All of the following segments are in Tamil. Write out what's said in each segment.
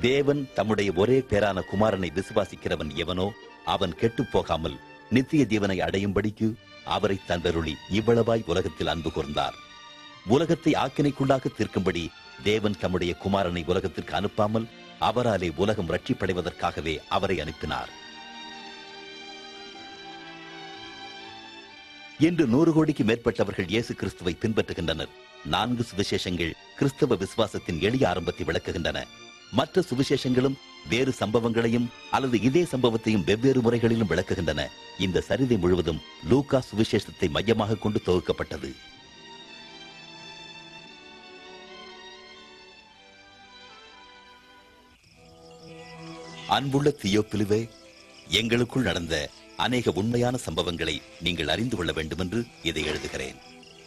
தேவன் தம்முடைய ஒரே பேரான குமாரனை விசுவாசிக்கிறவன் எவனோ அவன் கெட்டுப் போகாமல் நித்திய ஜீவனை அடையும்படிக்கு அவரை தந்தருளி இவ்வளவாய் உலகத்தில் அன்பு கூர்ந்தார் உலகத்தை ஆக்கினைக்குள்ளாக தீர்க்கும்படி தேவன் தம்முடைய குமாரனை உலகத்திற்கு அனுப்பாமல் அவராலே உலகம் ரட்சிப்படைவதற்காகவே அவரை அனுப்பினார் இன்று நூறு கோடிக்கு மேற்பட்டவர்கள் இயேசு கிறிஸ்துவை பின்பற்றுகின்றனர் நான்கு சுவிசேஷங்கள் கிறிஸ்தவ விசுவாசத்தின் எளிய ஆரம்பத்தை விளக்குகின்றன மற்ற சுவிசேஷங்களும் வேறு சம்பவங்களையும் அல்லது இதே சம்பவத்தையும் வெவ்வேறு முறைகளிலும் விளக்குகின்றன இந்த சரிதை முழுவதும் லூக்கா சுவிசேஷத்தை மையமாக கொண்டு தொகுக்கப்பட்டது அன்புள்ள தியோப்பிலுவே எங்களுக்குள் நடந்த அநேக உண்மையான சம்பவங்களை நீங்கள் அறிந்து கொள்ள வேண்டுமென்று இதை எழுதுகிறேன்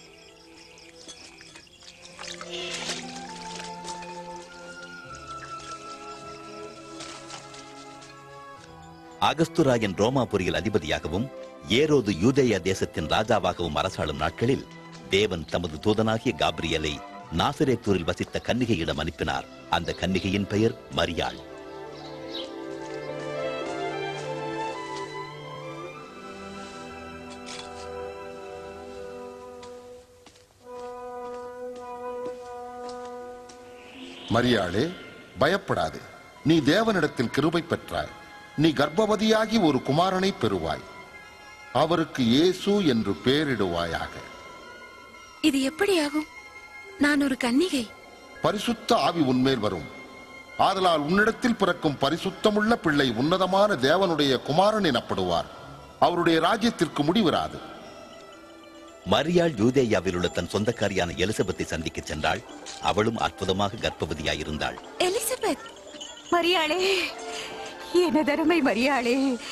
அகஸ்துராயன் ரோமாபுரியில் அதிபதியாகவும் ஏரோது யூதேயா தேசத்தின் ராஜாவாகவும் அரசாளும் நாட்களில் தேவன் தமது தூதனாகிய காப்ரியலை நாசரேத்தூரில் வசித்த கன்னிகையிடம் அனுப்பினார் அந்த கன்னிகையின் பெயர் மரியாள் மரியாளே பயப்படாதே நீ தேவனிடத்தில் கிருபை பெற்றாய் நீ கர்ப்பவதியாகி ஒரு குமாரனை பெறுவாய் அவருக்கு இயேசு என்று பெயரிடுவாயாக இது எப்படியாகும் நான் ஒரு கன்னிகை பரிசுத்த ஆவி உன்மேல் வரும் ஆதலால் உன்னிடத்தில் பிறக்கும் பரிசுத்தமுள்ள பிள்ளை உன்னதமான தேவனுடைய குமாரன் எனப்படுவார் அவருடைய ராஜ்யத்திற்கு முடிவராது மரியாள் யூதேயாவில் உள்ள தன் சொந்தக்காரியான எலிசபெத்தை சந்திக்கச் சென்றாள் அவளும் அற்புதமாக கர்ப்பவதியாயிருந்தாள் எலிசபெத் மரியாளே எனதருமை மரியாளே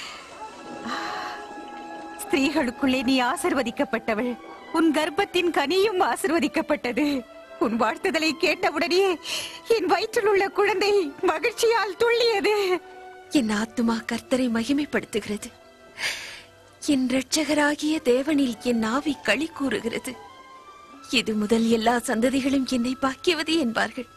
ஸ்திரீகளுக்குள்ளே நீ ஆசிர்வதிக்கப்பட்டவள் உன் கர்ப்பத்தின் கனியும் ஆசிர்வதிக்கப்பட்டது உன் வாழ்த்துதலை கேட்டவுடனே என் வயிற்றில் உள்ள குழந்தை மகிழ்ச்சியால் துள்ளியது என் ஆத்துமா கர்த்தரை மகிமைப்படுத்துகிறது என் இரட்சகராகிய தேவனில் என் ஆவி களி கூறுகிறது இது முதல் எல்லா சந்ததிகளும் என்னை பாக்கியவதி என்பார்கள்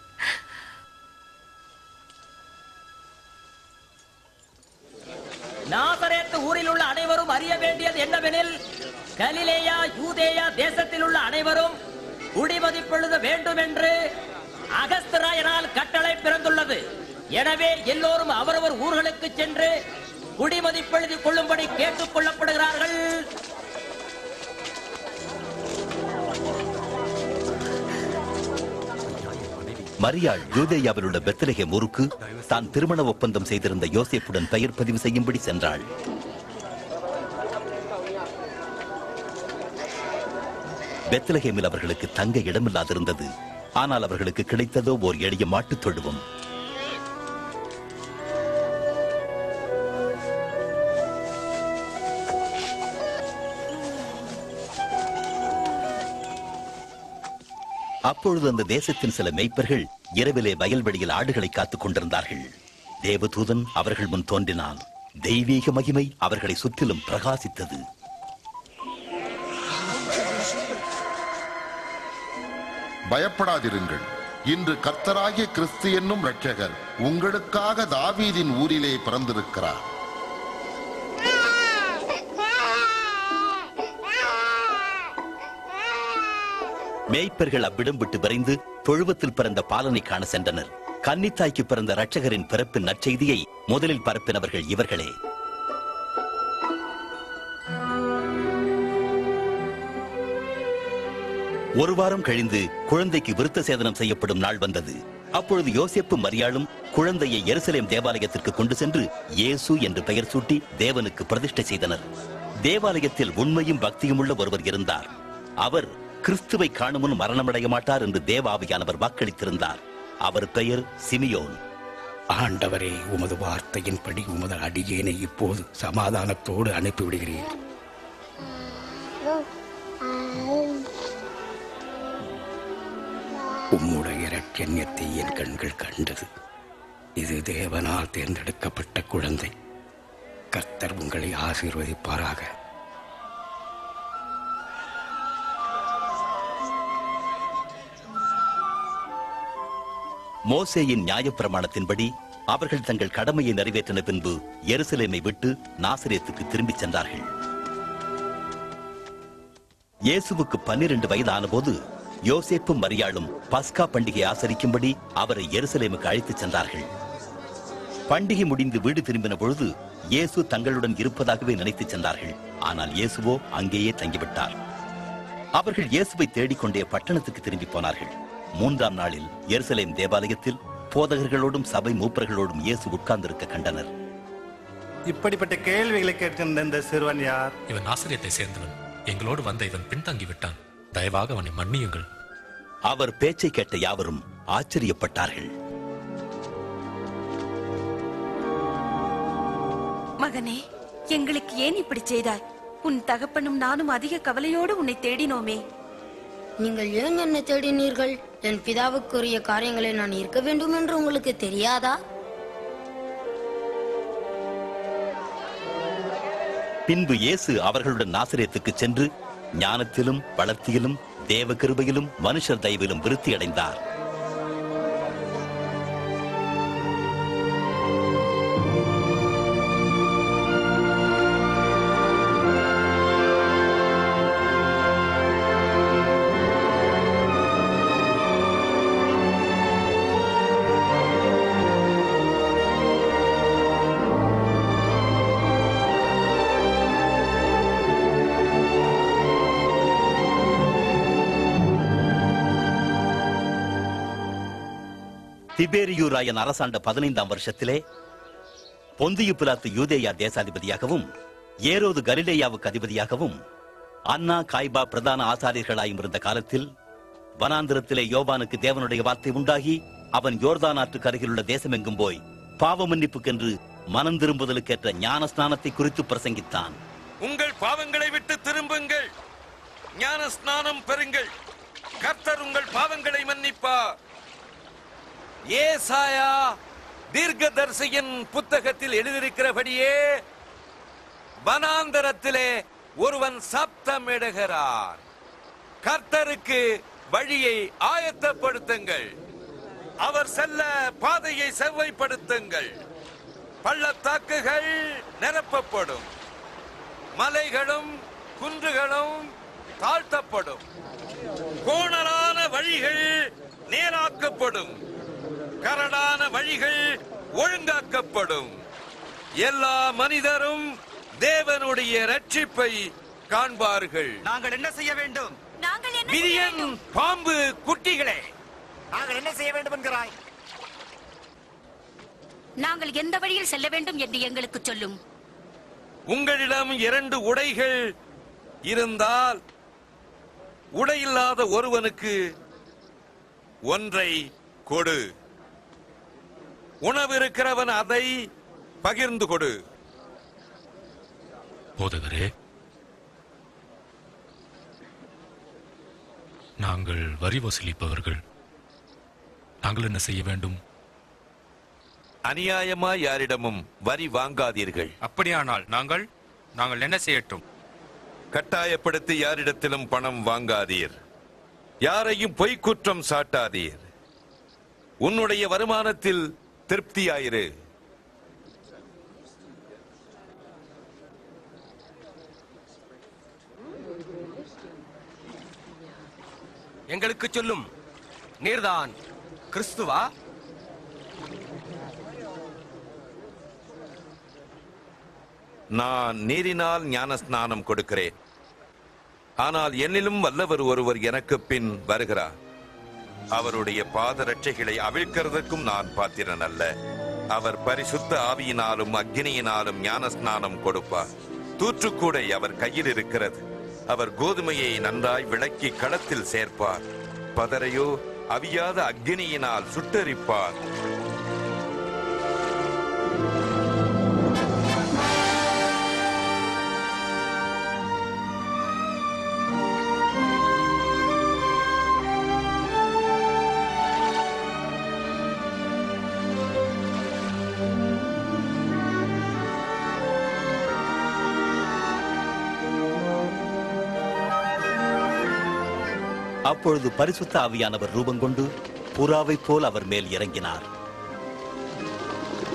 நாசரேத்து ஊரில் உள்ள அனைவரும் அறிய வேண்டியது என்னவெனில் கலிலேயா யூதேயா தேசத்தில் உள்ள அனைவரும் குடிமதிப்பெழுத வேண்டும் என்று அகஸ்தராயனால் கட்டளை பிறந்துள்ளது எனவே எல்லோரும் அவரவர் ஊர்களுக்கு சென்று குடிமதிப்பெழுதிக் கொள்ளும்படி கேட்டுக் கொள்ளப்படுகிறார்கள் மரியாள் யூதேயாவில் உள்ள பெத்லகேம் ஊருக்கு தான் திருமண ஒப்பந்தம் செய்திருந்த யோசேப்புடன் பெயர் பதிவு செய்யும்படி சென்றாள் பெத்லகேமில் அவர்களுக்கு தங்க இடமில்லாதிருந்தது ஆனால் அவர்களுக்கு கிடைத்ததோ ஓர் எளிய மாட்டுத் தொழுவம் அப்பொழுது அந்த தேசத்தின் சில மேய்ப்பர்கள் இரவிலே வயல்வெளியில் ஆடுகளை காத்துக் கொண்டிருந்தார்கள் தேவதூதன் அவர்கள் முன் தோன்றினான் தெய்வீக மகிமை அவர்களை சுற்றிலும் பிரகாசித்தது பயப்படாதிருங்கள் இன்று கர்த்தராகிய கிறிஸ்து என்னும் இரட்சகர் உங்களுக்காக தாவீதின் ஊரிலே பிறந்திருக்கிறார் மேய்ப்பர்கள் அவ்விடம் விட்டு விரைந்து தொழுவத்தில் பிறந்த பாலனை காண சென்றனர் கன்னித்தாய்க்கு பிறந்த இரட்சகரின் பிறப்பின் நற்செய்தியை முதலில் பரப்பினவர்கள் இவர்களே ஒரு வாரம் கழிந்து குழந்தைக்கு விருத்த சேதனம் செய்யப்படும் நாள் வந்தது அப்பொழுது யோசேப்பு மரியாளும் குழந்தையை எருசலேம் தேவாலயத்திற்கு கொண்டு சென்று இயேசு என்று பெயர் சூட்டி தேவனுக்கு பிரதிஷ்டை செய்தனர் தேவாலயத்தில் உண்மையும் பக்தியும் உள்ள ஒருவர் இருந்தார் அவர் கிறிஸ்துவை காணும் முன் மரணமடைய மாட்டார் என்று தேவாவியானவர் வாக்களித்திருந்தார் அவர் பெயர் சிமியோன் ஆண்டவரே உமது வார்த்தையின்படி உமது அடியேனை இப்போது சமாதானத்தோடு அனுப்பிவிடுகிறீர் உம்முடைய இரட்சண்யத்தை என் கண்கள் கண்டது இது தேவனால் தேர்ந்தெடுக்கப்பட்ட குழந்தை கர்த்தர் உங்களை ஆசீர்வதிப்பாராக மோசேயின் நியாயப்பிரமாணத்தின்படி அவர்கள் தங்கள் கடமையை நிறைவேற்றின பின்பு எருசலேமை விட்டு நாசரேத்துக்கு திரும்பிச் சென்றார்கள் இயேசுவுக்கு பன்னிரண்டு வயதான போது யோசேப்பும் மரியாளும் பஸ்கா பண்டிகை ஆசரிக்கும்படி அவரை எருசலேமுக்கு அழைத்துச் சென்றார்கள் பண்டிகை முடிந்து வீடு திரும்பின பொழுது இயேசு தங்களுடன் இருப்பதாகவே நினைத்துச் சென்றார்கள் ஆனால் இயேசுவோ அங்கேயே தங்கிவிட்டார் அவர்கள் இயேசுவை தேடிக்கொண்டே பட்டணத்துக்கு திரும்பி போனார்கள் மூன்றாம் நாளில் எருசலேம் தேவாலயத்தில் போதகர்களோடும் சபை மூப்பர்களோடும் இயேசு உட்கார்ந்திருக்க கண்டனர் இப்படிப்பட்ட கேள்விகளை கேட்கின்ற இந்த சிறுவன் யார் இவன் ஆசிரியத்தை சேர்ந்தவன் எங்களோடு வந்த இவன் பின்தங்கி விட்டான் தயவாக அவனை மன்னியுங்கள் அவர் பேச்சை கேட்ட யாவரும் ஆச்சரியப்பட்டார்கள் மகனே எங்களுக்கு ஏன் இப்படி செய்தாய் உன் தகப்பனும் நானும் அதிக கவலையோடு உன்னை தேடினோமே நீங்கள் ஏன் என்னை தேடினீர்கள் என் பிதாவுக்குரிய காரியங்களை நான் இருக்க வேண்டும் என்று உங்களுக்கு தெரியாதா பின்பு இயேசு அவர்களுடன் நாசரேத்துக்கு சென்று ஞானத்திலும் வளர்த்தியிலும் தேவ கிருபையிலும் மனுஷர் தயவிலும் விருத்தி அடைந்தார் திபேரியூராயன் அரசாண்ட பதினைந்தாம் வருஷத்திலே பொந்தியு பிலாத்து யூதேயா தேசாதிபதியாகவும் ஏரோது கலிலேயாவுக்கு அதிபதியாகவும் அன்னா காய்பா பிரதான ஆசாரியர்களாயும் இருந்த காலத்தில் வனாந்திரத்திலே யோவானுக்கு தேவனுடைய வார்த்தை உண்டாகி அவன் யோர்தான் ஆற்றுக்கு அருகிலுள்ள தேசமெங்கும் போய் பாவ மன்னிப்புக்கென்று மனம் திரும்புதலுக்கேற்ற ஞான ஸ்நானத்தை குறித்து பிரசங்கித்தான் உங்கள் பாவங்களை விட்டு திரும்புங்கள் ஞான ஸ்நானம் பெறுங்கள் கர்த்தர் உங்கள் பாவங்களை மன்னிப்பார் ஏசாயா தீர்க்கதரிசியின் புத்தகத்தில் எழுதியிருக்கிறபடியே வனாந்தரத்திலே ஒருவன் சப்தமிடுகிறார் கர்த்தருக்கு வழியை ஆயத்தப்படுத்துங்கள் அவர் செல்ல பாதையை செவ்வைப்படுத்துங்கள் பள்ளத்தாக்குகள் நிரப்பப்படும் மலைகளும் குன்றுகளும் தாழ்த்தப்படும் கோணலான வழிகள் நேராக்கப்படும் கரடான வழிகள் ஒழுங்காக்கப்படும் எல்லா மனிதரும் தேவனுடைய ரட்சிப்பை காண்பார்கள் நாங்கள் என்ன செய்ய வேண்டும் நாங்கள் என்ன விரியன் பாம்பு குட்டிகளே நாங்கள் என்ன செய்ய வேண்டும் என்கிறாய் நாங்கள் எந்த வழியில் செல்ல வேண்டும் என்று எங்களுக்கு சொல்லும் உங்களிடம் இரண்டு உடைகள் இருந்தால் உடையில்லாத ஒருவனுக்கு ஒன்றை கொடு உணவு இருக்கிறவன் அதை பகிர்ந்து கொடு போதகரே நாங்கள் வரி வசூலிப்பவர்கள் நாங்கள் என்ன செய்ய வேண்டும் அநியாயமாய் யாரிடமும் வரி வாங்காதீர்கள் அப்படியானால் நாங்கள் நாங்கள் என்ன செய்யட்டும் கட்டாயப்படுத்தி யாரிடத்திலும் பணம் வாங்காதீர் யாரையும் பொய்க்குற்றம் சாட்டாதீர் உன்னுடைய வருமானத்தில் திருப்தியாயிரு எங்களுக்கு சொல்லும் நீர்தான் கிறிஸ்துவா நான் நீரினால் ஞான ஸ்நானம் கொடுக்கிறேன் ஆனால் என்னிலும் வல்லவர் ஒருவர் எனக்கு பின் வருகிறார் அவருடைய பாதரட்சைகளை அவிழ்க்கிறதுக்கும் நான் பாத்திரன் அல்ல அவர் பரிசுத்த ஆவியினாலும் அக்னியினாலும் ஞான ஸ்நானம் கொடுப்பார் தூற்றுக்கூடை அவர் கையில் இருக்கிறது அவர் கோதுமையை நன்றாய் விளக்கி களத்தில் சேர்ப்பார் பதரையோ அவியாத அக்னியினால் சுட்டரிப்பார் அப்பொழுது பரிசுத்த ஆவியானவர் ரூபம் கொண்டு புறாவைப் போல் அவர் மேல் இறங்கினார்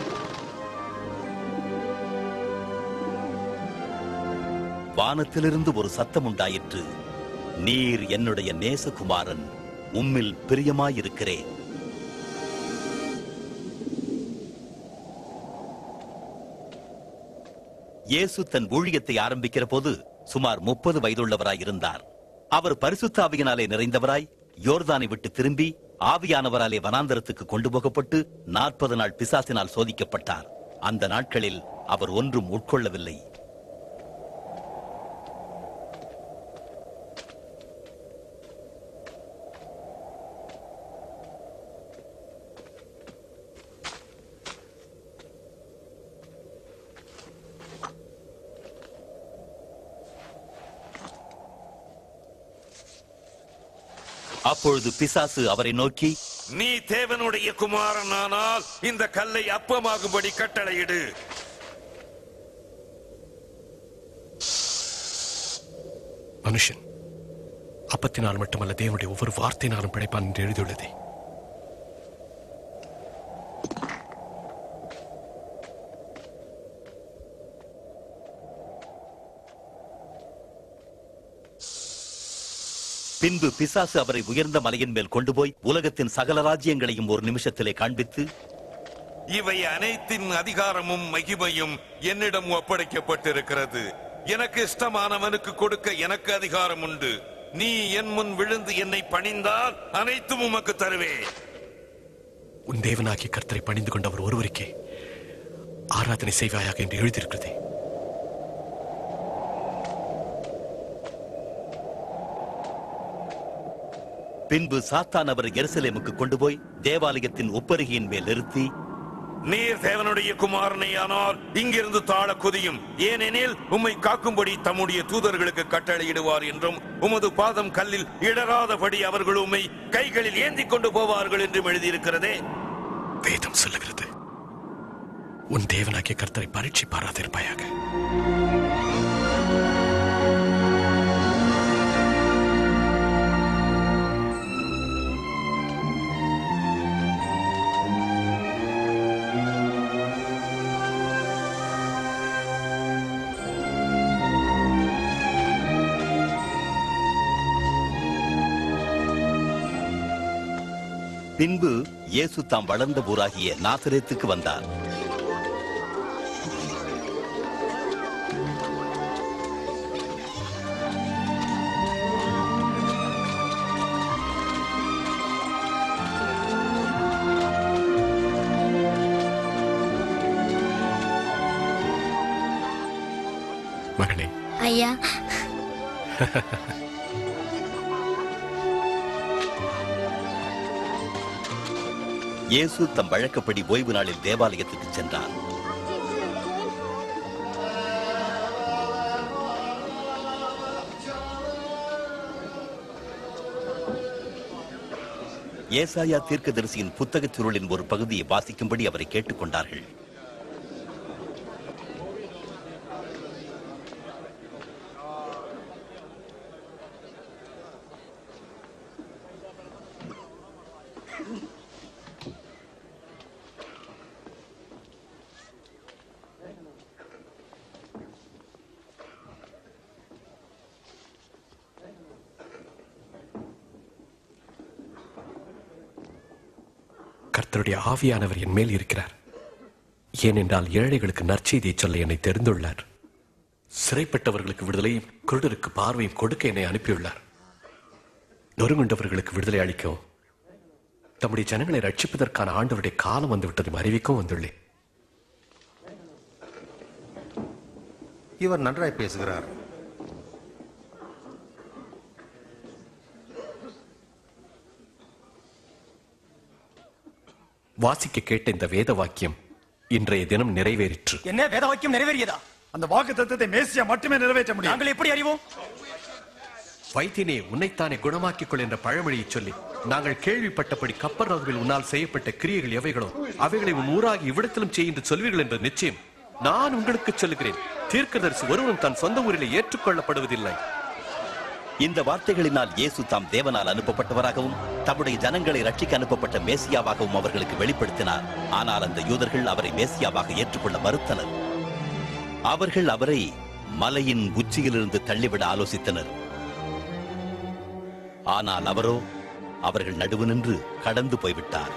வானத்திலிருந்து ஒரு சத்தம் உண்டாயிற்று நீர் என்னுடைய நேசகுமாரன் உம்மில் பிரியமாயிருக்கிறேன் இயேசு தன் ஊழியத்தை ஆரம்பிக்கிற போது சுமார் முப்பது வயதுள்ளவராய் இருந்தார் அவர் பரிசுத்த ஆவியினாலே நிறைந்தவராய் யோர்தானை விட்டு திரும்பி ஆவியானவராலே வனாந்தரத்துக்கு கொண்டு போகப்பட்டு நாற்பது நாள் பிசாசினால் சோதிக்கப்பட்டார் அந்த நாட்களில் அவர் ஒன்றும் உட்கொள்ளவில்லை அப்பொழுது பிசாசு அவரை நோக்கி நீ தேவனுடைய குமாரனானால் இந்த கல்லை அப்பமாகும்படி கட்டளையிடு மனுஷன் அப்பத்தினால் மட்டுமல்ல தேவனுடைய ஒவ்வொரு வார்த்தையினாலும் பிழைப்பான் என்று எழுதியுள்ளதே பின்பு பிசாசு அவரை உயர்ந்த மலையின் மேல் கொண்டு போய் உலகத்தின் சகல ராஜ்யங்களையும் ஒரு நிமிஷத்திலே காண்பித்து இவை அனைத்தின் அதிகாரமும் மகிமையும் என்னிடம் ஒப்படைக்கப்பட்டிருக்கிறது எனக்கு இஷ்டமானவனுக்கு கொடுக்க எனக்கு அதிகாரம் உண்டு நீ என் முன் விழுந்து என்னை பணிந்தால் அனைத்தும் உமக்கு தருவேன் உன் தேவனாகிய கர்த்தரை பணிந்து கொண்டவர் ஒருவருக்கே ஆராதனை செய்வாயாக என்று எழுதியிருக்கிறதே பின்பு சாத்தான் அவரை எருசலேமுக்கு கொண்டு போய் தேவாலயத்தின் உப்பருகையின் மேல் நிறுத்தி நீர் தேவனுடைய குமாரனையானால் இங்கிருந்து தாழ குதியும் ஏனெனில் உம்மை காக்கும்படி தம்முடைய தூதர்களுக்கு கட்டளையிடுவார் என்றும் உமது பாதம் கல்லில் இடராதபடி அவர்கள் உம்மை கைகளில் ஏந்திக் கொண்டு போவார்கள் என்றும் எழுதியிருக்கிறதே வேதம் சொல்லுகிறது உன் தேவனாகிய கர்த்தரை பரீட்சை பாராதிருப்பாயாக பின்பு இயேசு தாம் வளர்ந்த ஊராகிய நாசரேத்துக்கு வந்தார் மகனே ஐயா இயேசு தம் வழக்கப்படி ஓய்வு நாளில் தேவாலயத்துக்கு சென்றார் ஏசாயா தீர்க்கதரிசியின் புத்தகச் சுருளின் ஒரு பகுதியை வாசிக்கும்படி அவரை கேட்டுக்கொண்டார்கள் கர்த்தருடைய ஆவியானவர் என் மேல் இருக்கிறார் ஏனென்றால் ஏழைகளுக்கு நற்செய்தியை சொல்ல என்னை தெரிந்துள்ளார் சிறைப்பட்டவர்களுக்கு விடுதலையும் குருடருக்கு பார்வையும் கொடுக்க என்னை அனுப்பியுள்ளார் நொறுங்குண்டவர்களுக்கு விடுதலை அளிக்கவும் தம்முடைய ஜனங்களை ரட்சிப்பதற்கான ஆண்டவருடைய காலம் வந்துவிட்டதை அறிவிக்கவும் வந்துள்ளேன் இவர் நன்றாய் பேசுகிறார் வாசிக்க கேட்ட இந்த வேத வாக்கியம் இன்றைய தினம் நிறைவேறிற்று என்ன வேத வாக்கியம் நிறைவேறியதா அந்த வாக்கு தத்துவத்தை மேசியா மட்டுமே நிறைவேற்ற முடியும் நாங்கள் எப்படி அறிவோம் வைத்தியனே உன்னைத்தானே குணமாக்கிக் கொள் என்ற பழமொழியை சொல்லி நாங்கள் கேள்விப்பட்டபடி கப்பர் நகரில் உன்னால் செய்யப்பட்ட கிரியைகள் எவைகளோ அவைகளை உன் ஊராகி இவ்விடத்திலும் செய் என்று சொல்வீர்கள் என்ற நிச்சயம் நான் உங்களுக்கு சொல்லுகிறேன் தீர்க்கதரிசி ஒருவனும் தன் சொந்த ஊரிலே ஏற்றுக்கொள்ளப்படுவதில்லை இந்த வார்த்தைகளினால் இயேசு தாம் தேவனால் அனுப்பப்பட்டவராகவும் தம்முடைய ஜனங்களை ரட்சிக்க அனுப்பப்பட்ட மேசியாவாகவும் அவர்களுக்கு வெளிப்படுத்தினார் ஆனால் அந்த யூதர்கள் அவரை மேசியாவாக ஏற்றுக்கொள்ள மறுத்தனர் அவர்கள் அவரை மலையின் உச்சியிலிருந்து தள்ளிவிட ஆலோசித்தனர் ஆனால் அவரோ அவர்கள் நடுவு நின்று கடந்து போய்விட்டார்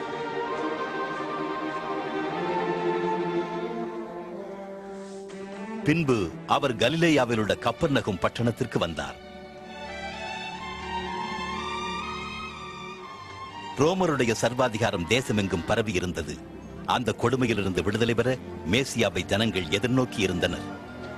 பின்பு அவர் கலிலேயாவில் உள்ள கப்பர்நகும் பட்டணத்திற்கு வந்தார் ரோமருடைய சர்வாதிகாரம் தேசமெங்கும் பரவி இருந்தது அந்த கொடுமையிலிருந்து விடுதலை பெற மேசியாவை ஜனங்கள் எதிர்நோக்கி இருந்தனர்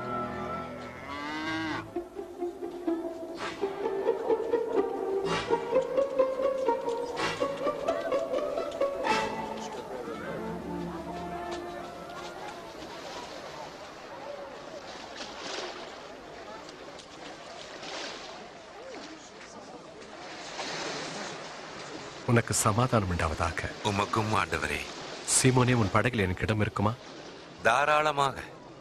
உனக்கு சமாதானம் உண்டாவதாக உமக்கும் ஆண்டவரே சீமோனே உன் படகில் எனக்கு இடம் இருக்குமா தாராளமாக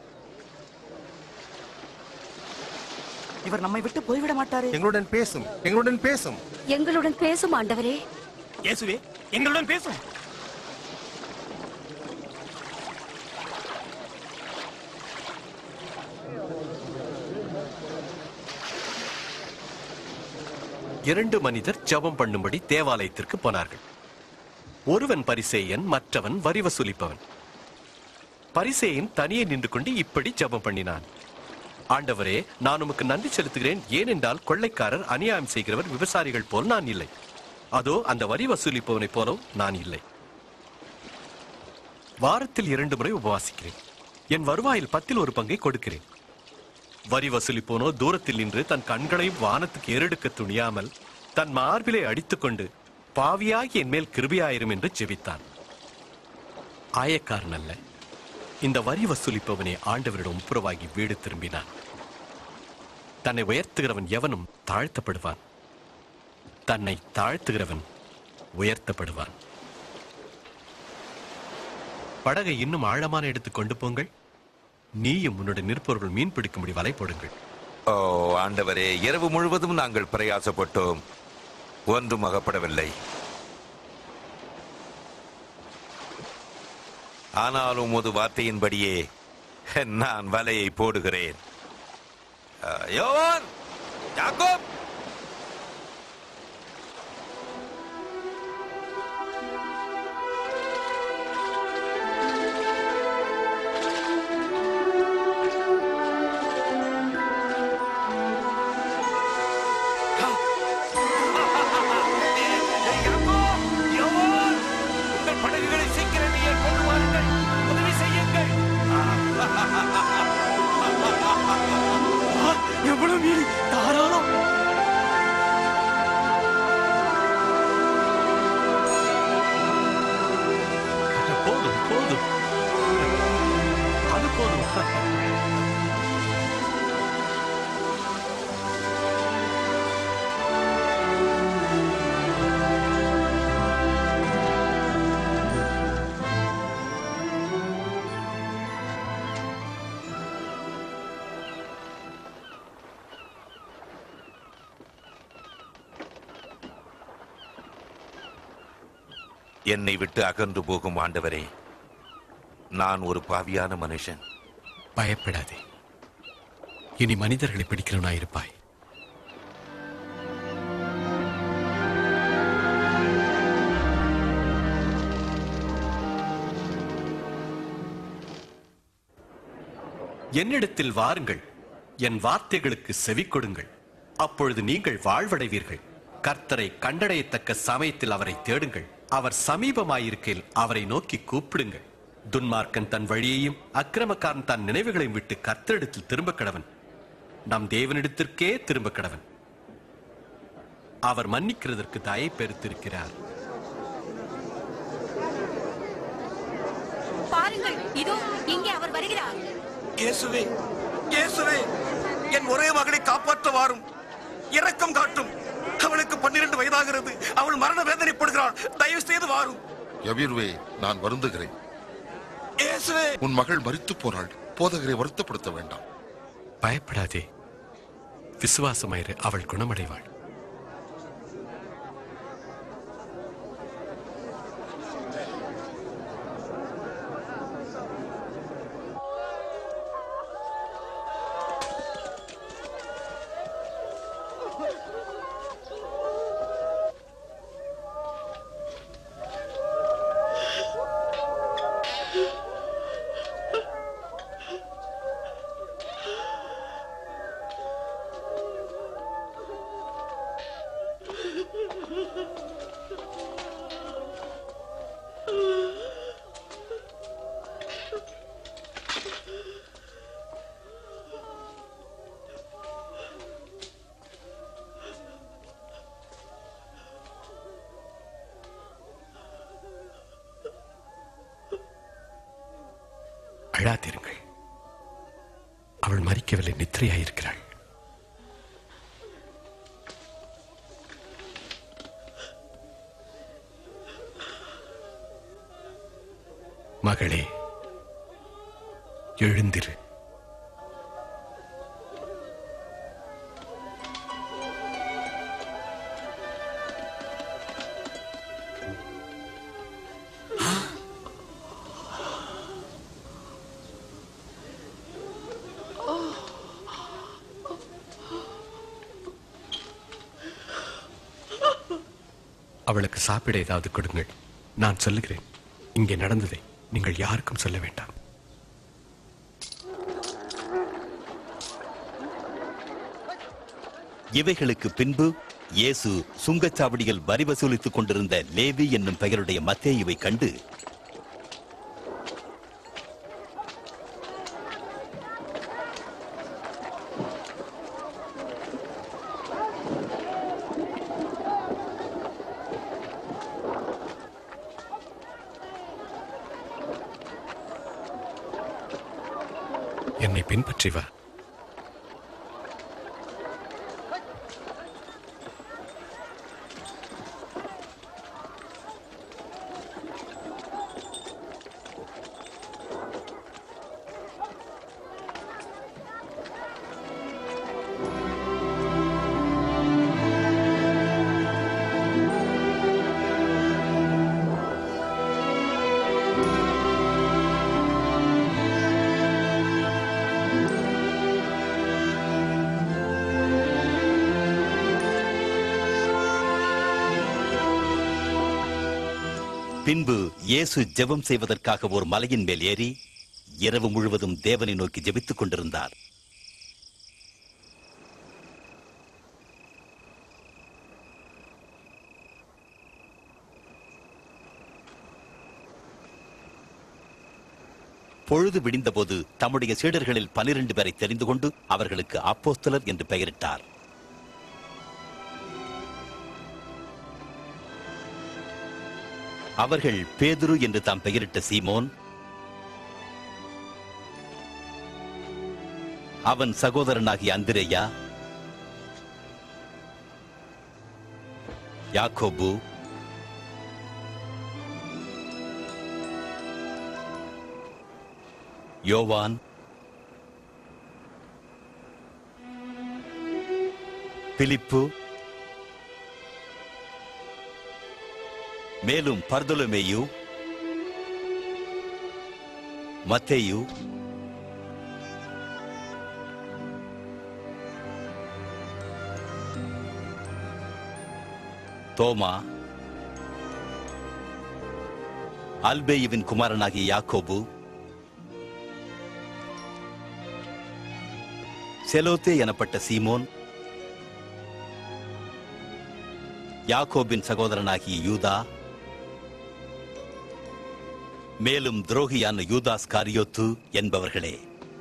இவர் நம்மை விட்டு போய்விட மாட்டாரே எங்களுடன் பேசும் எங்களுடன் பேசும் எங்களுடன் பேசும் ஆண்டவரே இயேசுவே எங்களுடன் பேசும் இரண்டு மனிதர் ஜெபம் பண்ணும்படி தேவாலயத்திற்கு போனார்கள் ஒருவன் பரிசேயன் மற்றவன் வரி வசூலிப்பவன் பரிசேயன் தனியே நின்று கொண்டு இப்படி ஜெபம் பண்ணினான் ஆண்டவரே நான் உமக்கு நன்றி செலுத்துகிறேன் ஏனென்றால் கொள்ளைக்காரர் அநியாயம் செய்கிறவர் விவசாயிகள் போல் நான் இல்லை அதோ அந்த வரி வசூலிப்பவனைப் போலவும் நான் இல்லை வாரத்தில் இரண்டு முறை உபவாசிக்கிறேன் என் வருவாயில் பத்தில் ஒரு பங்கை கொடுக்கிறேன் வரி வசூலிப்போனோ தூரத்தில் நின்று தன் கண்களையும் வானத்துக்கு ஏறெடுக்க துணியாமல் தன் மார்பிலை அடித்துக்கொண்டு பாவியாகி என் மேல் கிருபியாயிரும் என்று ஜெபித்தான் ஆயக்காரன் அல்ல இந்த வரி வசூலிப்பவனே ஆண்டவரிடம் ஒப்புரவாகி வீடு திரும்பினான் தன்னை உயர்த்துகிறவன் எவனும் தாழ்த்தப்படுவான் தன்னை தாழ்த்துகிறவன் உயர்த்தப்படுவான் படகை இன்னும் ஆழமான இடத்துக்கு கொண்டு போங்கள் நீயும் உன்னுடைய நிற்பவர்கள் மீன் பிடிக்கும்படி வலை போடுங்கள் ஓ ஆண்டவரே இரவு முழுவதும் நாங்கள் பிரயாசப்பட்டோம் ஒன்றும் அகப்படவில்லை ஆனாலும் உமது வார்த்தையின்படியே நான் வலையை போடுகிறேன் அஹ், யோவான் யாக்கோப் உங்கள் படகுகளை சீக்கிரமே கொண்டு வாருங்கள் உதவி செய்யுங்கள் எவ்வளவு மீன் தாராளம் போதும் போதும் அது போதும் என்னை விட்டு அகன்று போகும் ஆண்டவரே நான் ஒரு பாவியான மனுஷன் பயப்படாதே இனி மனிதர்களை பிடிக்கிறவனாய் இருப்பாய் என்னிடத்தில் வாருங்கள் என் வார்த்தைகளுக்கு செவி கொடுங்கள் அப்பொழுது நீங்கள் வாழ்வடைவீர்கள் கர்த்தரை கண்டடையத்தக்க சமயத்தில் அவரை தேடுங்கள் அவர் சமீபமாயிருக்கையில் அவரை நோக்கி கூப்பிடுங்கள் துன்மார்க்கன் தன் வழியையும் அக்கிரமக்காரன் தன் நினைவுகளையும் விட்டு கர்த்தரிடத்தில் திரும்ப கடவன் நம் தேவனிடத்திற்கே திரும்ப கடவன் அவர் மன்னிக்கிறதற்கு தயை பெருத்திருக்கிறார் பாருங்கள் இதோ இங்கே அவர் வருகிறார் இயேசுவே இயேசுவே என் ஒரே மகளை காப்பாற்ற வாரும் இரக்கம் காட்டும் அவளுக்கு பன்னிரண்டு வயதாகிறது அவள் மரண வேதனைப்படுகிறாள் தயவு செய்து வாரும் எவிர்வே நான் வருந்துகிறேன் இயேசுவே உன் மகள் மரித்து போனாள் போதகரை வருத்தப்படுத்த வேண்டாம் பயப்படாதே விசுவாசமாயிரு அவள் குணமடைவாள் அழாதிருங்கள் அவள் மறிக்கவில்லை நித்திரையாயிருக்கிறாள் மகளே எழுந்திரு அவளுக்கு சாப்பிட ஏதாவது கொடுங்கள் நான் சொல்லுகிறேன் இங்கே நடந்ததை நீங்கள் யாருக்கும் சொல்ல வேண்டாம் இவைகளுக்கு பின்பு இயேசு சுங்கச்சாவடியில் வரி வசூலித்துக் கொண்டிருந்த லேவி என்னும் பெயருடைய மத்தேயுவை கண்டு என்னை பின்பற்றி வா பின்பு இயேசு ஜெபம் செய்வதற்காக ஒரு மலையின் மேல் ஏறி இரவு முழுவதும் தேவனை நோக்கி ஜெபித்துக் கொண்டிருந்தார் பொழுது விடிந்தபோது தம்முடைய சீடர்களில் பனிரெண்டு பேரை தெரிந்து கொண்டு அவர்களுக்கு அப்போஸ்தலர் என்று பெயரிட்டார் அவர்கள் பேதுரு என்று தாம் பெயரிட்ட சீமோன் அவன் சகோதரனாகிய அந்திரேயா யாக்கோபு யோவான் பிலிப்பு மேலும் பர்தொலமேயு மத்தேயு தோமா அல்பேயுவின் குமாரனாகிய யாக்கோபு செலோத்தே எனப்பட்ட சீமோன் யாக்கோபின் சகோதரனாகிய யூதா மேலும் துரோகியான யூதாஸ் காரியோத்து என்பவர்களே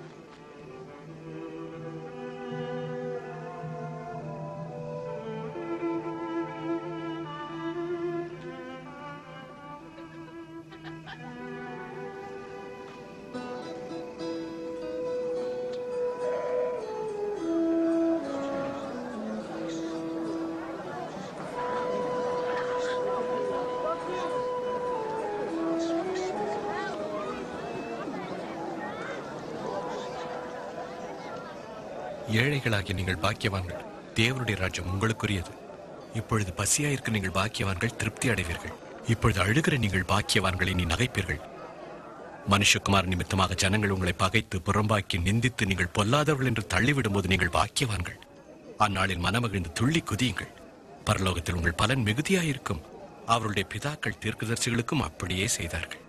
ஏழைகளாகிய நீங்கள் பாக்கியவான்கள் தேவனுடைய ராஜ்யம் உங்களுக்குரியது இப்பொழுது பசியாயிருக்க நீங்கள் பாக்கியவான்கள் திருப்தி அடைவீர்கள் இப்பொழுது அழுகிற நீங்கள் பாக்கியவான்களை நீ நகைப்பீர்கள் மனுஷகுமார் நிமித்தமாக ஜனங்கள் உங்களை பகைத்து புறம்பாக்கி நிந்தித்து நீங்கள் பொல்லாதவர்கள் என்று தள்ளிவிடும் போது நீங்கள் பாக்கியவான்கள் அந்நாளில் மனமகிழ்ந்து துள்ளி குதியுங்கள் பரலோகத்தில் உங்கள் பலன் மிகுதியாயிருக்கும் அவருடைய பிதாக்கள் தீர்க்கதரிசிகளுக்கும் அப்படியே செய்தார்கள்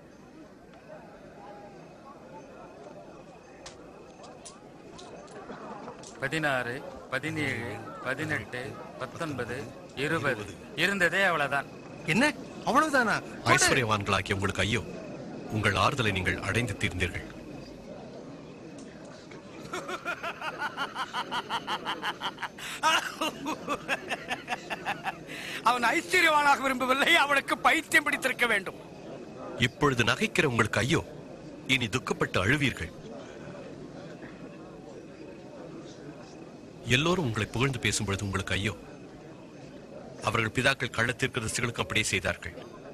பதினாறு பதினேழு பதினெட்டு பத்தொன்பது இருபது இருந்ததே அவ்வளவுதான் என்ன அவ்வளவுதானா ஐஸ்வர்யவான்களாகிய உங்களுக்கு ஐயோ உங்கள் ஆறுதலை நீங்கள் அடைந்து தீர்ந்தீர்கள் அவன் ஐஸ்வர்யவானாக விரும்பவில்லை அவனுக்கு பைத்தியம் பிடித்திருக்க வேண்டும் இப்பொழுது நகைக்கிற உங்களுக்கு ஐயோ இனி துக்கப்பட்டு அழுவீர்கள் எல்லோரும் உங்களை புகழ்ந்து பேசும்பொழுது உங்களுக்கு ஐயோ அவர்கள் பிதாக்கள் கள்ளத்திற்கு ரசிகளுக்கு அப்படியே செய்தார்கள்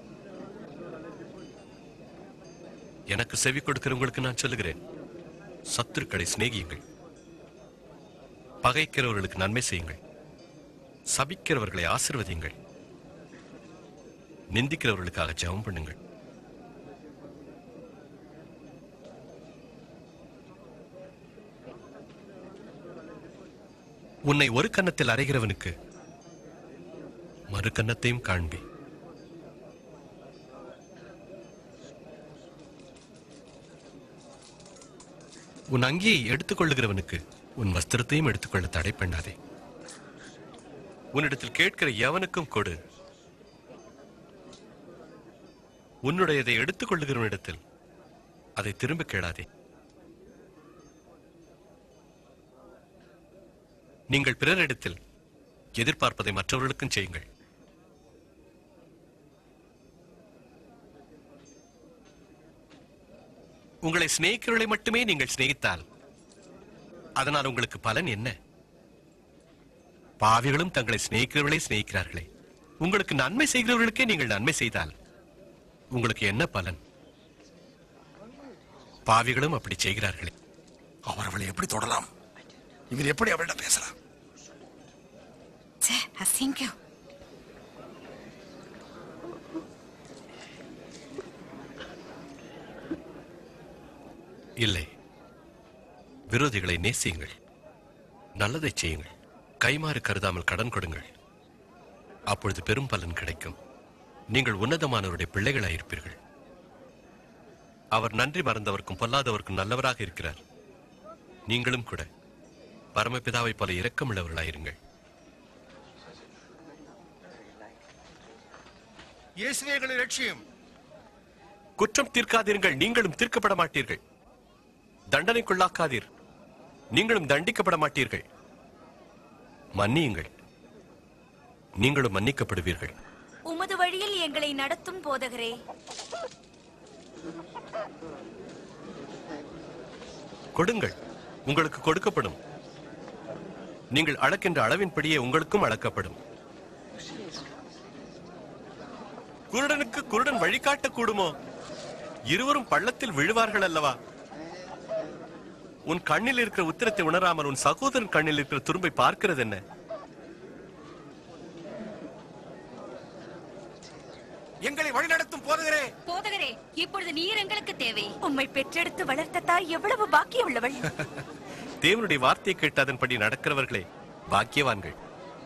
எனக்கு செவி கொடுக்கிறவங்களுக்கு நான் சொல்லுகிறேன் சத்துருக்களை சிநேகியுங்கள் பகைக்கிறவர்களுக்கு நன்மை செய்யுங்கள் சபிக்கிறவர்களை ஆசிர்வதியுங்கள் நிந்திக்கிறவர்களுக்காக ஜெபம் பண்ணுங்கள் உன்னை ஒரு கன்னத்தில் அறைகிறவனுக்கு மறு கன்னத்தையும் காண்பி உன் அங்கியை எடுத்துக்கொள்ளுகிறவனுக்கு உன் வஸ்திரத்தையும் எடுத்துக்கொள்ள தடை பண்ணாதே உன்னிடத்தில் கேட்கிற எவனுக்கும் கொடு உன்னுடையதை எடுத்துக்கொள்ளுகிறவனிடத்தில் அதை திரும்ப கேளாதே நீங்கள் பிறரிடத்தில் எதிர்பார்ப்பதை மற்றவர்களுக்கும் செய்யுங்கள் உங்களை சிநேகிக்கிறவர்களை மட்டுமே நீங்கள் சிநேகித்தால் அதனால் உங்களுக்கு பலன் என்ன பாவிகளும் தங்களை சிநேகிக்கிறவர்களே சிநேகிக்கிறார்களே உங்களுக்கு நன்மை செய்கிறவர்களுக்கே நீங்கள் நன்மை செய்தால் உங்களுக்கு என்ன பலன் பாவிகளும் அப்படி செய்கிறார்களே அவர் அவளை எப்படி தொடலாம் இவர் எப்படி அவளிடம் பேசலாம் ச்சே, அசிங்கம் இல்லை விரோதிகளை நேசியுங்கள் நல்லதை செய்யுங்கள் கைமாறு கருதாமல் கடன் கொடுங்கள் அப்பொழுது பெரும் பலன் கிடைக்கும் நீங்கள் உன்னதமானவருடைய பிள்ளைகளாயிருப்பீர்கள் அவர் நன்றி மறந்தவர்க்கும் பொல்லாதவர்க்கும் நல்லவராக இருக்கிறார் நீங்களும் கூட பரமபிதாவைப் போல இரக்கமுள்ளவர்களாயிருங்கள் இயேசுவேகளை லட்சியம் குற்றம் தீர்க்காதீர்கள் நீங்களும் தீர்க்கப்பட மாட்டீர்கள் தண்டனைக்குள்ளாக்காதீர் நீங்களும் தண்டிக்கப்பட மாட்டீர்கள் மன்னியுங்கள் நீங்களும் மன்னிக்கப்படுவீர்கள் உமது வழியில் எங்களை நடத்தும் போதகரே கொடுங்கள் உங்களுக்கு கொடுக்கப்படும் நீங்கள் அளக்கின்ற அளவின்படியே உங்களுக்கும் அளக்கப்படும் குருடனுக்கு குருடன் வழிகாட்ட கூடுமோ இருவரும் பள்ளத்தில் விழுவார்கள் அல்லவா உன் கண்ணில் இருக்கிற உத்திரத்தை உணராமல் உன் சகோதரன் கண்ணில் இருக்கிற துரும்பை பார்க்கிறது என்ன எங்களை வழிநடத்தும் போதுகிறே போதகரே இப்பொழுது நீர் எங்களுக்கு தேவை உம்மை பெற்றெடுத்து வளர்த்த தாய் எவ்வளவு பாக்கியம் உள்ளவள் தேவனுடைய வார்த்தையை கேட்டு அதன்படி நடக்கிறவர்களே பாக்கியவான்கள்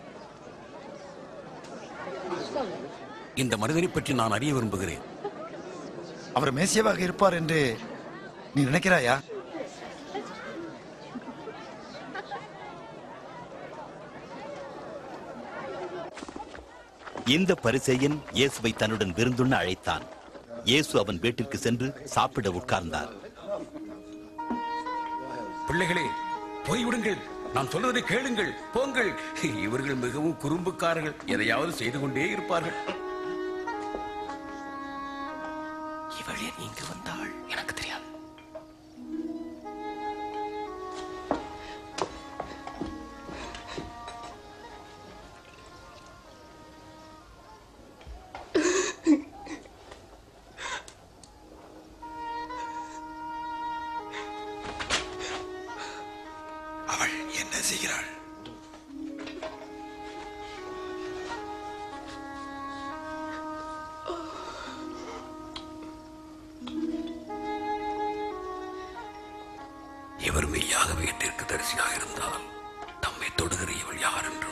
இந்த மனிதனை பற்றி நான் அறிய விரும்புகிறேன் அவர் மேசியாவாக இருப்பார் என்று நீ நினைக்கிறாயா இந்த பரிசேயன் இயேசுவை தன்னுடன் விருந்துண்ண அழைத்தான் இயேசு அவன் வீட்டிற்கு சென்று சாப்பிட உட்கார்ந்தார் பிள்ளைகளே போய்விடுங்கள் நான் சொல்வதை கேளுங்கள் போங்கள் இவர்கள் மிகவும் குறும்புக்காரர்கள் எதையாவது செய்து கொண்டே இருப்பார்கள் இவள் ஏன் இங்கு வந்தாள் எனக்கு தெரியாது அவள் என்ன செய்கிறாள் இவர் மெய்யாகவே தீர்க்கதரிசியாக இருந்தால் தம்மை தொடுகிற இவள் யார் என்றும்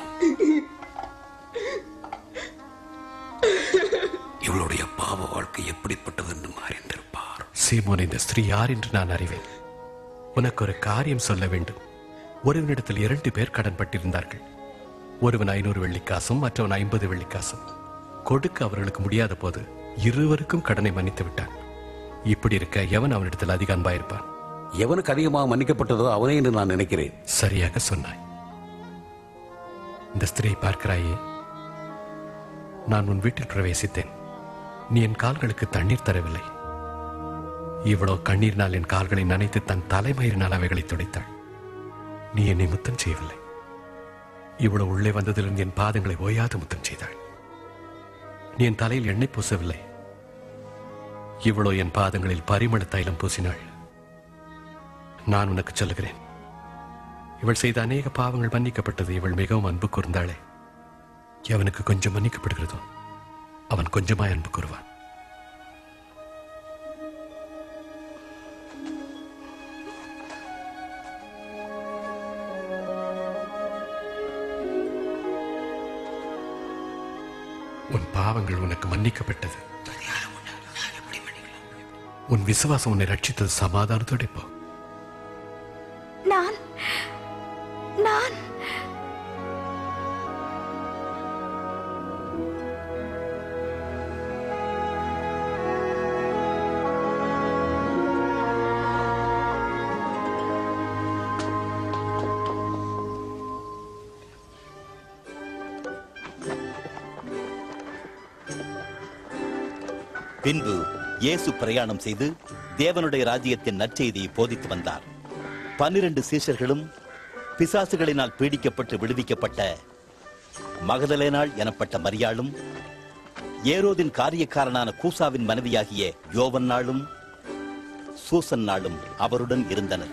இவளுடைய பாவ வாழ்க்கை எப்படிப்பட்டது என்றும் அறிந்திருப்பார் சீமோன் இந்த ஸ்திரீ யார் என்று நான் அறிவேன் உனக்கு ஒரு காரியம் சொல்ல வேண்டும் ஒருவனிடத்தில் இரண்டு பேர் கடன்பட்டிருந்தார்கள் ஒருவன் ஐநூறு வெள்ளிக்காசும் மற்றவன் ஐம்பது வெள்ளிக்காசும் கொடுக்க அவர்களுக்கு முடியாத போது இருவருக்கும் கடனை மன்னித்து விட்டான் இப்படி இருக்க எவன் அவனிடத்தில் அதிக அன்பாயிருப்பான் எவனுக்கு அதிகமாக மன்னிக்கப்பட்டதோ அவனே என்று நான் நினைக்கிறேன் சரியாக சொன்னாய் இந்த ஸ்திரீயை பார்க்கிறாயே நான் உன் வீட்டில் பிரவேசித்தேன் நீ என் கால்களுக்கு தண்ணீர் தரவில்லை இவ்வளவு கண்ணீரினால் என் கால்களை நனைத்து தன் தலைமயிரினால் அவைகளை துடைத்தாள் நீ என்னை முத்தம் செய்யவில்லை இவ்வளவு உள்ளே வந்ததிலிருந்து என் பாதங்களை ஓயாது முத்தம் செய்தாள் நீ என் தலையில் எண்ணெய் பூசவில்லை இவ்வளோ என் பாதங்களில் பரிமள தைலம் பூசினாள் நான் உனக்கு சொல்லுகிறேன் இவள் செய்த அநேக பாவங்கள் மன்னிக்கப்பட்டது இவள் மிகவும் அன்பு கூர்ந்தாளே எவனுக்கு கொஞ்சம் மன்னிக்கப்படுகிறதோ அவன் கொஞ்சமாய் அன்பு கூறுவான் உன் பாவங்கள் உனக்கு மன்னிக்கப்பட்டது உன் விசுவாசம் உன்னை ரட்சித்தது சமாதானத்தோட போ நான் நான் பின்பு இயேசு பிரயாணம் செய்து தேவனுடைய ராஜ்யத்தின் நற்செய்தியை போதித்து வந்தார் பன்னிரண்டு சீஷர்களும் பிசாசுகளினால் பீடிக்கப்பட்டு விடுவிக்கப்பட்ட மகதலேனாள் எனப்பட்ட மரியாளும் ஏரோதின் காரியக்காரனான கூசாவின் மனைவியாகிய யோவன்னாளும் சூசன்னாளும் அவருடன் இருந்தனர்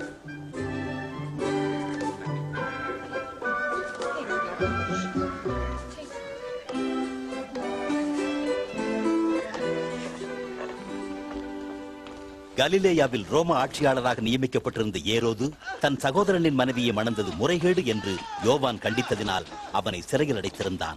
கலிலேயாவில் ரோம ஆட்சியாளராக நியமிக்கப்பட்டிருந்த ஏரோது தன் சகோதரனின் மனைவியை மணந்தது முறைகேடு என்று யோவான் கண்டித்ததினால் அவனை சிறையில் அடைத்திருந்தான்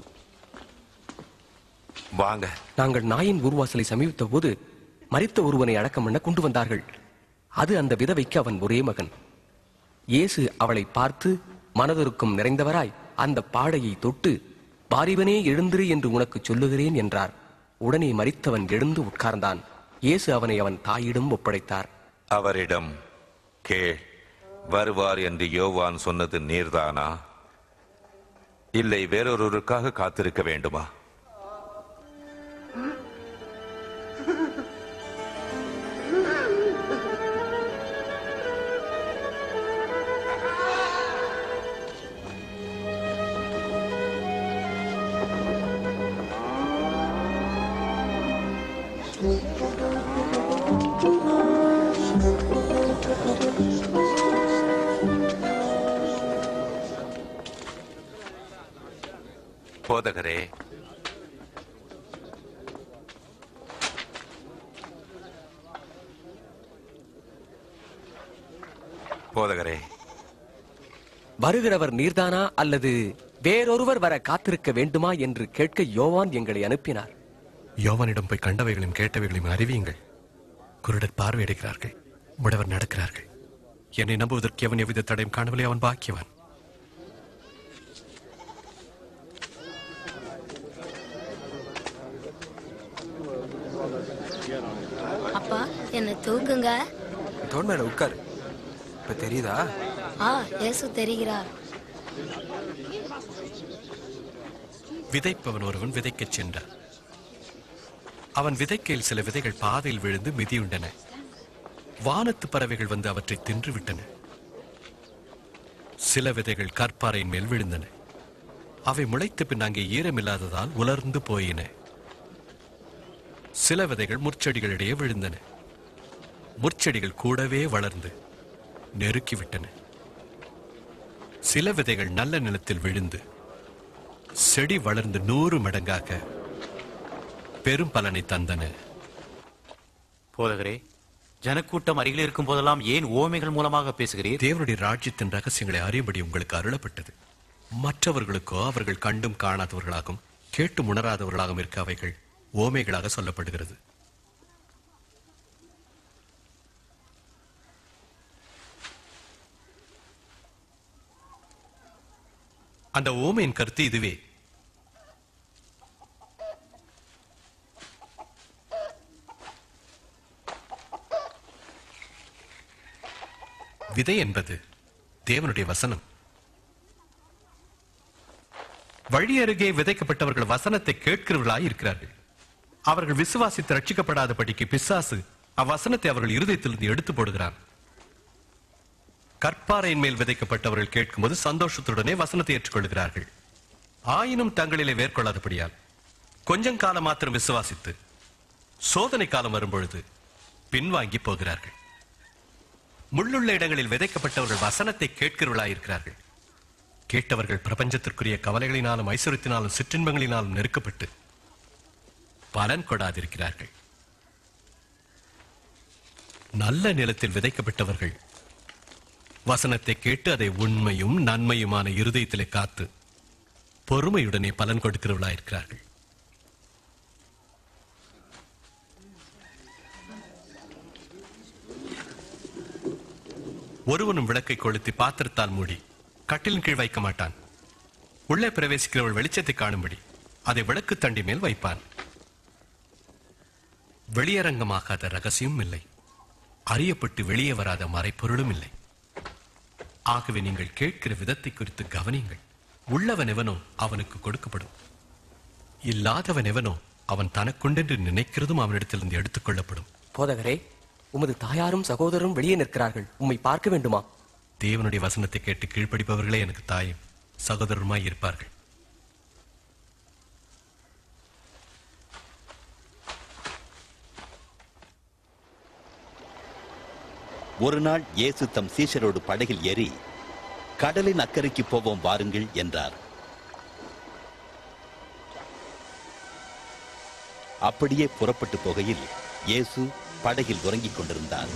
வாங்க நாங்கள் நாயின் ஊர்வாசலை சமீபித்த போது மரித்த ஒருவனை அடக்கம் பண்ண கொண்டு வந்தார்கள் அது அந்த விதவைக்கு அவன் ஒரே மகன் இயேசு அவளை பார்த்து மனதிற்கும் நிறைந்தவராய் அந்த பாடையை தொட்டு பாரிவனே எழுந்திரு என்று உனக்கு சொல்லுகிறேன் என்றார் உடனே மரித்தவன் எழுந்து உட்கார்ந்தான் இயேசு அவனை அவன் தாயிடம் ஒப்படைத்தார் அவரிடம் கேள் வருவார் என்று யோவான் சொன்னது நீர்தானா இல்லை வேறொருவருக்காக காத்திருக்க வேண்டுமா போதகரே போதகரே வருகிறவர் நீர்தானா அல்லது வேறொருவர் வர காத்திருக்க வேண்டுமா என்று கேட்க யோவான் எங்களை அனுப்பினார் யோவானிடம் போய் கண்டவைகளையும் கேட்டவைகளையும் அறிவியுங்கள் குருடர் பார்வையிடுகிறார்கள் முடவர் நடக்கிறார்கள் என்னை நம்புவதற்கு எவன் எவ்வித தடையும் காணவில்லை அவன் பாக்கியவன் அப்பா என்ன தூக்குங்க தோன் மேல உட்காரு இப்ப தெரியுதா ஆ இயேசு தெரிகிறார் விதைப்பவன் ஒருவன் விதைக்கச் சென்றான் அவன் விதைக்கையில் சில விதைகள் பாதையில் விழுந்து மிதியுண்டன வானத்து பறவைகள் வந்து அவற்றை தின்று விட்டன சில விதைகள் கற்பாறையின் மேல் விழுந்தன அவை முளைத்த பின் அங்கே ஈரமில்லாததால் உலர்ந்து போயின சில விதைகள் முற்செடிகளிடையே விழுந்தன முற்செடிகள் கூடவே வளர்ந்து நெருக்கிவிட்டன சில விதைகள் நல்ல நிலத்தில் விழுந்து செடி வளர்ந்து நூறு மடங்காக பெரும் பலனை தந்தன போதகரே ஜனக்கூட்டம் அருகில் இருக்கும் போதெல்லாம் ஏன் ஓமைகள் மூலமாக பேசுகிறீர் தேவனுடைய ராஜ்யத்தின் ரகசியங்களை அறியும்படி உங்களுக்கு அருளப்பட்டது மற்றவர்களுக்கோ அவர்கள் கண்டும் காணாதவர்களாகவும் கேட்டும் உணராதவர்களாகவும் இருக்க அவைகள் ஓமைகளாக சொல்லப்படுகிறது அந்த ஓமையின் கருத்து இதுவே விதை என்பது தேவனுடைய வசனம் வழி அருகே விதைக்கப்பட்டவர்கள் வசனத்தை கேட்கிறவர்களாய் இருக்கிறார்கள் அவர்கள் விசுவாசித்து ரட்சிக்கப்படாதபடிக்கு பிசாசு அவ்வசனத்தை அவர்கள் இருதயத்திலிருந்து எடுத்து போடுகிறான் கற்பாறையின் மேல் விதைக்கப்பட்டவர்கள் கேட்கும்போது சந்தோஷத்துடனே வசனத்தை ஏற்றுக்கொள்கிறார்கள் ஆயினும் தங்களிலே மேற்கொள்ளாதபடியால் கொஞ்சம் காலம் மாத்திரம் விசுவாசித்து சோதனை காலம் வரும்பொழுது பின்வாங்கி போகிறார்கள் முள்ளுள்ள இடங்களில் விதைக்கப்பட்டவர்கள் வசனத்தை கேட்கிறவர்களாயிருக்கிறார்கள் கேட்டவர்கள் பிரபஞ்சத்திற்குரிய கவலைகளினாலும் ஐஸ்வர்யத்தினாலும் சிற்றின்பங்களினாலும் நெருக்கப்பட்டு பலன் கொடாதிருக்கிறார்கள் நல்ல நிலத்தில் விதைக்கப்பட்டவர்கள் வசனத்தை கேட்டு அதை உண்மையும் நன்மையுமான இருதயத்திலே காத்து பொறுமையுடனே பலன் கொடுக்கிறவர்களாயிருக்கிறார்கள் ஒருவனும் விளக்கை கொளுத்தி பாத்திரத்தால் மூடி கட்டிலின் கீழ் வைக்க மாட்டான் உள்ளே பிரவேசிக்கிறவள் வெளிச்சத்தை காணும்படி அதை விளக்கு தண்டி மேல் வைப்பான் வெளியரங்கமாகாத ரகசியமும் இல்லை அறியப்பட்டு வெளியே வராத மறைப்பொருளும் இல்லை ஆகவே நீங்கள் கேட்கிற விதத்தை குறித்து கவனியுங்கள் உள்ளவன் எவனோ அவனுக்கு கொடுக்கப்படும் இல்லாதவன் எவனோ அவன் தனக்குண்டென்று நினைக்கிறதும் அவனிடத்திலிருந்து எடுத்துக் கொள்ளப்படும் போதகரே உமது தாயாரும் சகோதரரும் வெளியே நிற்கிறார்கள் உம்மை பார்க்க வேண்டுமா தேவனுடைய வசனத்தை கேட்டு கீழ்ப்படிப்பவர்களே எனக்கு தாயும் சகோதரருமாய் இருப்பார்கள் ஒரு நாள் இயேசு தம் சீஷரோடு படகில் ஏறி கடலின் அக்கறைக்கு போவோம் வாருங்கள் என்றார் அப்படியே புறப்பட்டு போகையில் இயேசு படகில் உறங்கிக் கொண்டிருந்தார்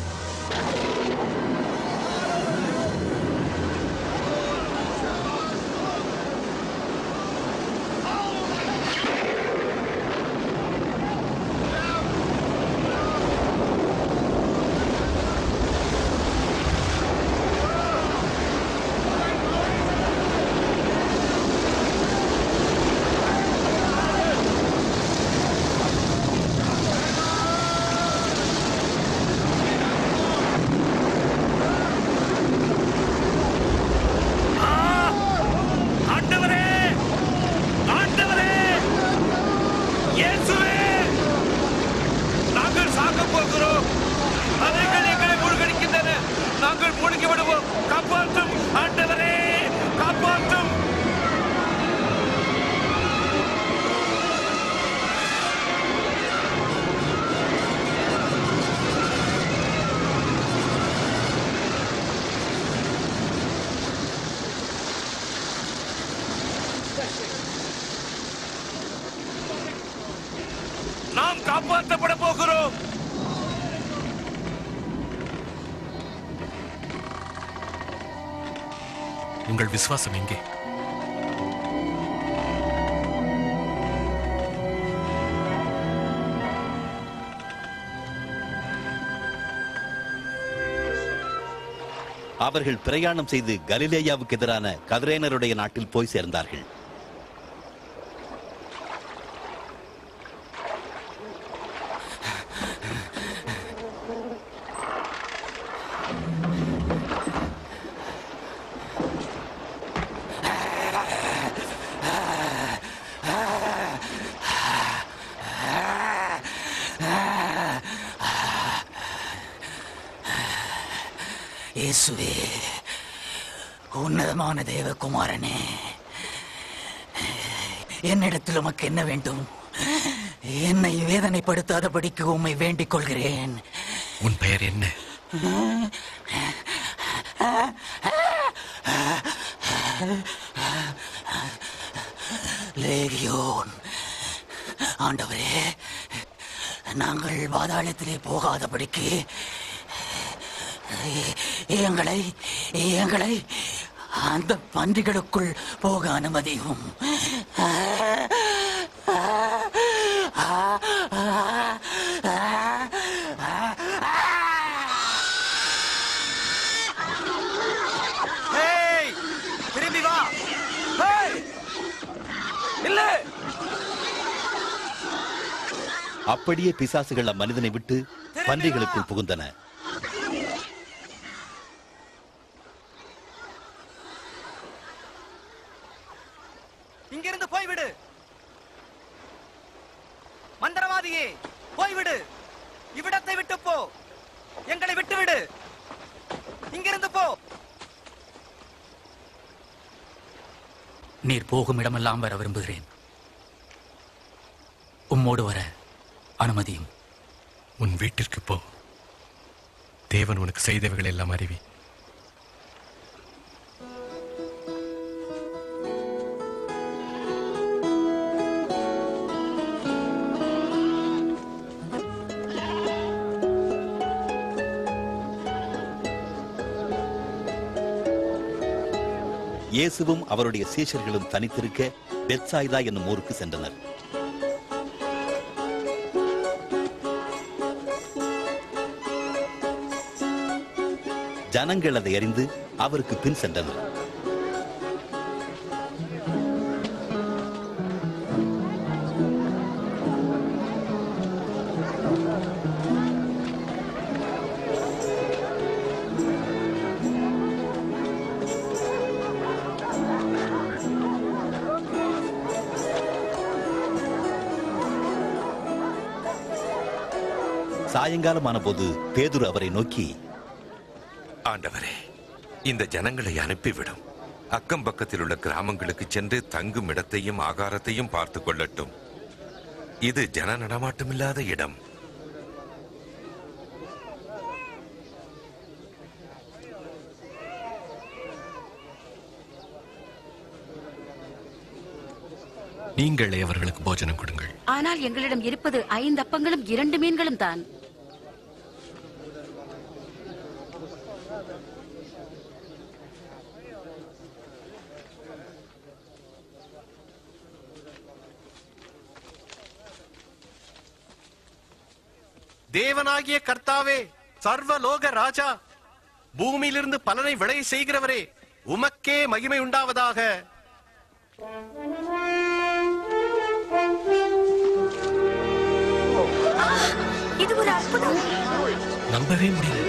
ஆண்டவரே ஆண்டவரே இயேசுவே நாங்கள் சாக போகிறோம் அவைகள் எங்களை மூழ்கடிக்கின்றன நாங்கள் மூழ்கி விடுவோம் காப்பாற்றும் ஆண்டவரே காப்பாற்றும் நாம் காப்பாற்றப்பட போகிறோம் உங்கள் விசுவாசம் எங்கே அவர்கள் பிரயாணம் செய்து கலிலேயாவுக்கு எதிரான கதிரேனருடைய நாட்டில் போய் சேர்ந்தார்கள் இயேசுவே உன்னதமான தேவகுமாரனே என்னிடத்தில் உமக்கு என்ன வேண்டும் என்னை வேதனைப்படுத்தாதபடிக்கு உம்மை வேண்டிக் கொள்கிறேன் உன் பெயர் என்ன லேகியோன் ஆண்டவரே நாங்கள் பாதாளத்திலே போகாதபடிக்கு எங்களை எங்களை அந்த பன்றிகளுக்குள் போக அனுமதியும் ஹேய் திரும்பி வா ஹேய் இல்ல அப்படியே பிசாசுகள் அம்மனிதனை விட்டு பன்றிகளுக்குள் புகுந்தன இங்கிருந்து போய்விடு மந்திரவாதியே போய்விடு இவ்விடத்தை விட்டு போ நீர் போகும் இடமெல்லாம் வர விரும்புகிறேன் உம்மோடு வர அனுமதியும் உன் வீட்டிற்கு போ தேவன் உனக்கு செய்தவைகள் எல்லாம் அறிவி இயேசுவும் அவருடைய சீஷர்களும் தனித்திருக்க பெத்சாய்தா என்னும் ஊருக்கு சென்றனர் ஜனங்கள் அதை அறிந்து அவருக்கு பின் சென்றனர் சாயங்காலமான போது பேதுரு அவரை நோக்கி ஆண்டவரே இந்த ஜனங்களை அனுப்பிவிடும் அக்கம் பக்கத்தில் உள்ள கிராமங்களுக்கு சென்று தங்கும் இடத்தையும் ஆகாரத்தையும் பார்த்து கொள்ளட்டும் இது ஜன நடமாட்டமில்லாத இடம் நீங்களே அவர்களுக்கு போஜனம் கொடுங்கள் ஆனால் எங்களிடம் இருப்பது ஐந்து அப்பங்களும் இரண்டு மீன்களும் தான் தேவனாகிய கர்த்தாவே சர்வலோக ராஜா பூமியிலிருந்து பலனை விளைய செய்கிறவரே உமக்கே மகிமை உண்டாவதாக இது ஒரு அற்புதம் நம்பவே முடியல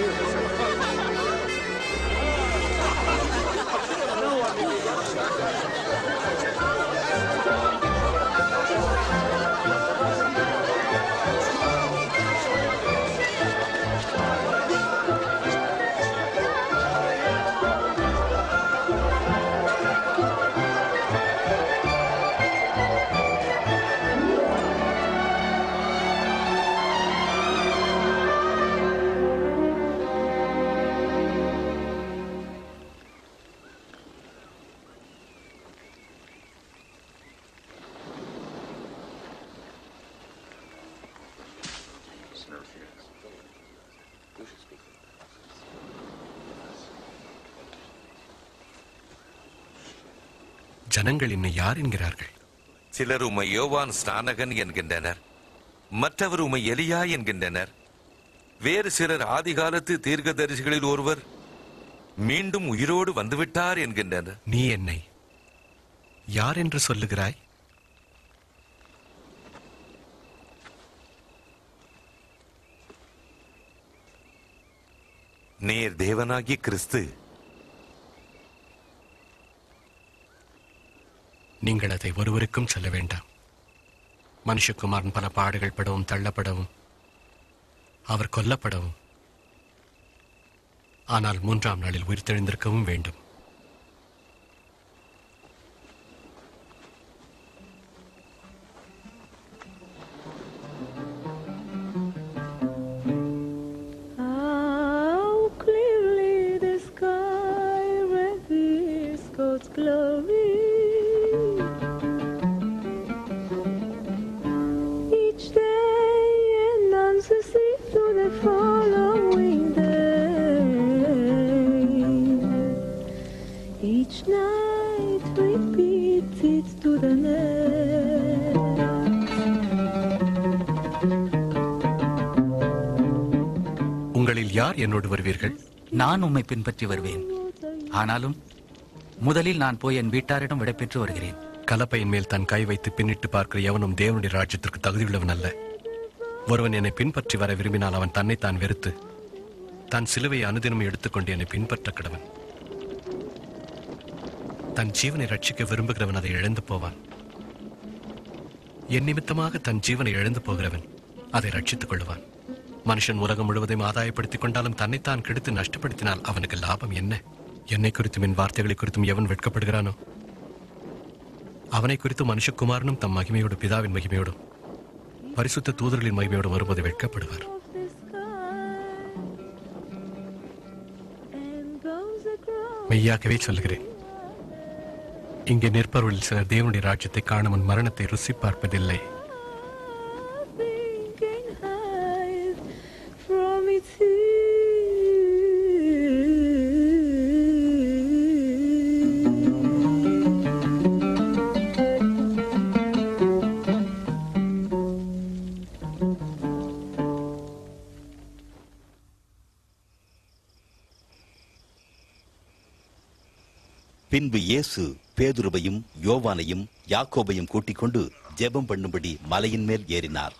ஜனங்கள் என்னை யார் என்கிறார்கள் சிலர் உமை யோவான் ஸ்நானகன் என்கின்றனர் மற்றவர் உமை எலியா என்கின்றனர் வேறு சிலர் ஆதிகாலத்து தீர்க்கதரிசிகளில் ஒருவர் மீண்டும் உயிரோடு வந்துவிட்டார் என்கின்றனர் நீ என்னை யார் என்று சொல்லுகிறாய் நீர் தேவனாகிய கிறிஸ்து நீங்கள் அதை ஒருவருக்கும் சொல்ல வேண்டாம் மனுஷகுமாரன் பல பாடுகள் படவும் தள்ளப்படவும் அவர் கொல்லப்படவும் ஆனால் மூன்றாம் நாளில் உயிர்த்தெழுந்திருக்கவும் வேண்டும் How clearly the sky reveals God's glory. Each day announces it to the following day. Each night repeats it to the next. உங்களில் யார் என்னோடு வருவீர்கள் நான் உம்மை பின்பற்றி வருவேன் ஆனாலும் முதலில் நான் போய் என் வீட்டாரிடம் விடைபெற்று வருகிறேன் கலப்பையின் மேல் தன் கை வைத்து பின்னிட்டு பார்க்கிற எவனும் தேவனுடைய ராஜ்யத்திற்கு தகுதியுள்ளவன் அல்ல ஒருவன் என்னை பின்பற்றி வர விரும்பினால் அவன் தன்னைத்தான் வெறுத்து தன் சிலுவையை அனுதினமும் எடுத்துக்கொண்டு என்னை பின்பற்ற கடவன் தன் ஜீவனை ரட்சிக்க விரும்புகிறவன் அதை இழந்து போவான் என் நிமித்தமாக தன் ஜீவனை இழந்து போகிறவன் அதை ரட்சித்துக் கொள்வான் மனுஷன் உலகம் முழுவதையும் ஆதாயப்படுத்திக் கொண்டாலும் தன்னைத்தான் கெடுத்து நஷ்டப்படுத்தினால் அவனுக்கு லாபம் என்ன என்னை குறித்தும் என் வார்த்தைகளை குறித்தும் எவன் வெட்கப்படுகிறானோ அவனை குறித்து மனுஷகுமாரனும் தம் மகிமையோடு பிதாவின் மகிமையோடும் பரிசுத்த தூதர்களின் மகிமையோடும் வரும்போது வெட்கப்படுவார் மெய்யாகவே சொல்கிறேன் இங்கே நிற்பவர்களில் சிலர் தேவனுடைய ராஜ்யத்தை காண முன் மரணத்தை ருசி பார்ப்பதில்லை from its பின்பு இயேசு பேதுருவையும் யோவானையும் யாக்கோபையும் கூட்டிக் கொண்டு ஜெபம் பண்ணும்படி மலையின் மேல் ஏறினார்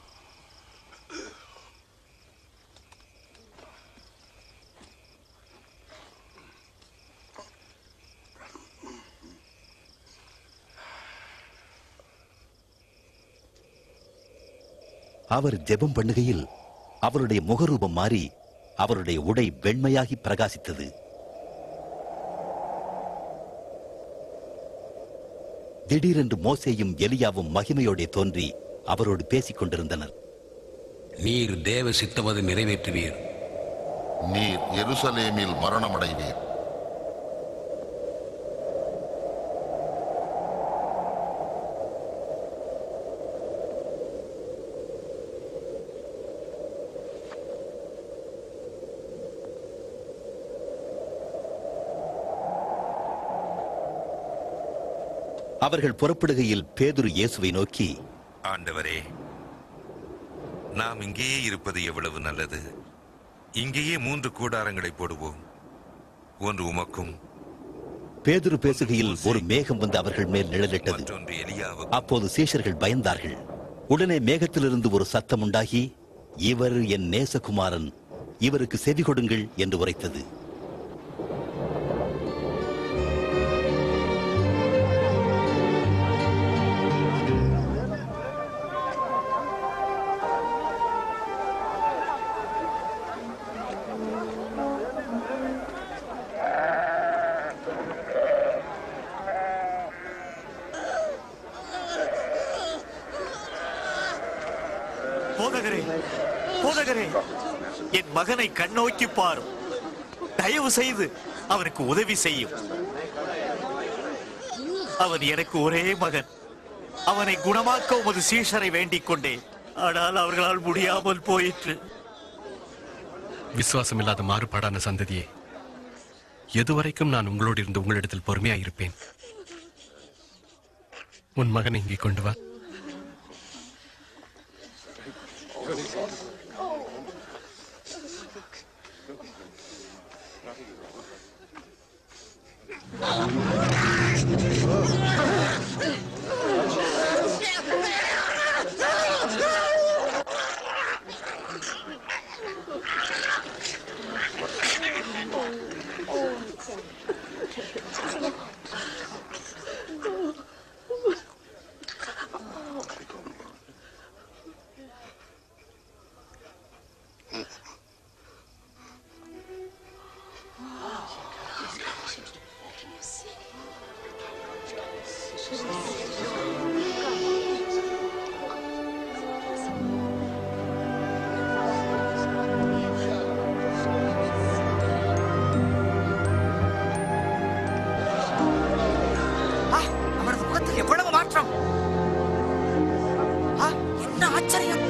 அவர் ஜெபம் பண்ணுகையில் அவருடைய முகரூபம் மாறி அவருடைய உடை வெண்மையாகி பிரகாசித்தது திடீரென்று மோசேயும் எலியாவும் மகிமையோடே தோன்றி அவரோடு பேசிக் கொண்டிருந்தனர் நீர் தேவ சித்தமது நிறைவேற்றுவீர் நீர் எருசலேமில் மரணமடைவீர் அவர்கள் புறப்படுகையில் பேதுரு இயேசுவை நோக்கி ஆண்டவரே நாம் இங்கேயே இருப்பது எவ்வளவு நல்லது இங்கேயே மூன்று கூடாரங்களை போடுவோம் ஒன்று உமக்கும் பேதுரு பேசுகையில் ஒரு மேகம் வந்து அவர்கள் மேல் நிழலிட்டது மற்றொன்று எலியாவுக்கும் அப்போது சீஷர்கள் பயந்தார்கள் உடனே மேகத்திலிருந்து ஒரு சத்தம் உண்டாகி இவர் என் நேசகுமாரன் இவருக்கு செவி கொடுங்கள் என்று உரைத்தது போதகரே போதகரே என் மகனை கண்ணோக்கி பாரும் தயவு செய்து அவனுக்கு உதவி செய்யும் அவன் எனக்கு ஒரே மகன் அவனை குணமாக்க உமது சீஷரை வேண்டிக் கொண்டேன் ஆனால் அவர்களால் முடியாமல் போயிற்று விசுவாசமில்லாத மாறுபாடான சந்ததியே எதுவரைக்கும் நான் உங்களோடு இருந்து உங்களிடத்தில் பொறுமையாயிருப்பேன் உன் மகனை இங்கே கொண்டு வா ஆ, அவனது முகத்தில் எவ்வளவு மாற்றம் ஆ, என்ன ஆச்சரியம்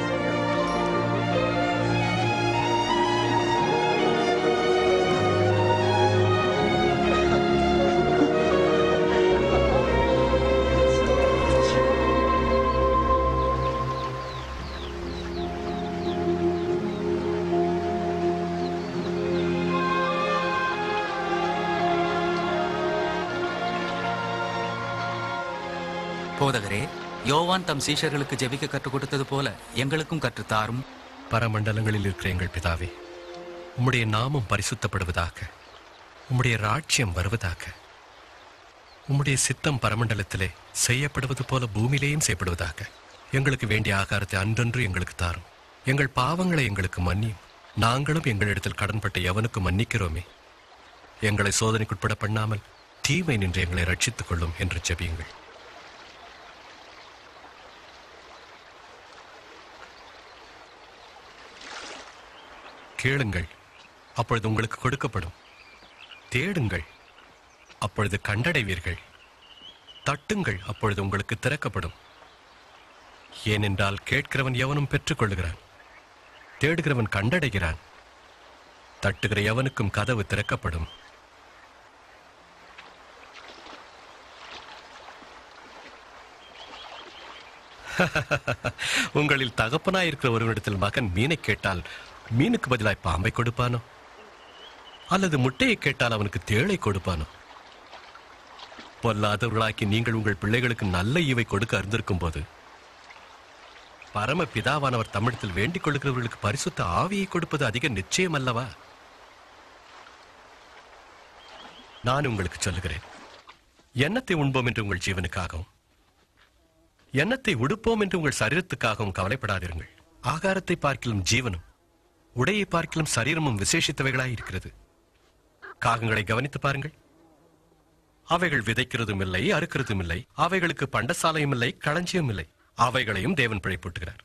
போதகரே யோவான் தம் சீஷர்களுக்கு ஜெபிக்க கற்றுக் கொடுத்தது போல எங்களுக்கும் கற்றுத்தாரும் பரமண்டலங்களில் இருக்கிற எங்கள் பிதாவே உம்முடைய நாமம் பரிசுத்தப்படுவதாக உம்முடைய ராஜ்யம் வருவதாக உம்முடைய சித்தம் பரமண்டலத்திலே செய்யப்படுவது போல பூமியிலேயும் செய்யப்படுவதாக எங்களுக்கு வேண்டிய ஆகாரத்தை அன்றன்று எங்களுக்கு தாரும் எங்கள் பாவங்களை எங்களுக்கு மன்னியும் நாங்களும் எங்களிடத்தில் கடன்பட்ட எவனுக்கு மன்னிக்கிறோமே எங்களை சோதனைக்குட்பட பண்ணாமல் தீமை நின்று எங்களை ரட்சித்துக் கொள்ளும் என்று ஜெபியுங்கள் கேளுங்கள் அப்பொழுது உங்களுக்கு கொடுக்கப்படும் தேடுங்கள் அப்பொழுது கண்டடைவீர்கள் தட்டுங்கள் அப்பொழுது உங்களுக்கு திறக்கப்படும் ஏனென்றால் கேட்கிறவன் எவனும் பெற்றுக்கொள்கிறான் தேடுகிறவன் கண்டடைகிறான் தட்டுகிற எவனுக்கும் கதவு திறக்கப்படும் உங்களில் தகப்பனாய் இருக்கிற ஒருவனிடத்தில் மகன் மீனை கேட்டால் மீனுக்கு பதிலாய் பாம்பை கொடுப்பானோ அல்லது முட்டையை கேட்டால் அவனுக்கு தேளை கொடுப்பானோ பொல்லாதவர்களாக்கி நீங்கள் உங்கள் பிள்ளைகளுக்கு நல்ல ஈவை கொடுக்க அறிந்திருக்கும் போது பரம பிதாவானவர் தமிழத்தில் வேண்டிக் கொள்கிறவர்களுக்கு பரிசுத்த ஆவியை கொடுப்பது அதிக நிச்சயம் அல்லவா நான் உங்களுக்கு சொல்லுகிறேன் எண்ணத்தை உண்போம் என்று உங்கள் ஜீவனுக்காகவும் எண்ணத்தை உடுப்போம் என்று உங்கள் சரீரத்துக்காகவும் கவலைப்படாதிருங்கள் ஆகாரத்தை பார்க்கிலும் ஜீவனும் உடையை பார்க்கிலும் சரீரமும் விசேஷித்தவைகளாய் இருக்கிறது காகங்களை கவனித்து பாருங்கள் அவைகள் விதைக்கிறதும் இல்லை அறுக்கிறதும் இல்லை அவைகளுக்கு பண்டசாலையும் இல்லை களஞ்சியம் இல்லை அவைகளையும் தேவன் பிழைப்பூட்டுகிறார்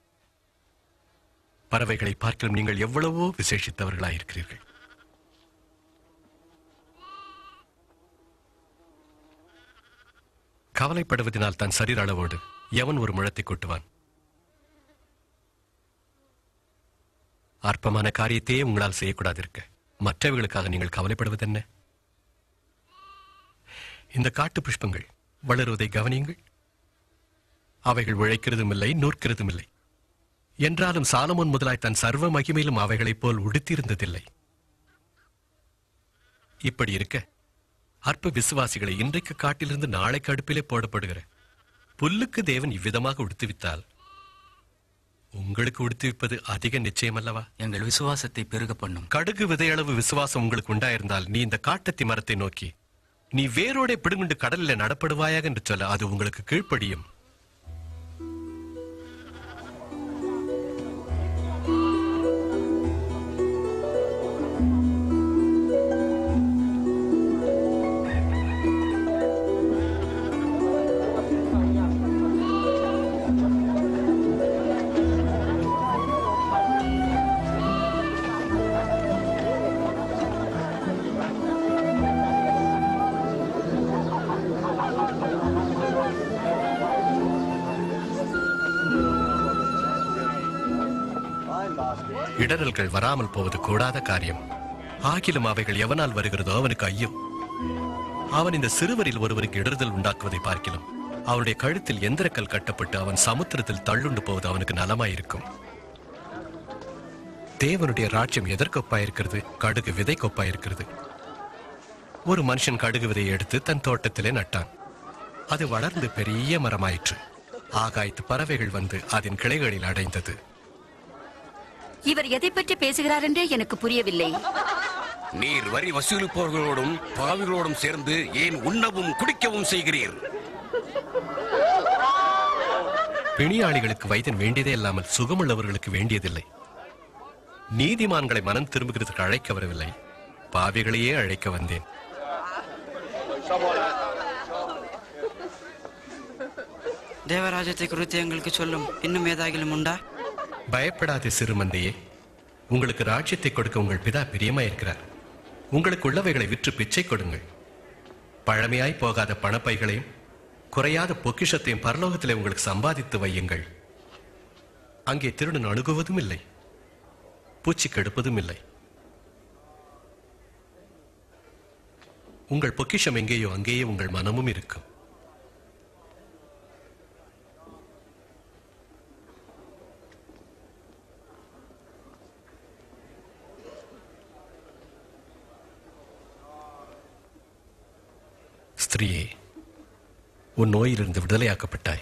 பறவைகளை பார்க்கிலும் நீங்கள் எவ்வளவோ விசேஷித்தவர்களாய் இருக்கிறீர்கள் கவலைப்படுவதனால் தன் சரீர அளவோடு எவன் ஒரு முழத்தை கொட்டுவான் அற்பமான காரியத்தையே உங்களால் செய்யக்கூடாது இருக்க மற்றவர்களுக்காக நீங்கள் கவலைப்படுவது என்ன இந்த காட்டு புஷ்பங்கள் வளருவதை கவனியுங்கள் அவைகள் உழைக்கிறதும் இல்லை நூற்கிறதும் இல்லை என்றாலும் சாலமோன் முதலாய் தன் சர்வ மகிமையிலும் அவைகளைப் போல் உடுத்தியிருந்ததில்லை இப்படி இருக்க அற்ப விசுவாசிகளை இன்றைக்கு காட்டிலிருந்து நாளைக்கு அடுப்பிலே போடப்படுகிற புல்லுக்கு தேவன் இவ்விதமாக உடுத்துவித்தால் உங்களுக்கு உடுத்துவிப்பது அதிக நிச்சயம் அல்லவா எங்கள் விசுவாசத்தை பெருக பண்ணும் கடுகு விதையளவு விசுவாசம் உங்களுக்கு உண்டாயிருந்தால் நீ இந்த காட்டத்தி மரத்தை நோக்கி நீ வேரோடே பிடுங்குண்டு கடலில் நடப்படுவாயாக என்று சொல்ல அது உங்களுக்கு கீழ்ப்படியும் இடரல்கள் வராமல் போவது கூடாத காரியம் ஆகிலும் அவைகள் எவனால் வருகிறதோ அவனுக்கு ஐயோ அவன் இந்த சிறுவரில் ஒருவருக்கு இடறுதல் உண்டாக்குவதை பார்க்கிலும் அவனுடைய கழுத்தில் எந்திரக்கல் கட்டப்பட்டு அவன் சமுத்திரத்தில் தள்ளுண்டு போவது அவனுக்கு நலமாயிருக்கும் தேவனுடைய ராஜ்யம் எதற்கொப்பாயிருக்கிறது கடுகு விதை கொப்பாயிருக்கிறது ஒரு மனுஷன் கடுகு விதையை எடுத்து தன் தோட்டத்திலே நட்டான் அது வளர்ந்து பெரிய மரமாயிற்று ஆகாயத்து பறவைகள் வந்து அதன் கிளைகளில் அடைந்தது இவர் எதை பற்றி பேசுகிறார் என்றே எனக்கு புரியவில்லை நீர் வரி வசூலிப்பவர்களோடும் பாவிகளோடும் சேர்ந்து ஏன் உண்ணவும் குடிக்கவும் செய்கிறீர் பிணியாளிகளுக்கு வைத்தியன் வேண்டியதே இல்லாமல் சுகமுள்ளவர்களுக்கு வேண்டியதில்லை நீதிமான்களை மனம் திரும்புகிறதுக்கு அழைக்க வரவில்லை பாவிகளையே அழைக்க வந்தேன் தேவராஜ்யத்தை குறித்து எங்களுக்கு சொல்லும் இன்னும் ஏதாகிலும் உண்டா பயப்படாதே சிறுமந்தையே உங்களுக்கு ராஜ்யத்தை கொடுக்க உங்கள் பிதா பிரியமாயிருக்கிறார் உங்களுக்கு உள்ளவைகளை விற்று பிச்சை கொடுங்கள் பழமையாய் போகாத பணப்பைகளையும் குறையாத பொக்கிஷத்தையும் பரலோகத்திலே உங்களுக்கு சம்பாதித்து வையுங்கள் அங்கே திருடன் அணுகுவதும் இல்லை பூச்சி கெடுப்பதும் இல்லை உங்கள் பொக்கிஷம் எங்கேயோ அங்கேயே உங்கள் மனமும் இருக்கும் ஸ்திரீயே உன் நோயிலிருந்து விடுதலையாக்கப்பட்டாய்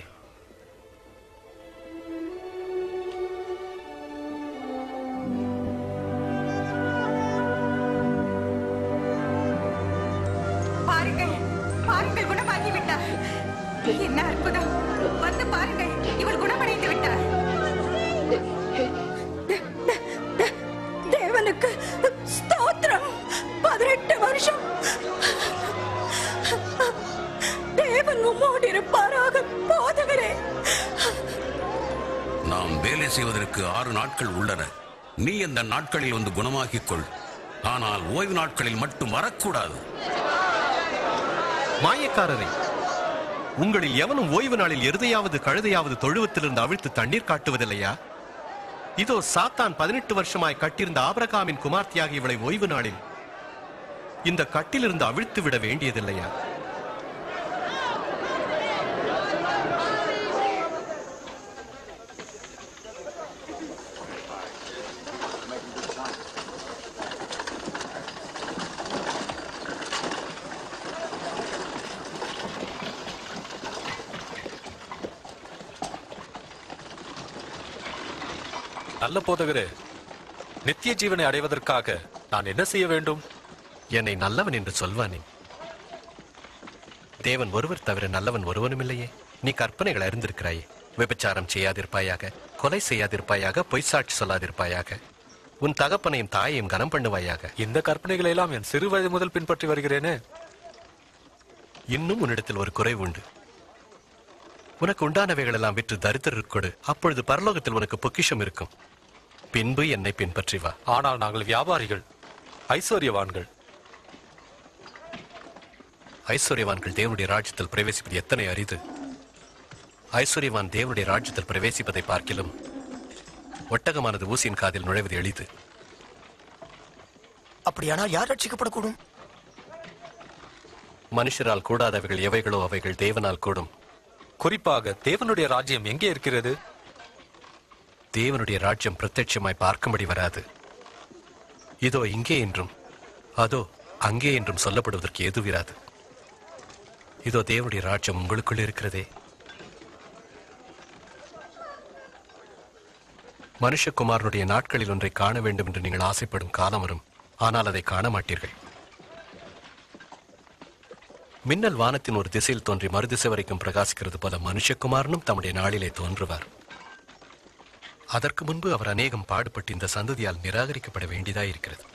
பாருங்கள் பாருங்கள் குணமாகி விட்டார் என்ன அற்புதம் வந்து பாருங்கள் இவள் குணமடைந்து விட்டார் தேவனுக்கு ஸ்தோத்திரம் பதினெட்டு வருஷம் தேவன் உம்மோடு இருப்பாராக போதகரே நாம் வேலை செய்வதற்கு ஆறு நாட்கள் உள்ளன நீ இந்த நாட்களில் வந்து குணமாக்கிக் கொள் ஆனால் ஓய்வு நாட்களில் மட்டும் வரக்கூடாது மாயக்காரரே உங்களில் எவனும் ஓய்வு நாளில் எருதையாவது கழுதையாவது தொழுவத்திலிருந்து அவிழ்த்து தண்ணீர் காட்டுவதில்லையா இதோ சாத்தான் பதினெட்டு வருஷமாய் கட்டியிருந்த ஆபிரகாமின் குமார்த்தியாக இவளை ஓய்வு நாளில் இந்த கட்டிலிருந்து அவிழ்த்து விட வேண்டியதில்லையா நல்ல போதகரே நித்திய ஜீவனை அடைவதற்காக நான் என்ன செய்ய வேண்டும் என்னை நல்லவன் என்று சொல்வானே தேவன் ஒருவர் தவிர நல்லவன் ஒருவனும் இல்லையே நீ கற்பனைகள் அறிந்திருக்கிறாயே விபச்சாரம் செய்யாதிருப்பாயாக கொலை செய்யாதிருப்பாயாக பொய் சாட்சி சொல்லாதிருப்பாயாக உன் தகப்பனையும் தாயையும் கனம் பண்ணுவாயாக இந்த கற்பனைகளை எல்லாம் என் சிறு வயது முதல் பின்பற்றி வருகிறேனே இன்னும் உன்னிடத்தில் ஒரு குறைவு உண்டு உனக்கு உண்டானவைகள் எல்லாம் விற்று தரித்திரருக்கு கொடு அப்பொழுது பரலோகத்தில் உனக்கு பொக்கிஷம் இருக்கும் பின்பு என்னை பின்பற்றி வா ஆனால் நாங்கள் வியாபாரிகள் ஐஸ்வர்யவான்கள் ஐஸ்வர்யவான்கள் தேவனுடைய ராஜ்யத்தில் பிரவேசிப்பது எத்தனை அரிது ஐஸ்வர்யவான் தேவனுடைய ராஜ்யத்தில் பிரவேசிப்பதை பார்க்கிலும் ஒட்டகமானது ஊசியின் காதில் நுழைவது எளிது அப்படியானால் யார் ரட்சிக்கப்படக்கூடும் மனுஷரால் கூடாதவைகள் எவைகளோ அவைகள் தேவனால் கூடும் குறிப்பாக தேவனுடைய ராஜ்யம் எங்கே இருக்கிறது தேவனுடைய ராஜ்யம் பிரத்யட்சமாய் பார்க்கும்படி வராது இதோ இங்கே என்றும் அதோ அங்கே என்றும் சொல்லப்படுவதற்கு எதுவிராது இதோ தேவனுடைய ராஜ்யம் உங்களுக்குள் இருக்கிறதே மனுஷகுமாரனுடைய நாட்களில் ஒன்றை காண வேண்டும் என்று நீங்கள் ஆசைப்படும் காலம் வரும் ஆனால் அதை காண மாட்டீர்கள் மின்னல் வானத்தின் ஒரு திசையில் தோன்றி மறுதிசை வரைக்கும் பிரகாசிக்கிறது போல மனுஷகுமாரனும் தம்முடைய நாளிலே தோன்றுவார் அதற்கு முன்பு அவர் அநேகம் பாடுபட்டு இந்த சந்ததியால் நிராகரிக்கப்பட வேண்டியதாயிருக்கிறது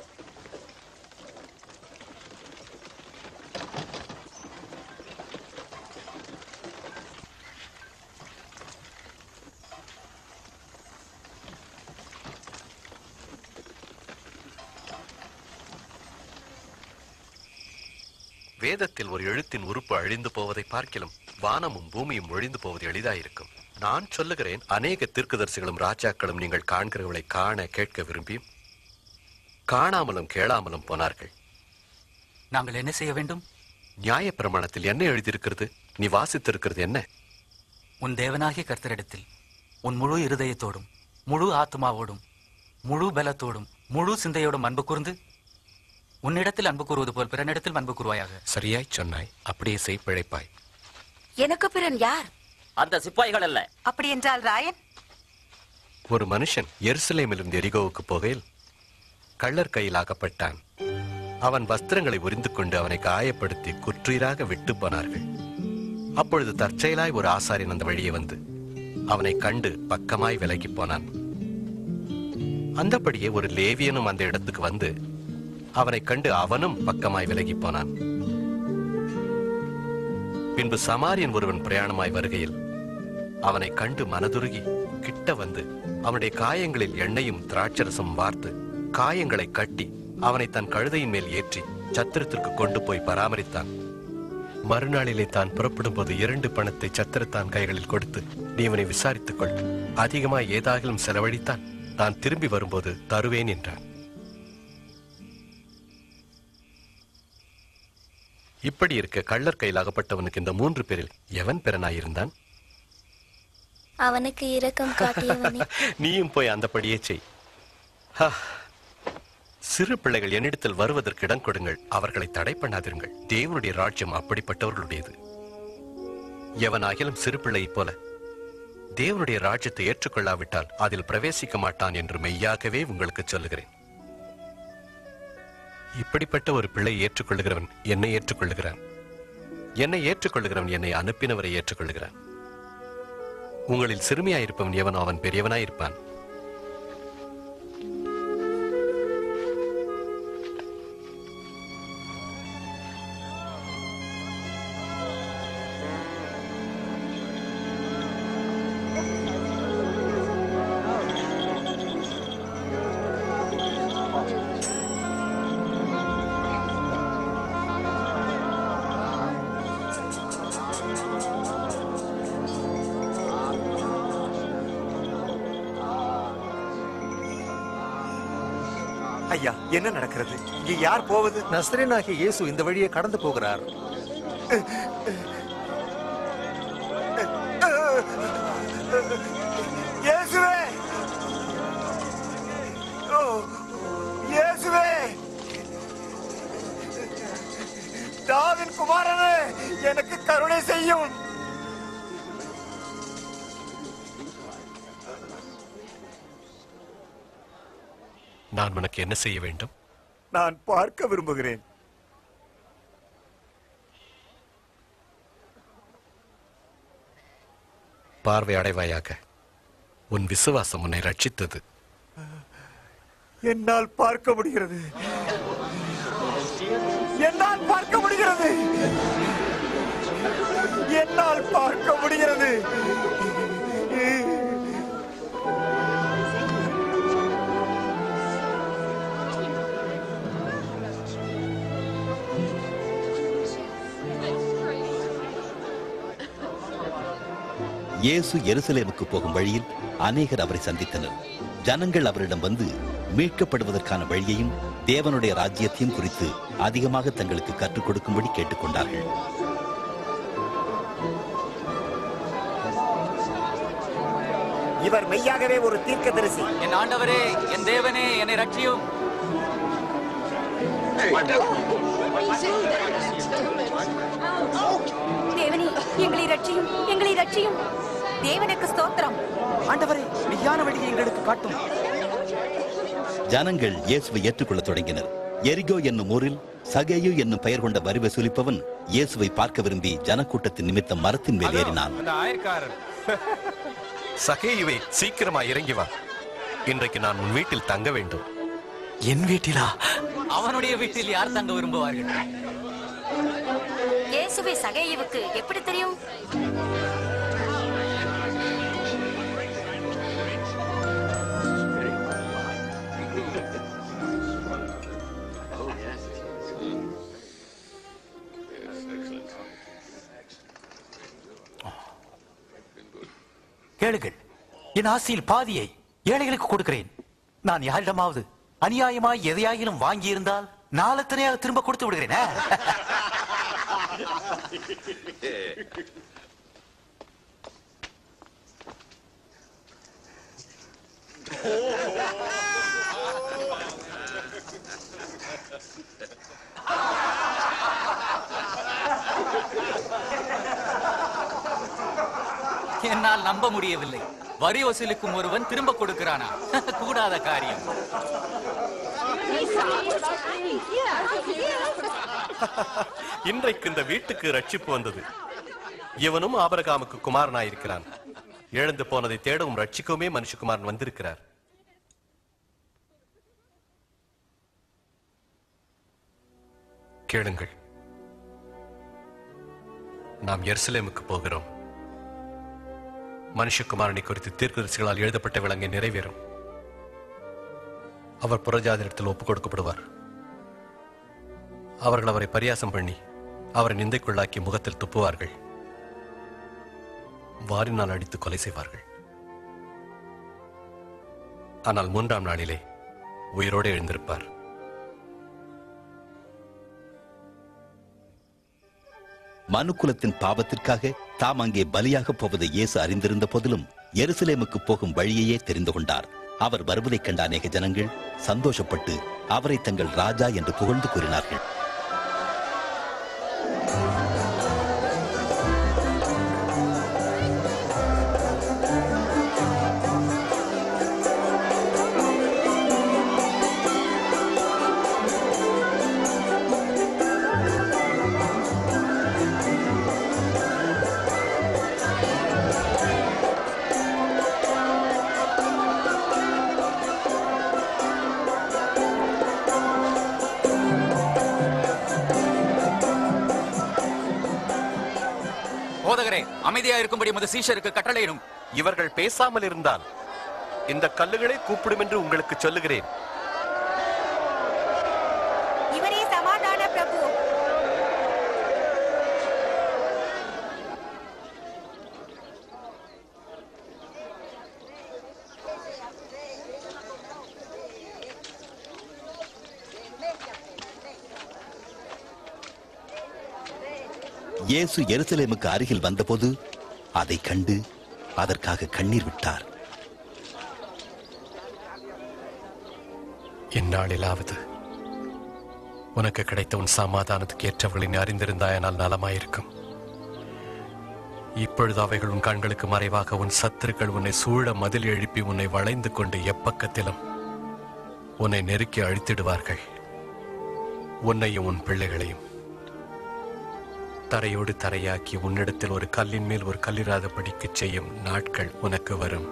வேதத்தில் ஒரு எழுத்தின் உறுப்பு அழிந்து போவதை பார்க்கிலும் வானமும் பூமியும் ஒழிந்து போவது எளிதாயிருக்கும் நான் சொல்லுகிறேன் அநேக தீர்க்கதரிசிகளும் ராஜாக்களும் நீங்கள் காண்கிறவர்களை காண கேட்க விரும்பியும் காணாமலும் கேளாமலும் போனார்கள் நாங்கள் என்ன செய்ய வேண்டும் நியாய பிரமாணத்தில் என்ன எழுதியிருக்கிறது நீ வாசித்திருக்கிறது என்ன உன் தேவனாகிய கர்த்தரிடத்தில் உன் முழு இருதயத்தோடும் முழு ஆத்மாவோடும் முழு பலத்தோடும் முழு சிந்தையோடும் அன்பு கூர்ந்து உன்னிடத்தில் அன்பு கூறுவது போல் பிறனிடத்தில் அன்பு கூறுவாயாக சரியாய் சொன்னாய் அப்படியே செய் பிழைப்பாய் எனக்கு பிறன் யார் அந்த சிப்பாய்கள் அல்ல அப்படி என்றால் ராயன் ஒரு மனுஷன் எருசலேமிலிருந்து எரிகோவுக்கு போகையில் கள்ளர் கையில் ஆகப்பட்டான் அவன் வஸ்திரங்களை உரிந்து கொண்டு அவனை காயப்படுத்தி குற்றுயிராக விட்டு போனார்கள் அப்பொழுது தற்செயலாய் ஒரு ஆசாரியன் அந்த வழியே வந்து அவனை கண்டு பக்கமாய் விலகி போனான் அந்தபடியே ஒரு லேவியனும் அந்த இடத்துக்கு வந்து அவனை கண்டு அவனும் பக்கமாய் விலகி போனான் பின்பு சமாரியன் ஒருவன் பிரயாணமாய் வருகையில் அவனை கண்டு மனதுருகி கிட்ட வந்து அவனுடைய காயங்களில் எண்ணெயும் திராட்சரசம் வார்த்து காயங்களை கட்டி அவனை தன் கழுதையின் மேல் ஏற்றி சத்திரத்திற்கு கொண்டு போய் பராமரித்தான் மறுநாளிலே தான் புறப்படும் போது இரண்டு பணத்தை சத்திரத்தான் கைகளில் கொடுத்து நீ இவனை விசாரித்துக் கொள் அதிகமாய் ஏதாகிலும் செலவழித்தான் நான் திரும்பி வரும்போது தருவேன் என்றான் இப்படி இருக்க கள்ளர் கையில் அகப்பட்டவனுக்கு இந்த மூன்று பேரில் எவன் பிறனாயிருந்தான் அவனுக்கு இரக்கம் காட்டியவனே நீயும் போய் அந்தபடியே செய் ஹா. சிறு பிள்ளைகள் என்னிடத்தில் வருவதற்கு இடம் கொடுங்கள் அவர்களை தடை பண்ணாதிருங்கள் தேவனுடைய ராஜ்யம் அப்படிப்பட்டவர்களுடையது எவனாகிலும் சிறு பிள்ளையைப் போல தேவனுடைய ராஜ்யத்தை ஏற்றுக்கொள்ளாவிட்டால் அதில் பிரவேசிக்க மாட்டான் என்று மெய்யாகவே உங்களுக்கு சொல்லுகிறேன் இப்படிப்பட்ட ஒரு பிள்ளை ஏற்றுக்கொள்ளுகிறவன் என்னை ஏற்றுக்கொள்ளுகிறான் என்னை ஏற்றுக்கொள்ளுகிறவன் என்னை அனுப்பினவரை ஏற்றுக்கொள்ளுகிறான் உங்களில் சிறுமியாயிருப்பவன் எவனோ அவன் பெரியவனாயிருப்பான் ஐயா என்ன நடக்கிறது இங்க யார் போவது நஸ்ரேனாகிய இயேசு இந்த வழியே கடந்து போகிறார் இயேசுவே ஓ, இயேசுவே தாவின் குமாரனே எனக்கு கருணை செய்யும் நான் உனக்கு என்ன செய்ய வேண்டும் நான் பார்க்க விரும்புகிறேன் பார்வை அடைவாயாக உன் விசுவாசம் உன்னை ரட்சித்தது என்னால் பார்க்க முடிகிறது என்னால் பார்க்க முடிகிறது என்னால் பார்க்க முடிகிறது இயேசு எருசலேமுக்கு போகும் வழியில் அநேகர் அவரை சந்தித்தனர் ஜனங்கள் அவரிடம் வந்து மீட்கப்படுவதற்கான வழியையும் தேவனுடைய ராஜ்யத்தையும் குறித்து அதிகமாக தங்களுக்கு கற்றுக் கொடுக்கும்படி கேட்டுக்கொண்டார்கள் இவர் மெய்யாகவே ஒரு தீர்க்கதரிசி என் ஆண்டவரே என் தேவனே என்னை ரட்சியும் தேவனே எங்களை ரட்சியும் எங்களை ரட்சியும் தேவனுக்கு ஸ்தோத்திரம் ஆண்டவரே மெய்யான வழியை எங்களுக்கு காட்டும் ஜனங்கள் இயேசுவை ஏற்றுக்கொள்ளத் தொடங்கினர் எரிகோ என்னும் ஊரில் சகேயு என்னும் பெயர் கொண்ட வரி வசூலிப்பவன் இயேசுவை பார்க்க விரும்பி ஜனக்கூட்டத்தின் நிமித்தம் மரத்தின் மேல் ஏறினான் அந்த ஆயர்காரன் சகேயுவே சீக்கிரமா இறங்கி வா இன்றைக்கு நான் உன் வீட்டில் தங்க வேண்டும் என் வீட்டிலா அவனுடைய வீட்டில் யார் தங்க விரும்புவார்கள் இயேசுவை சகேயுவுக்கு எப்படி தெரியும் கேளுங்கள் என் ஆசையில் பாதியை ஏழைகளுக்கு கொடுக்கிறேன் நான் யாரிடமாவது அநியாயமாய் எதையாகிலும் வாங்கி இருந்தால் நாளத்தனையாக திரும்ப கொடுத்து விடுகிறேன் ஆ? என்னால் நம்ப முடியவில்லை வரி வசூலிக்கும் ஒருவன் திரும்ப கொடுக்கிறானா கூடாத காரியம் இன்றைக்கு இந்த வீட்டுக்கு ரட்சிப்பு வந்தது இவனும் ஆபரகாமுக்கு குமாரனாயிருக்கிறான் இழந்து போனதை தேடவும் ரட்சிக்கவுமே மனுஷகுமாரன் வந்திருக்கிறார் கேளுங்கள் நாம் எருசலேமுக்கு போகிறோம் மனுஷகுமாரனை குறித்து தீர்க்கதரிசிகளால் எழுதப்பட்ட விலங்கை நிறைவேறும் அவர் புறஜாதிடத்தில் ஒப்புக் கொடுக்கப்படுவார் அவர்கள் அவரை பரியாசம் பண்ணி அவரை நிந்தைக்குள்ளாக்கி முகத்தில் துப்புவார்கள் வாரினால் அடித்து கொலை செய்வார்கள் ஆனால் மூன்றாம் நாளிலே உயிரோடு எழுந்திருப்பார் மனுக்குலத்தின் பாவத்திற்காக தாம் அங்கே பலியாக போவதை இயேசு அறிந்திருந்த போதிலும் எருசலேமுக்கு போகும் வழியையே தெரிந்து கொண்டார் அவர் வருவதைக் கண்ட அநேக ஜனங்கள் சந்தோஷப்பட்டு அவரை தங்கள் ராஜா என்று புகழ்ந்து கூறினார்கள் போதகரே அமைதியா இருக்கும்படி முத சீஷருக்கு கட்டளையிடும் இவர்கள் பேசாமல் இருந்தால் இந்த கல்லுகளை கூப்பிடும் என்று உங்களுக்கு சொல்லுகிறேன் இவரே சமாதான பிரபு இயேசு எருசலேமுக்கு அருகில் வந்தபோது அதை கண்டு அதற்காக கண்ணீர் விட்டார் இந்நாளிலாவது உனக்கு கிடைத்த உன் சமாதானத்துக்கு ஏற்றவர்களை நீ அறிந்திருந்தாயனால் நலமாயிருக்கும் இப்பொழுது அவைகள் உன் கண்களுக்கு மறைவாக உன் சத்துருக்கள் உன்னை சூழ மதில் எழுப்பி உன்னை வளைந்து கொண்டு எப்பக்கத்திலும் உன்னை நெருக்கி அழித்திடுவார்கள் உன்னையும் உன் பிள்ளைகளையும் தரையோடு தரையாக்கி உன்னிடத்தில் ஒரு கல்லின் மேல் ஒரு கல்லிராதபடிக்கு செய்யும் நாட்கள் உனக்கு வரும்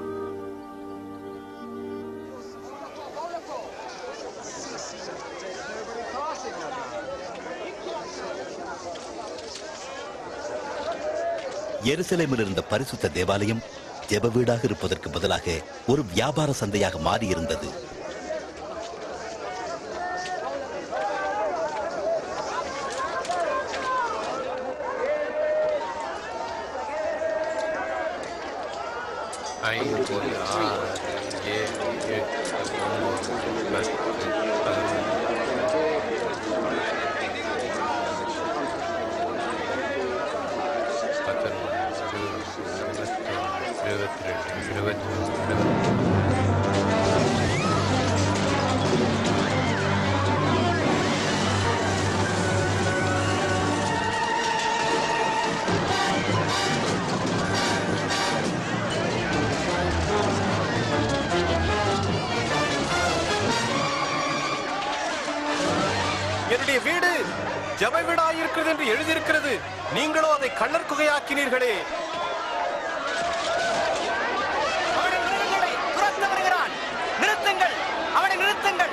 எருசலேமில் இருந்த பரிசுத்த தேவாலயம் ஜெப வீடாக இருப்பதற்கு பதிலாக ஒரு வியாபார சந்தையாக மாறியிருந்தது ஐந்து ஆறு ஏழு எட்டு ஒன்பது பத்து இருபத்தி ரெண்டு இருபத்தி என்னுடைய வீடு ஜப வீடாயிருக்கிறது என்று எழுதியிருக்கிறது நீங்களோ அதை கள்ளர் குகையாக்கினீர்களே துரத்த வருகிறான் நிறுத்துங்கள் அவனை நிறுத்துங்கள்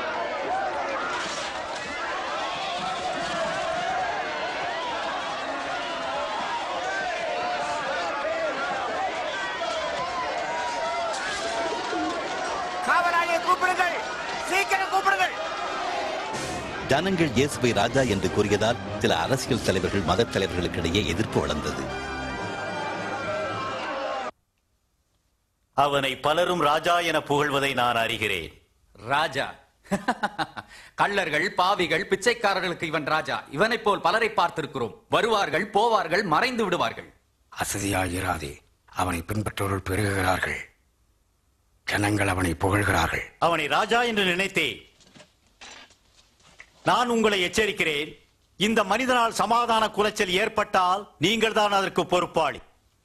காவலாளியை கூப்பிடுங்கள் சீக்கிரம் கூப்பிடுங்கள் ஜனங்கள் இயேசுவை ராஜா என்று கூறியதால் சில அரசியல் தலைவர்கள் மதத் தலைவர்களுக்கிடையே எதிர்ப்பு வளர்ந்தது அவனை பலரும் ராஜா என புகழ்வதை நான் அறிகிறேன் ராஜா கள்ளர்கள் பாவிகள் பிச்சைக்காரர்களுக்கு இவன் ராஜா இவனைப் போல் பலரை பார்த்திருக்கிறோம் வருவார்கள் போவார்கள் மறைந்து விடுவார்கள் அசதியாயிராதே அவனை பின்பற்றவர்கள் பெருகுகிறார்கள் ஜனங்கள் அவனை புகழ்கிறார்கள் அவனை ராஜா என்று நினைத்தேன் நான் உங்களை எச்சரிக்கிறேன் இந்த மனிதனால் சமாதான குலைச்சல் ஏற்பட்டால் நீங்கள் தான் அதற்கு பொறுப்பாளி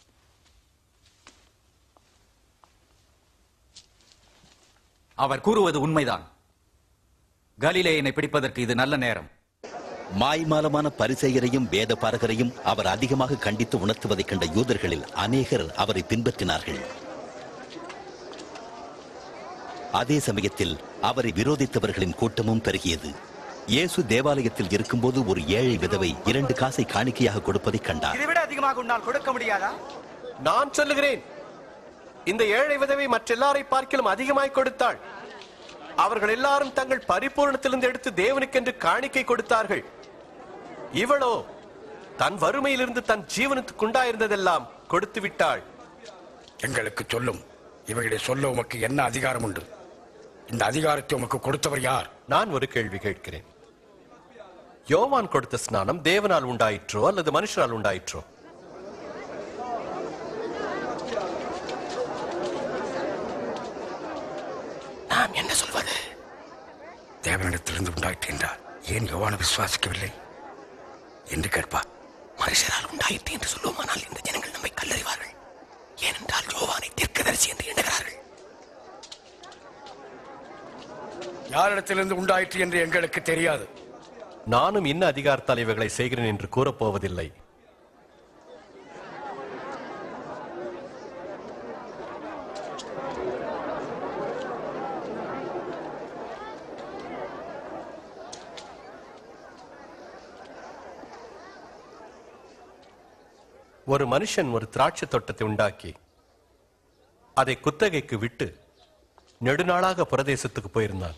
அவர் கூறுவது உண்மைதான் கலிலேயனை பிடிப்பதற்கு இது நல்ல நேரம் மாய்மாலமான பரிசெயரையும் வேத பாரகரையும் அவர் அதிகமாக கண்டித்து உணர்த்துவதைக் கண்ட யூதர்களில் அநேகர் அவரை பின்பற்றினார்கள் அதே சமயத்தில் அவரை விரோதித்தவர்களின் கூட்டமும் பெருகியது இயேசு தேவாலயத்தில் இருக்கும்போது ஒரு ஏழை விதவை இரண்டு காசை காணிக்கையாக கொடுப்பதைக் கண்டார் இதை விட அதிகமாக உன்னால் கொடுக்க முடியாதா நான் சொல்லுகிறேன் இந்த ஏழை விதவை மற்றெல்லாரை பார்க்கிலும் அதிகமாய் கொடுத்தாள் அவர்கள் எல்லாரும் தங்கள் பரிபூரணத்திலிருந்து எடுத்து தேவனுக்கென்று காணிக்கை கொடுத்தார்கள் இவளோ தன் வறுமையிலிருந்து தன் ஜீவனத்துக்கு உண்டாயிருந்ததெல்லாம் கொடுத்து விட்டாள் எங்களுக்கு சொல்லும் இவைகளை சொல்ல உமக்கு என்ன அதிகாரம் உண்டு இந்த அதிகாரத்தை உமக்கு கொடுத்தவர் யார் நான் ஒரு கேள்வி கேட்கிறேன் யோவான் கொடுத்த ஸ்நானம் தேவனால் உண்டாயிற்றோ அல்லது மனுஷனால் உண்டாயிற்றோ நாம் என்ன சொல்வது தேவனிடத்திலிருந்து உண்டாயிற்று என்றார் ஏன் யோவான விசுவாசிக்கவில்லை என்று கேட்பார் மனுஷரால் உண்டாயிற்று என்று சொல்லுவோமானால் இந்த ஜனங்கள் நம்மை கல்லறிவார்கள் ஏனென்றால் யோவானை தீர்க்கதரிசி என்று எண்ணுகிறார்கள் யாரிடத்திலிருந்து உண்டாயிற்று என்று எங்களுக்கு தெரியாது நானும் இன்ன அதிகார தலைவர்களை செய்கிறேன் என்று கூறப்போவதில்லை ஒரு மனுஷன் ஒரு திராட்சை தோட்டத்தை உண்டாக்கி அதை குத்தகைக்கு விட்டு நெடுநாளாக பிரதேசத்துக்கு போயிருந்தான்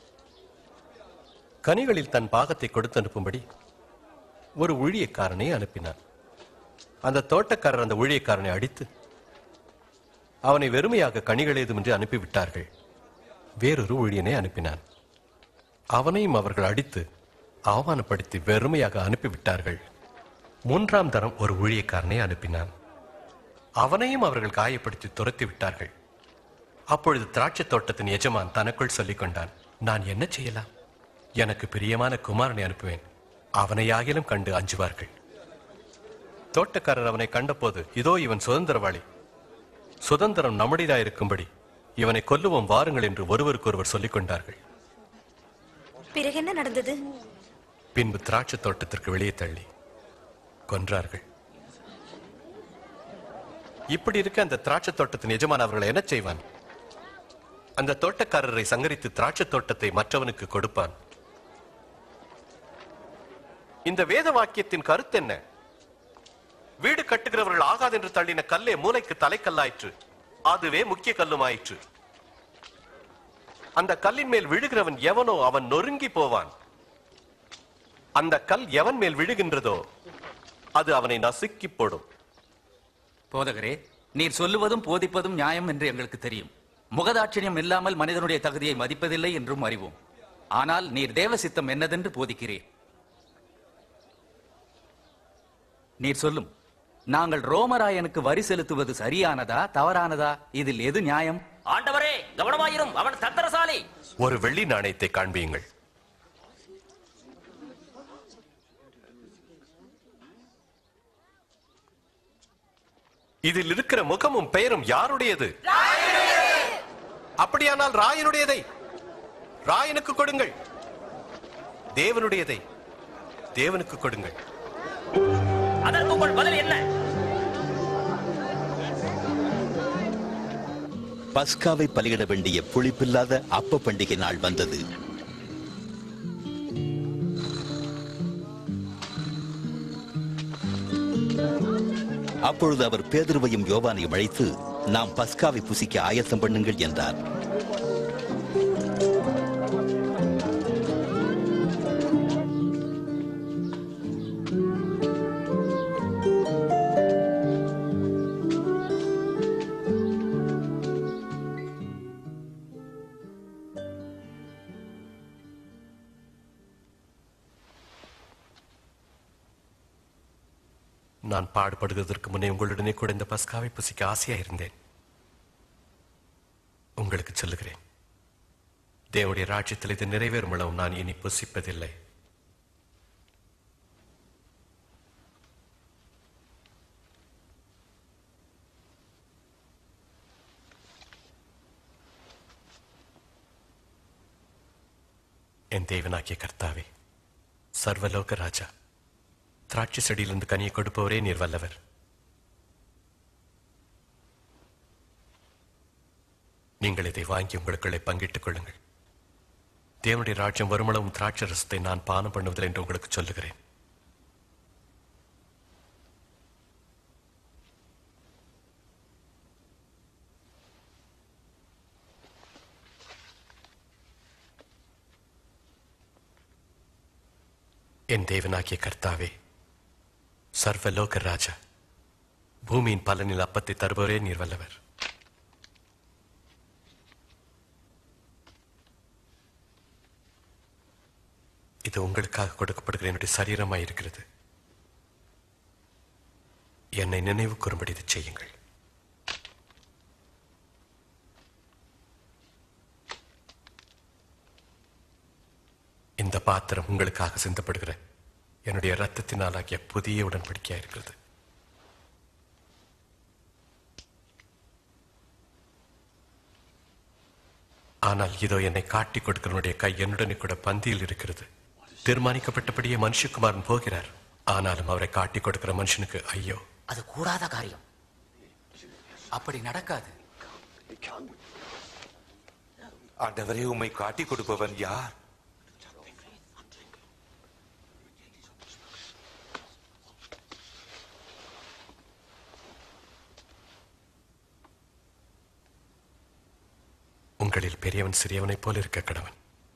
கனிகளில் தன் பாகத்தை கொடுத்து அனுப்பும்படி ஒரு ஊழியக்காரனை அனுப்பினான் அந்த தோட்டக்காரர் அந்த ஊழியக்காரனை அடித்து அவனை வெறுமையாக கனிகள் ஏதுமின்றி அனுப்பிவிட்டார்கள் வேறொரு ஊழியனை அனுப்பினான் அவனையும் அவர்கள் அடித்து அவமானப்படுத்தி வெறுமையாக அனுப்பிவிட்டார்கள் மூன்றாம் தரம் ஒரு ஊழியக்காரனை அனுப்பினான் அவனையும் அவர்கள் காயப்படுத்தி துரத்தி விட்டார்கள் அப்பொழுது திராட்சை தோட்டத்தின் எஜமான் தனக்குள் சொல்லிக் கொண்டான் நான் என்ன செய்யலாம் எனக்கு பிரியமான குமாரனை அனுப்புவேன் அவனையாகிலும் கண்டு அஞ்சுவார்கள் தோட்டக்காரர் அவனை கண்டபோது இதோ இவன் சுதந்திரவாளி சுதந்திரம் நம்முடையதாயிருக்கும்படி இவனை கொல்லுவோம் வாருங்கள் என்று ஒருவருக்கொருவர் சொல்லிக் கொண்டார்கள் பிறகு என்ன நடந்தது பின்பு திராட்சை தோட்டத்திற்கு வெளியே தள்ளி கொன்றார்கள் இப்படி இருக்க அந்த திராட்சை தோட்டத்தின் எஜமான் அவர்களை என்ன செய்வான் அந்த தோட்டக்காரரை சங்கரித்து திராட்சை தோட்டத்தை மற்றவனுக்கு கொடுப்பான் இந்த வேத வாக்கியத்தின் கருத்து என்ன வீடு கட்டுகிறவர்கள் ஆகாது என்று தள்ளின கல்லே மூளைக்கு தலைக்கல்லாயிற்று அதுவே முக்கிய கல்லுமாயிற்று அந்த கல்லின் மேல் விழுகிறவன் எவனோ அவன் நொறுங்கி போவான் அந்த கல் எவன் மேல் விழுகின்றதோ அது அவனை நசுக்கி போடும் போதகரே நீர் சொல்லுவதும் போதிப்பதும் நியாயம் என்று எங்களுக்கு தெரியும் முகதாட்சிணியம் இல்லாமல் மனிதனுடைய தகுதியை மதிப்பதில்லை என்றும் அறிவோம் ஆனால் நீர் தேவ சித்தம் என்னதென்று போதிக்கிறீர் நீர் சொல்லும் நாங்கள் ரோமராயனுக்கு வரி செலுத்துவது சரியானதா தவறானதா இதில் எது நியாயம் ஆண்டவரே கவனமாயிரும் அவன் தத்திரசாலி ஒரு வெள்ளி நாணயத்தை காண்பியுங்கள் இதில் இருக்கிற முகமும் பெயரும் யாருடையது அப்படியானால் ராயனுடையதை ராயனுக்கு கொடுங்கள் தேவனுடையதை தேவனுக்கு கொடுங்கள் அதற்கு உங்கள் பதில் என்ன பஸ்காவை பலியிட வேண்டிய புளிப்பில்லாத அப்ப பண்டிகை நாள் வந்தது அப்பொழுது அவர் பேதுருவையும் யோவானையும் அழைத்து நாம் பஸ்காவை புசிக்க ஆயத்தம் பண்ணுங்கள் என்றார் நான் பாடுபடுவதற்கு முன்னே உங்களுடனே கூட இந்த பஸ்காவை புசிக்க ஆசையா இருந்தேன் உங்களுக்கு சொல்லுகிறேன் தேவனுடைய ராஜ்யத்தில் இது நிறைவேறும் அளவு நான் இனி புசிப்பதில்லை என் தேவனாகிய கர்த்தாவே சர்வலோக ராஜா திராட்சை செடியிலிருந்து கனியை கொடுப்பவரே நீர் வல்லவர் நீங்கள் இதை வாங்கி உங்களுக்குள்ளே பங்கிட்டுக் கொள்ளுங்கள் தேவனுடைய ராஜ்யம் வருமளவும் திராட்சை ரசத்தை நான் பானம் பண்ணுவதில்லை என்று உங்களுக்கு சொல்லுகிறேன் என் தேவனாகிய கர்த்தாவே சர்வலோக ராஜா பூமியின் பலனில் அப்பத்தை தருபவரே நீர் வல்லவர் இது உங்களுக்காக கொடுக்கப்படுகிற என்னுடைய சரீரமாய் இருக்கிறது என்னை நினைவு கூறும்படி இதை செய்யுங்கள் இந்த பாத்திரம் உங்களுக்காக சிந்தப்படுகிற என்னுடைய ரத்தத்தினாலாகிய புதிய உடன்படிக்கையா இருக்கிறது ஆனால் இதோ என்னை காட்டி கொடுக்கிறவனுடைய கை என்னுடனே கூட பந்தியில் இருக்கிறது தீர்மானிக்கப்பட்டபடியே மனுஷகுமாரன் போகிறார் ஆனாலும் அவரை காட்டி கொடுக்கிற மனுஷனுக்கு ஐயோ அது கூடாத காரியம் அப்படி நடக்காது ஆண்டவரே உம்மை காட்டி கொடுப்பவன் யார் உங்களில் பெரியவன் சிறியவனைப் போல இருக்க கடவன்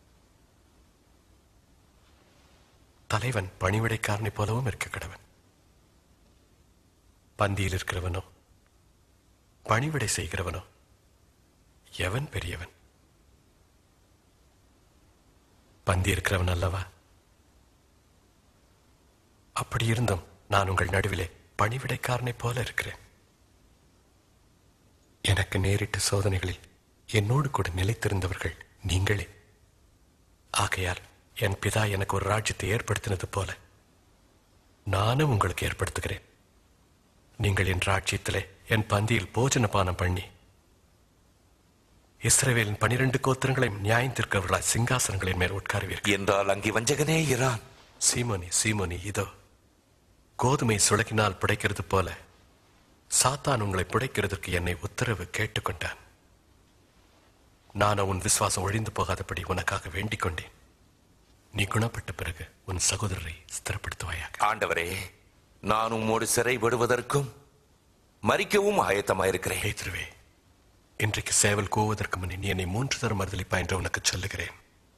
தலைவன் பணிவிடைக்காரனைப் போலவும் இருக்க கடவன் பந்தியில் இருக்கிறவனோ பணிவிடை செய்கிறவனோ எவன் பெரியவன் பந்தி இருக்கிறவன் அல்லவா அப்படி இருந்தும் நான் உங்கள் நடுவிலே பணிவிடைக்காரனைப் போல இருக்கிறேன் எனக்கு நேரிட்ட சோதனைகளில் என்னோடு கூட நிலைத்திருந்தவர்கள் நீங்களே ஆகையால் என் பிதா எனக்கு ஒரு ராஜ்யத்தை ஏற்படுத்தினது போல நானும் உங்களுக்கு ஏற்படுத்துகிறேன் நீங்கள் என் ராஜ்யத்திலே என் பந்தியில் போஜன பானம் பண்ணி இஸ்ரவேலின் பனிரெண்டு கோத்திரங்களையும் நியாயம் தீர்க்கவர்களாய் சிங்காசனங்களின் மேல் உட்காருவீர்கள் என்றால் அங்கே வஞ்சகனே இரான் சீமோனி சீமோனி இதோ கோதுமை சுளக்கினால் புடைக்கிறது போல சாத்தான் உங்களை புடைக்கிறதற்கு என்னை உத்தரவு கேட்டுக்கொண்டான் நான் உன் விசுவாசம் ஒழிந்து போகாதபடி உனக்காக வேண்டிக் கொண்டேன் நீ குணப்பட்ட பிறகு உன் சகோதரரை ஸ்திரப்படுத்துவாயாக ஆண்டவரே நான் உம்மோடு சிறை விடுவதற்கும் மறிக்கவும் ஆயத்தமாயிருக்கிறேன் பேதுருவே இன்றைக்கு சேவல் கூவதற்கு முன்னே நீ என்னை மூன்று தரம் மறுதளிப்பா என்று உனக்கு சொல்லுகிறேன்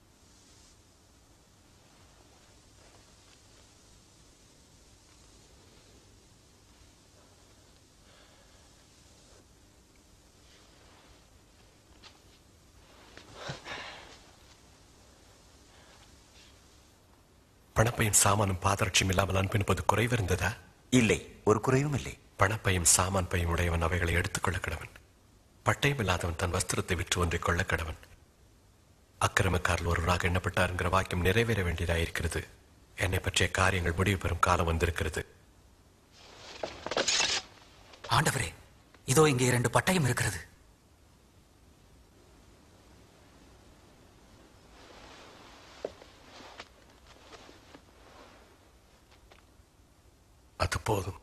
பணப்பையும் சாமானும் பாதரட்சியும் இல்லாமல் அனுப்பினபோது குறைவு இருந்ததா இல்லை ஒரு குறைவும் இல்லை பணப்பையும் சாமான் பையும் உடையவன் அவைகளை எடுத்துக்கொள்ள கடவன் பட்டயம் இல்லாதவன் தன் வஸ்திரத்தை விற்று ஒன்றை கொள்ள கடவன் அக்கிரமக்காரில் ஒருவராக எண்ணப்பட்டார் என்கிற வாக்கியம் நிறைவேற வேண்டியதாயிருக்கிறது என்னை பற்றிய காரியங்கள் முடிவு பெறும் காலம் வந்திருக்கிறது ஆண்டவரே இதோ இங்கே இரண்டு பட்டயம் இருக்கிறது அது போதும்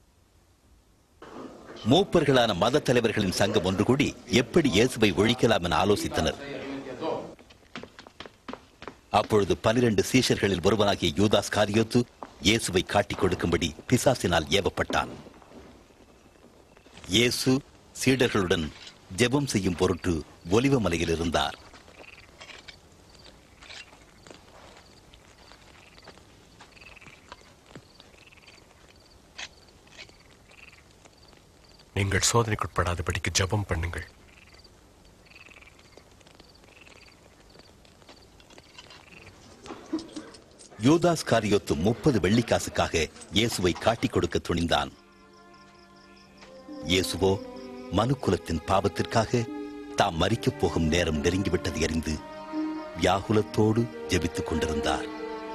மூப்பர்களான மத தலைவர்களின் சங்கம் ஒன்று கூடி எப்படி இயேசுவை ஒழிக்கலாம் என ஆலோசித்தனர் அப்பொழுது பனிரெண்டு சீஷர்களில் ஒருவனாகிய யூதாஸ் காரியோத்து இயேசுவை காட்டிக் கொடுக்கும்படி பிசாசினால் ஏவப்பட்டான் இயேசு சீடர்களுடன் ஜெபம் செய்யும் பொருட்டு ஒலிவமலையில் இருந்தார் நீங்கள் சோதனைக்குட்படாதபடிக்கு ஜெபம் பண்ணுங்கள் யூதாஸ் காரியோத்து முப்பது வெள்ளிக்காசுக்காக இயேசுவை காட்டிக் கொடுக்க துணிந்தான் இயேசுவோ மனுக்குலத்தின் பாவத்திற்காக தாம் மறிக்கப் போகும் நேரம் நெருங்கிவிட்டதை அறிந்து வியாகுலத்தோடு ஜெபித்துக் கொண்டிருந்தார்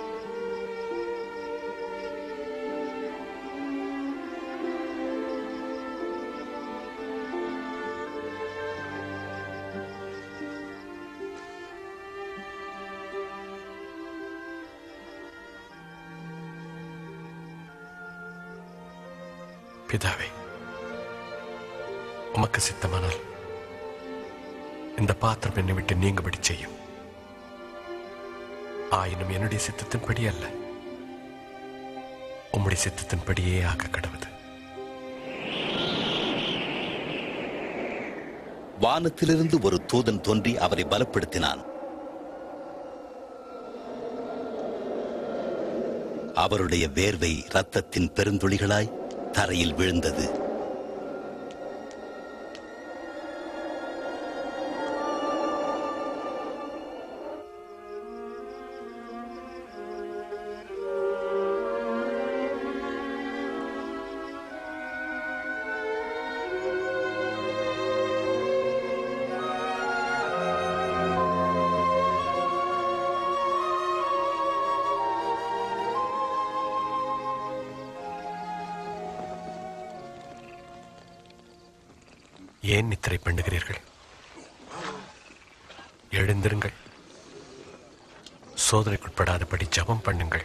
பிதாவே உமக்கு சித்தமானால் இந்த பாத்திரம் என்னை விட்டு நீங்கும்படி செய்யும் ஆயினும் என்னுடைய சித்தத்தின்படி அல்ல உம்முடைய சித்தத்தின்படியே ஆக கடவுது வானத்திலிருந்து ஒரு தூதன் தோன்றி அவரை பலப்படுத்தினான் அவருடைய வேர்வை ரத்தத்தின் பெருந்துளிகளாய் தரையில் விழுந்தது ஏன் நித்திரை பண்ணுகிறீர்கள் எழுந்திருங்கள் சோதனைக்குட்படாதபடி ஜெபம் பண்ணுங்கள்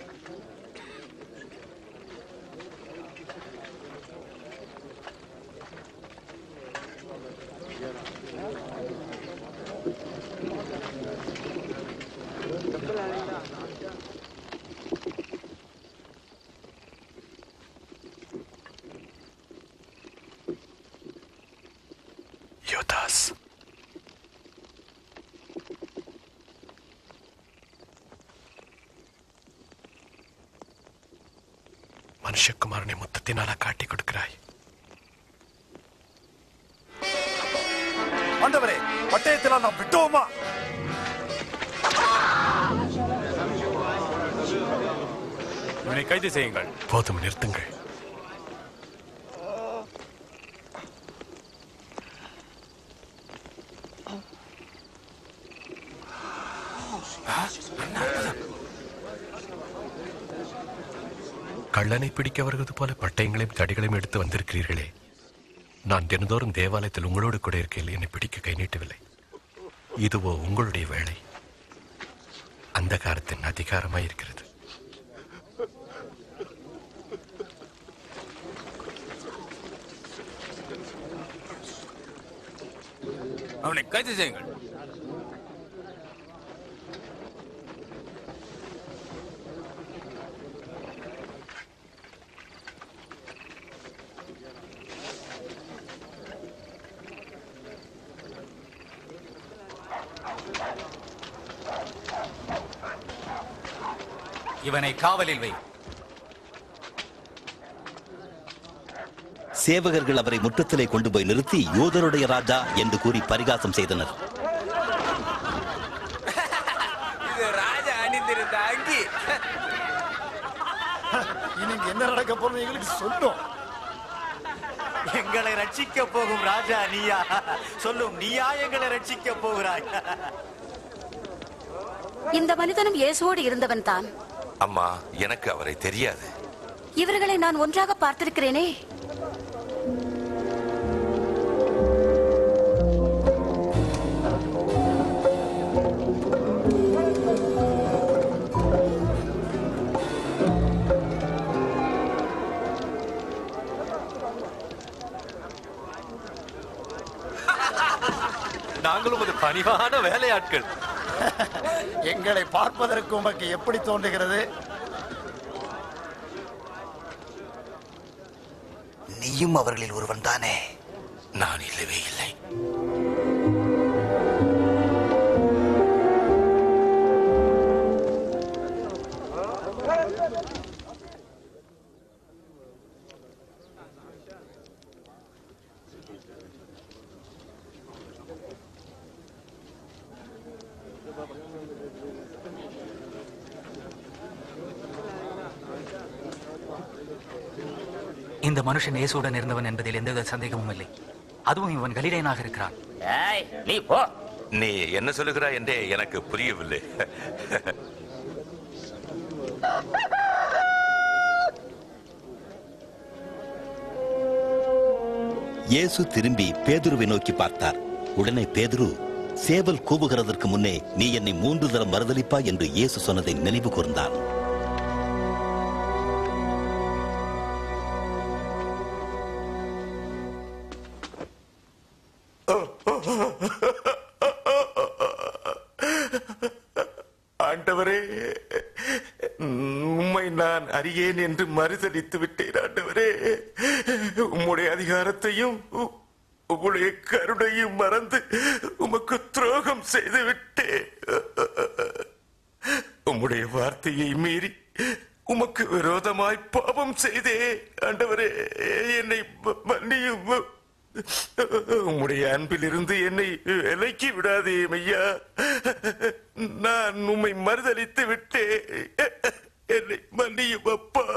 யோதாஸ் மனுஷகுமாரனை மொத்தத்தினால காட்டிக் கொடுக்கிறாய் ஆண்டவரே பட்டயத்தினால் நாம் விட்டோமா இவனை கைது செய்யுங்கள் போதும் நிறுத்துங்கள் கள்ளனை பிடிக்க வருவது போல பட்டயங்களையும் தடிகளையும் எடுத்து வந்திருக்கிறீர்களே நான் தினந்தோறும் தேவாலயத்தில் உங்களோடு கூட இருக்கையில் என்னை பிடிக்க கை நீட்டவில்லை இதுவோ உங்களுடைய வேலை அந்த காரத்தின் அதிகாரமாய் இருக்கிறது அவனை கைது செய்யுங்கள் இவனை காவலில் வை சேவகர்கள் அவரை முற்றத்திலே கொண்டு போய் நிறுத்தி யூதருடைய ராஜா என்று கூறி பரிகாசம் செய்தனர் இது ராஜா அணிந்திருந்த அங்கி இன்னைக்கு என்ன நடக்க போறது எங்களுக்கு சொல்லும் எங்களை ரட்சிக்க போகும் ராஜா நீயா சொல்லும் நீயா எங்களை ரட்சிக்க போகிறாய் இந்த மனிதனும் இயேசுவோடு இருந்தவன் தான் அம்மா எனக்கு அவரை தெரியாது இவர்களை நான் ஒன்றாக பார்த்திருக்கிறேனே நாங்களும் ஒரு பணிவான வேலையாட்கள் எங்களை பார்ப்பதற்கு உமக்கு எப்படி தோன்றுகிறது நீயும் அவர்களில் ஒருவன் தானே நான் இல்லவே இல்லை இந்த மனுஷன் இயேசுடன் இருந்தவன் என்பதில் எந்தவித சந்தேகமும் இல்லை அதுவும் இவன் கலிலேயனாக இருக்கிறான் நீ போ நீ என்ன சொல்லுகிறாய் என்றே எனக்கு புரியவில்லை இயேசு திரும்பி பேதுருவை நோக்கி பார்த்தார் உடனே பேதுரு சேவல் கூவுகிறதற்கு முன்னே நீ என்னை மூன்று தரம் மறுதலிப்பா என்று இயேசு சொன்னதை நினைவு கூர்ந்தான் ஆண்டவரே உம்மை நான் அறியேன் என்று மறுதளித்து விட்டேன் ஆண்டவரே உம்முடைய அதிகாரத்தையும் உ- உம்முடைய கருணையும் மறந்து உமக்கு துரோகம் செய்து விட்டேன் உம்முடைய வார்த்தையை மீறி உமக்கு விரோதமாய் பாவம் செய்தே ஆண்டவரே என்னை ம- மன்னியும் உம்முடைய அன்பிலிருந்து என்னை விலக்கி விடாதே ஐயா நான் உம்மை மறுதலித்து விட்டேன் என்னை மன்னியும் அப்பா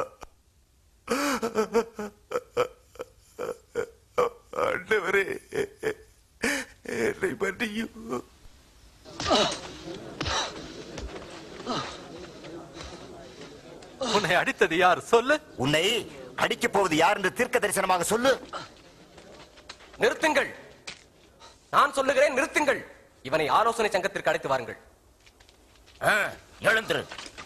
ஆண்டவரே என்னை மன்னியும் உன்னை அடித்தது யார் சொல்லு உன்னை அடிக்கப் போவது யார் என்று தீர்க்க தரிசனமாக சொல்லு நிறுத்துங்கள் நான் சொல்லுகிறேன் நிறுத்துங்கள் இவனை ஆலோசனை சங்கத்திற்கு அழைத்து வாருங்கள் எழுந்திரு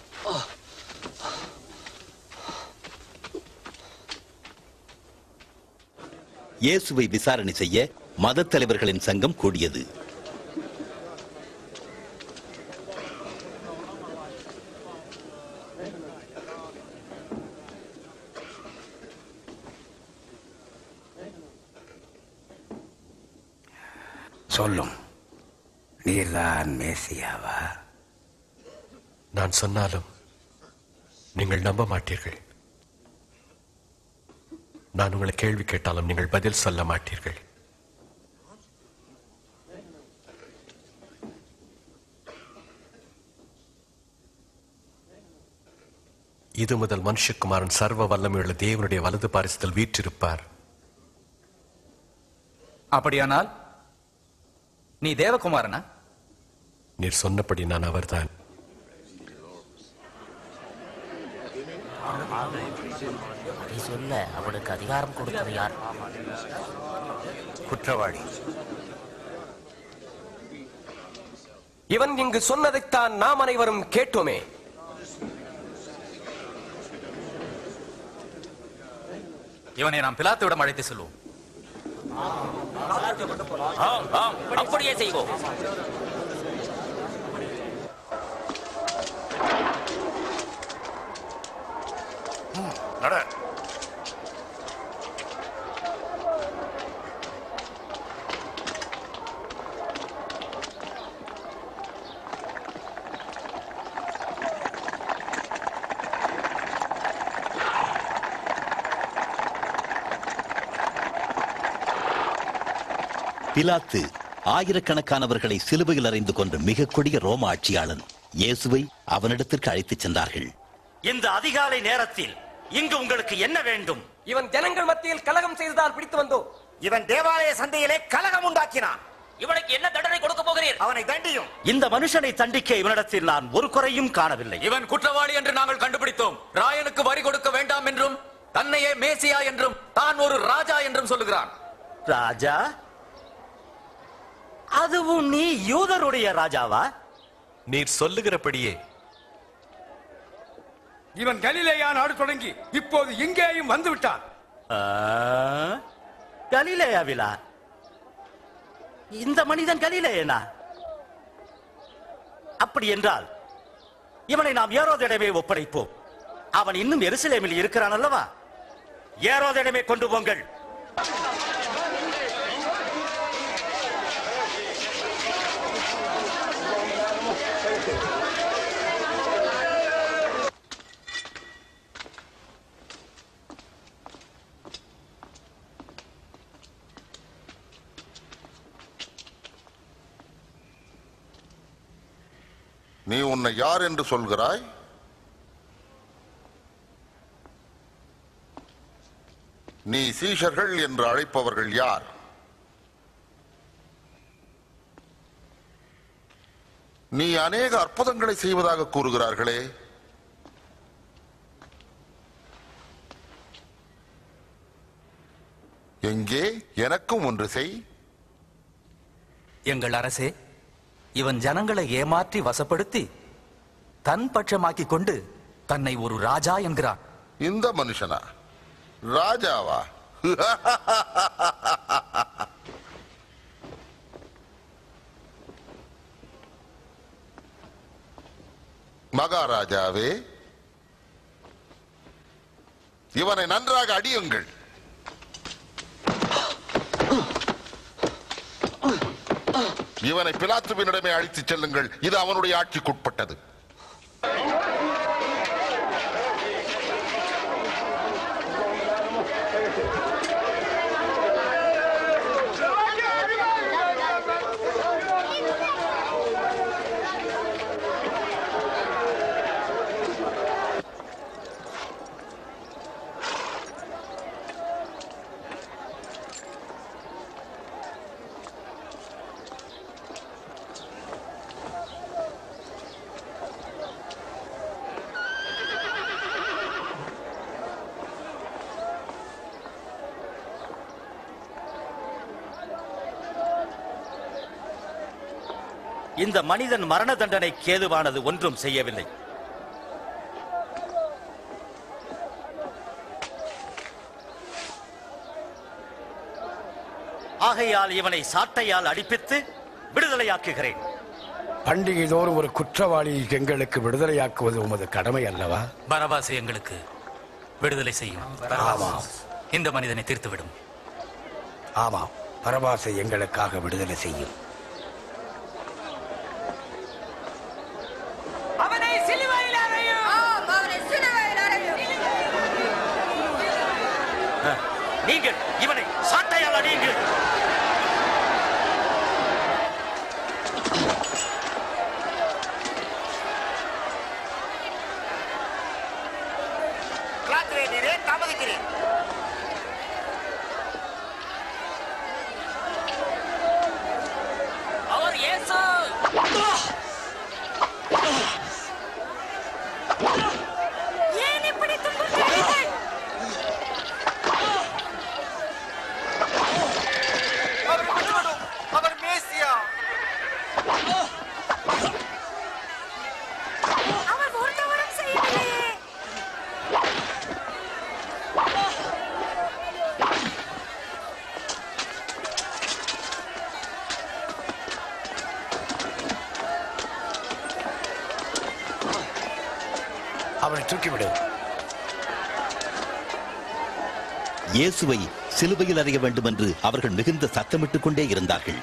இயேசுவை விசாரணை செய்ய மதத் தலைவர்களின் சங்கம் கூடியது சொல்லும் நீர்தான் மேசியாவா நான் சொன்னாலும் நீங்கள் நம்ப மாட்டீர்கள் நான் உங்களை கேள்வி கேட்டாலும் நீங்கள் பதில் சொல்ல மாட்டீர்கள் இது முதல் மனுஷகுமாரன் சர்வ வல்லமையுள்ள தேவனுடைய வலது பாரிசத்தில் வீற்றிருப்பார் அப்படியானால் நீ தேவகுமாரனா நீர் சொன்னபடி நான் அவர்தான் அதை சொல்ல அவனுக்கு அதிகாரம் கொடுத்தது யார் குற்றவாளி இவன் இங்கு சொன்னதைத்தான் நாம் அனைவரும் கேட்டோமே இவனை நாம் பிலாத்துவிடம் அழைத்து செல்வோம் ஆம் ஆம் அப்படியே செய்வோம் நட பிலாத்து ஆயிரக்கணக்கானவர்களை சிலுவையில் அறைந்து கொண்ட மிக கொடிய ரோம ஆட்சியாளன் இயேசுவை அவனிடத்திற்கு அழைத்துச் சென்றார்கள் இந்த அதிகாலை நேரத்தில் இங்கு உங்களுக்கு என்ன வேண்டும் இவன் ஜனங்கள் மத்தியில் கலகம் செய்ததால் பிடித்து வந்தோம் இவன் தேவாலய சந்தையிலே கலகம் உண்டாக்கினான் இவனுக்கு என்ன தண்டனை கொடுக்க போகிறீர் அவனை தண்டியும் இந்த மனுஷனை தண்டிக்க இவனிடத்தில் நான் ஒரு குறையும் காணவில்லை இவன் குற்றவாளி என்று நாங்கள் கண்டுபிடித்தோம் ராயனுக்கு வரி கொடுக்க வேண்டாம் என்றும் தன்னையே மேசியா என்றும் தான் ஒரு ராஜா என்றும் சொல்லுகிறான் ராஜா அதுவும் நீ யூதருடைய ராஜாவா நீர் சொல்லுகிறபடியே இவன் கலிலேயா நாடு தொடங்கி இப்போது இங்கேயும் வந்து விட்டான் கலிலேயாவிலா இந்த மனிதன் கலிலேயனா அப்படி என்றால் இவனை நாம் ஏரோதிடமே ஒப்படைப்போம் அவன் இன்னும் எருசலேமில் இருக்கிறான் அல்லவா ஏரோதிடமே கொண்டு போங்கள் நீ உன்னை யார் என்று சொல்கிறாய் நீ சீஷர்கள் என்று அழைப்பவர்கள் யார் நீ அநேக அற்புதங்களை செய்வதாக கூறுகிறார்களே எங்கே எனக்கும் ஒன்று செய் எங்கள் அரசே இவன் ஜனங்களை ஏமாற்றி வசப்படுத்தி தன் பட்சமாக்கிக் கொண்டு தன்னை ஒரு ராஜா என்கிறான் இந்த மனுஷனா ராஜாவா மகாராஜாவே இவனை நன்றாக அடியுங்கள் இவனை பிலாத்துவினிடமே அழைத்துச் செல்லுங்கள் இது அவனுடைய ஆட்சிக்குட்பட்டது இந்த மனிதன் மரண தண்டனை கேதுவானது ஒன்றும் செய்யவில்லை ஆகையால் இவனை சாட்டையால் அடிப்பித்து விடுதலையாக்குகிறேன் பண்டிகை தோறும் ஒரு குற்றவாளியை எங்களுக்கு விடுதலையாக்குவது உமது கடமை அல்லவா பரபாசை எங்களுக்கு விடுதலை செய்யும் ஆமாம். இந்த மனிதனை தீர்த்துவிடும் ஆமாம் பரபாசை எங்களுக்காக விடுதலை செய்யும் அவனை சிலுவையில் அறையும் அவனை சிலுவையில் அறையும் நீங்கள் இவனை சாட்டையால் அடியுங்கள் காப்பாற்றுவேன் நீரே தாமதிக்கிறேன் அவர் இயேசு ஏன் இப்படி துன்புறுத்துகிறீர்கள் அவர் மட்டும் அவர் மேசியா அவர் ஒரு தவறும் செய்யவில்லையே அவனை தூக்கிவிடு இயேசுவை சிலுவையில் அறைய வேண்டும் என்று அவர்கள் மிகுந்த சத்தமிட்டுக் கொண்டே இருந்தார்கள்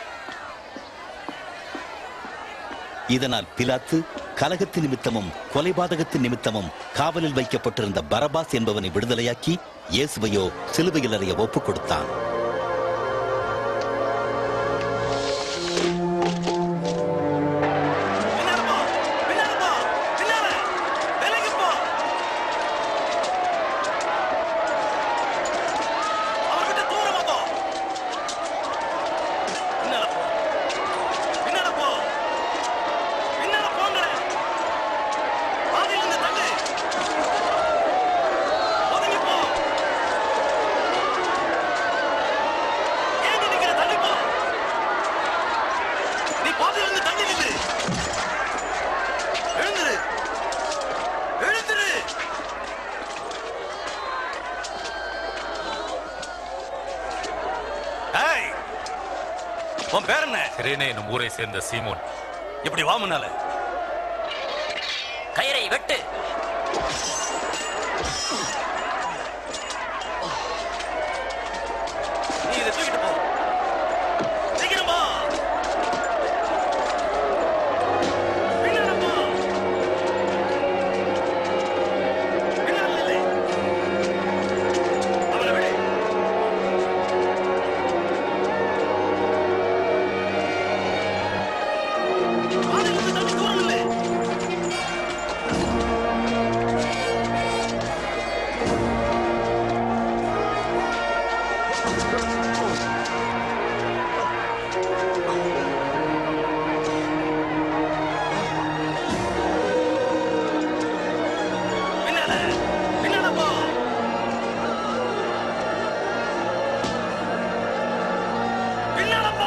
இதனால் பிலாத்து கலகத்தின் நிமித்தமும் கொலைபாதகத்தின் நிமித்தமும் காவலில் வைக்கப்பட்டிருந்த பரபாஸ் என்பவனை விடுதலையாக்கி இயேசுவையோ சிலுவையில் அறைய ஒப்புக் கொடுத்தான் நீ பாதையிலிருந்து தள்ளி நில்லு எழுந்துரு எழுந்துரு ஏய் உன் பேர் என்ன சிரேனே என்னும் ஊரை சேர்ந்த சீமோன் இப்படி வா முன்னால கயிறை வெட்டு நீ இதை தூக்கிட்டு போ சீக்கிரம் போ பின்னால போ. பின்னால நில்லு. அவனை விடு. பாதையிலிருந்து தள்ளி தூரம் நில்லு. பின்னால பின்னால போ பின்னால போ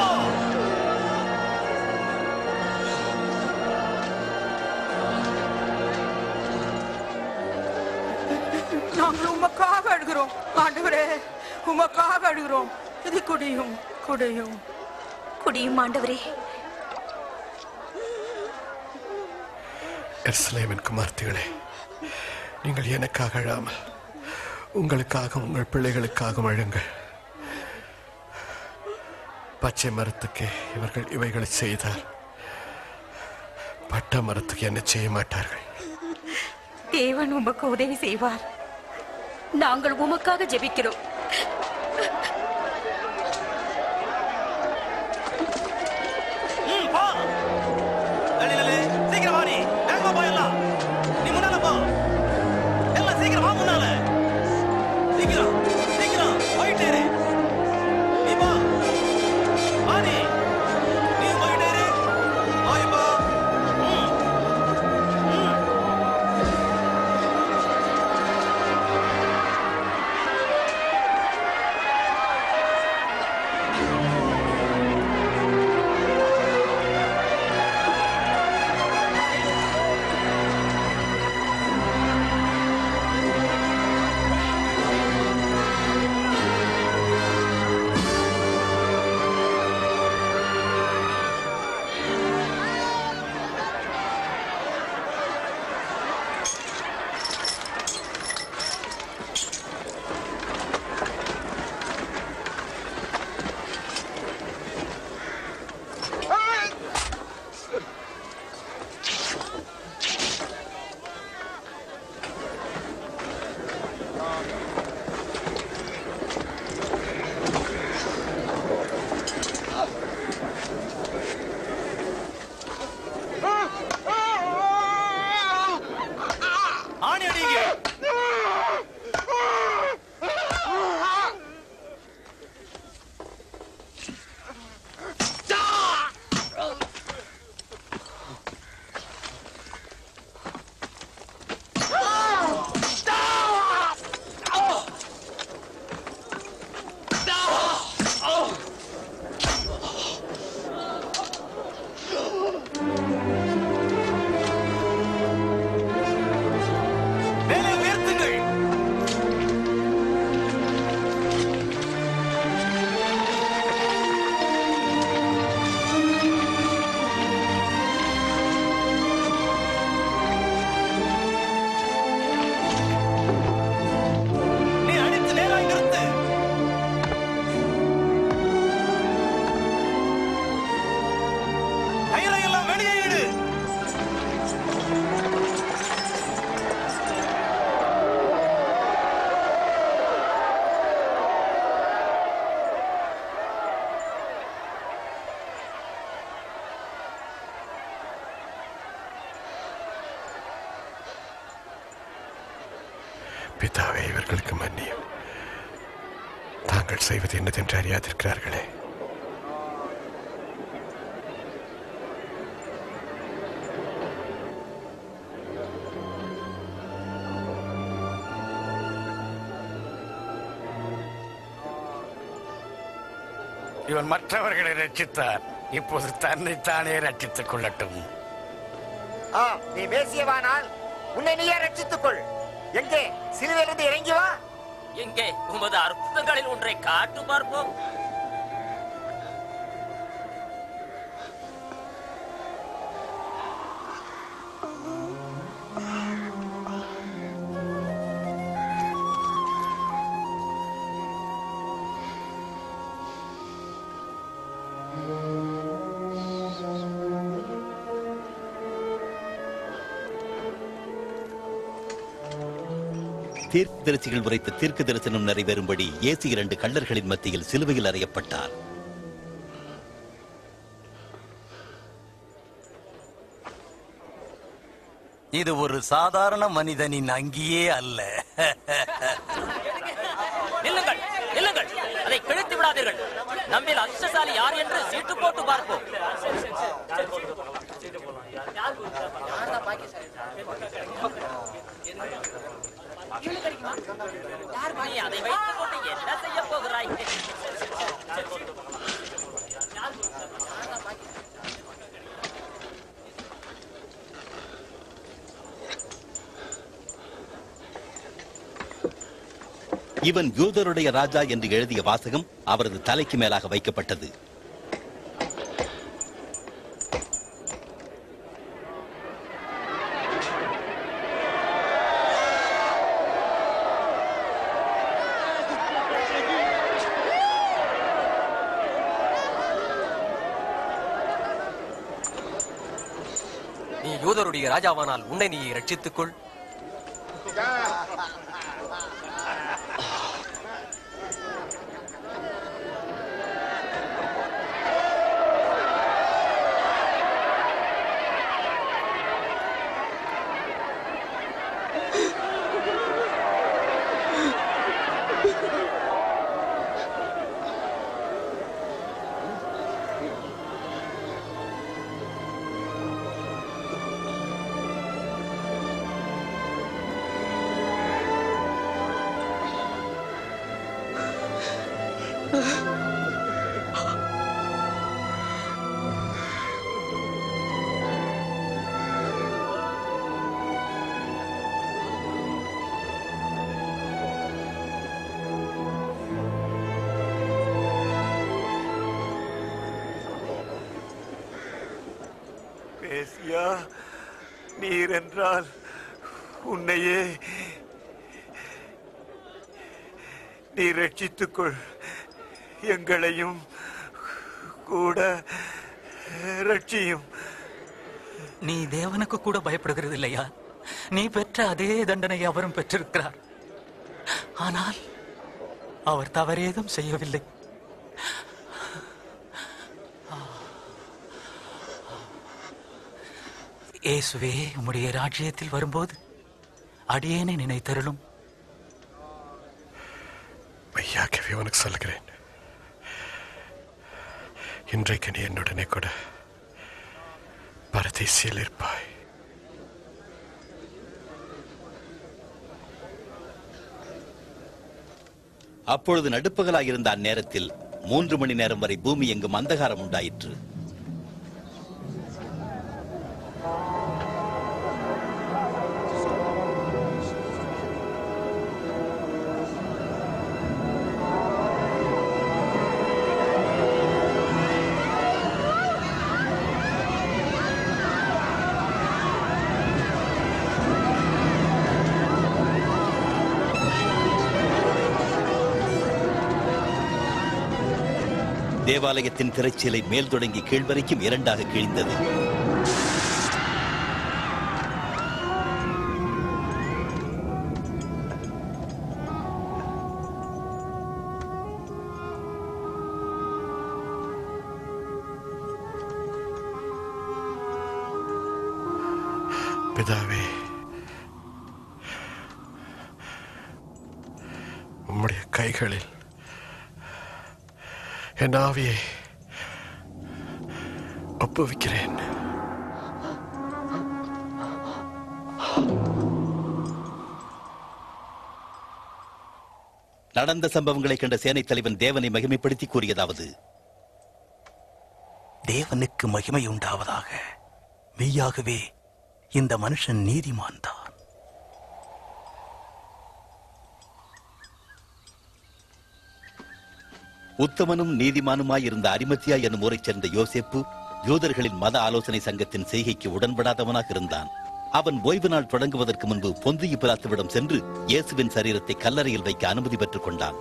நாங்கள் உமக்காக அழுகிறோம் ஆண்டவரே உமக்காக அழுகிறோம் இது குடியும் குடியும் குடியும் ஆண்டவரே எருசலேமின் குமார்த்திகளே நீங்கள் எனக்காக அழாமல் உங்களுக்காக உங்கள் பிள்ளைகளுக்காக அழுங்கள் பச்சை மரத்துக்கு இவர்கள் இவைகளை செய்தார் பட்ட மரத்துக்கு என்ன செய்ய மாட்டார்கள் தேவன் உமக்கு உதவி செய்வார் நாங்கள் உமக்காக ஜெபிக்கிறோம் ம், போ. தள்ளி நில்லு. சீக்கிரம் வா நீ. வேகமா போ எல்லாம். நீ முன்னால போ. எல்லாம் சீக்கிரம் வா முன்னால. சீக்கிரம், சீக்கிரம். போயிட்டே இரு. நீ போ. வா நீ. நீயும் போயிட்டே இரு. போய் போ. ம். ம். ஆணி அடிங்க பிதாவே இவர்களுக்கு மன்னியும் தாங்கள் செய்வது என்னதென்று அறியாதிருக்கிறார்களே இவன் மற்றவர்களை ரட்சித்தார் இப்போது தன்னைத்தானே ரட்சித்துக் கொள்ளட்டும் ஆ நீ மேசியவானால் உன்னை நீயே ரட்சித்துக் கொள் எங்கே சிலுவையிலிருந்து இறங்கி வா எங்கே உமது அற்புதங்களில் ஒன்றை காட்டு பார்ப்போம் தீர்க்கதரிசிகள் உரைத்த தீர்க்க தரிசனம் நிறைவேறும்படி இயேசு இரண்டு கள்ளர்களின் மத்தியில் சிலுவையில் அறையப்பட்டார் இது ஒரு சாதாரண மனிதனின் அங்கியே அல்ல நில்லுங்கள் நில்லுங்கள் அதை கிழித்து விடாதீர்கள் நம்மில் அதிர்ஷ்டசாலி யார் என்று சீட்டு போட்டு பார்ப்போம் நீ அதை வைத்துக் கொண்டு என்ன செய்ய போகிறாய் இவன் யூதருடைய ராஜா என்று எழுதிய வாசகம் அவரது தலைக்கு மேலாக வைக்கப்பட்டது நீ யூதருடைய ராஜாவானால் உன்னை நீ ரட்சித்துக் கொள் மேசியா நீர் என்றால் உன்னையே நீ ரட்சித்துக்கொள் எங்களையும் கூட ரட்சியும் நீ தேவனுக்கு கூட பயப்படுகிறது இல்லையா நீ பெற்ற அதே தண்டனை அவரும் பெற்றிருக்கிறார் ஆனால் அவர் தவறேதும் செய்யவில்லை இயேசுவே உம்முடைய ராஜ்யத்தில் வரும்போது அடியேனை நினைத்தருளும் மெய்யாகவே உனக்கு சொல்லுகிறேன் இன்றைக்கு நீ என்னுடனே கூட பரதேசியில் இருப்பாய் அப்பொழுது நடுப்பகலாயிருந்த அந்நேரத்தில் மூன்று மணி நேரம் வரை பூமி எங்கும் அந்தகாரம் உண்டாயிற்று தேவாலயத்தின் திரைச்சீலை மேல் தொடங்கி கீழ் வரைக்கும் இரண்டாக கிழிந்தது பிதாவே உம்முடைய கைகளில் என் ஆவியை ஒப்புவிக்கிறேன் நடந்த சம்பவங்களை கண்ட சேனைத் தலைவன் தேவனை மகிமைப்படுத்தி கூறியதாவது தேவனுக்கு மகிமை உண்டாவதாக மெய்யாகவே இந்த மனுஷன் நீதிமான் தான் உத்தமனும் நீதிமானுமாய் இருந்த அரிமத்தியா என்னும் ஊரைச் சேர்ந்த யோசேப்பு யூதர்களின் மத ஆலோசனை சங்கத்தின் செய்கைக்கு உடன்படாதவனாக இருந்தான் அவன் ஓய்வு நாள் தொடங்குவதற்கு முன்பு பொந்திய பிலாத்துவிடம் சென்று இயேசுவின் சரீரத்தை கல்லறையில் வைக்க அனுமதி பெற்றுக் கொண்டான்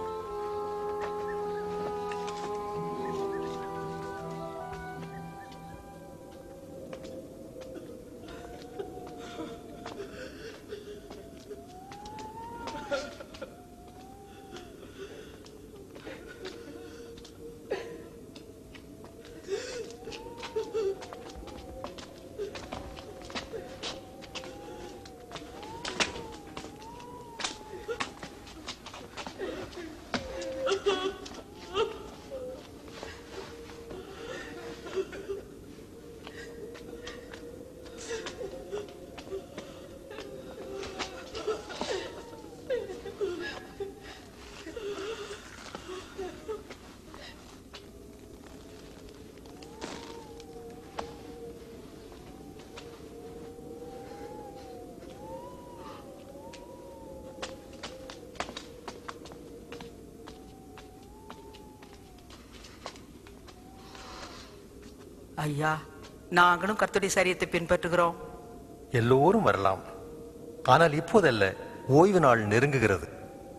ஐயா நாங்களும் கர்த்தருடைய சரியத்தை பின்பற்றுகிறோம் எல்லோரும் வரலாம் ஆனால் இப்போதல்ல ஓய்வு நாள் நெருங்குகிறது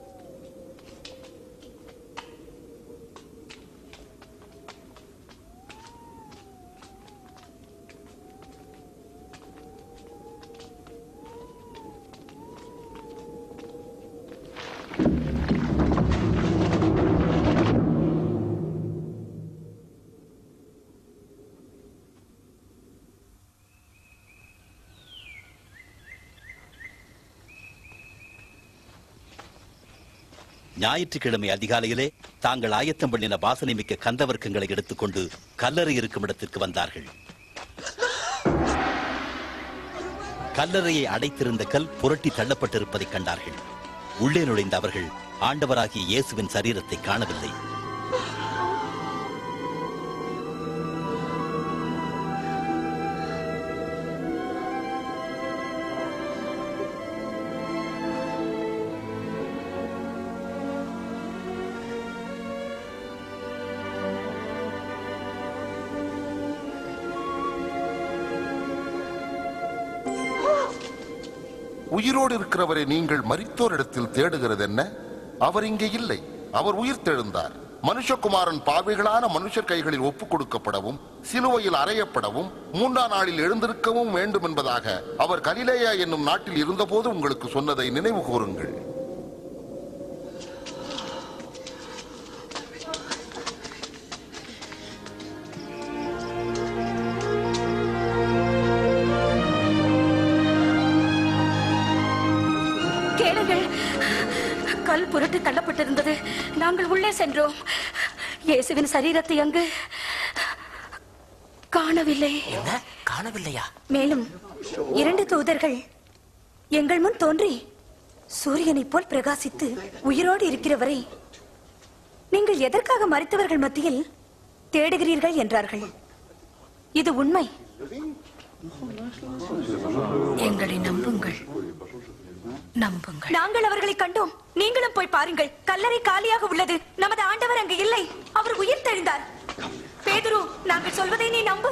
ஞாயிற்றுக்கிழமை அதிகாலையிலே தாங்கள் ஆயத்தம் பண்ணின வாசனை மிக்க கந்தவர்க்கங்களை எடுத்துக்கொண்டு கல்லறை இருக்கும் இடத்திற்கு வந்தார்கள் கல்லறையை அடைத்திருந்த கல் புரட்டி தள்ளப்பட்டிருப்பதைக் கண்டார்கள் உள்ளே நுழைந்த அவர்கள் ஆண்டவராகிய இயேசுவின் சரீரத்தை காணவில்லை உயிரோடு இருக்கிறவரை நீங்கள் மரித்தோரிடத்தில் தேடுகிறது என்ன அவர் இங்கே இல்லை அவர் உயிர் தெழுந்தார் மனுஷகுமாரன் பாவிகளான மனுஷர் கைகளில் ஒப்புக் கொடுக்கப்படவும் சிலுவையில் அறையப்படவும் மூன்றாம் நாளில் எழுந்திருக்கவும் வேண்டும் என்பதாக அவர் கலிலேயா என்னும் நாட்டில் இருந்தபோது உங்களுக்கு சொன்னதை நினைவு கூறுங்கள் கேளுங்கள் கல் புரட்டு தள்ளப்பட்டிருந்தது நாங்கள் உள்ளே சென்றோம் இயேசுவின் சரீரத்தை அங்கு காணவில்லை என்ன காணவில்லையா மேலும் இரண்டு தூதர்கள் எங்கள் முன் தோன்றி சூரியனைப் போல் பிரகாசித்து உயிரோடு இருக்கிறவரை நீங்கள் எதற்காக மறித்தவர்கள் மத்தியில் தேடுகிறீர்கள் என்றார்கள் இது உண்மை எங்களை நம்புங்கள் நம்புங்கள் நாங்கள் அவர்களை கண்டோம் நீங்களும் போய் பாருங்கள் கல்லறை காலியாக உள்ளது நமது ஆண்டவர் அங்கு இல்லை அவர் உயிர் தெழுந்தார் பேதுரு நாங்கள் சொல்வதை நீ நம்பு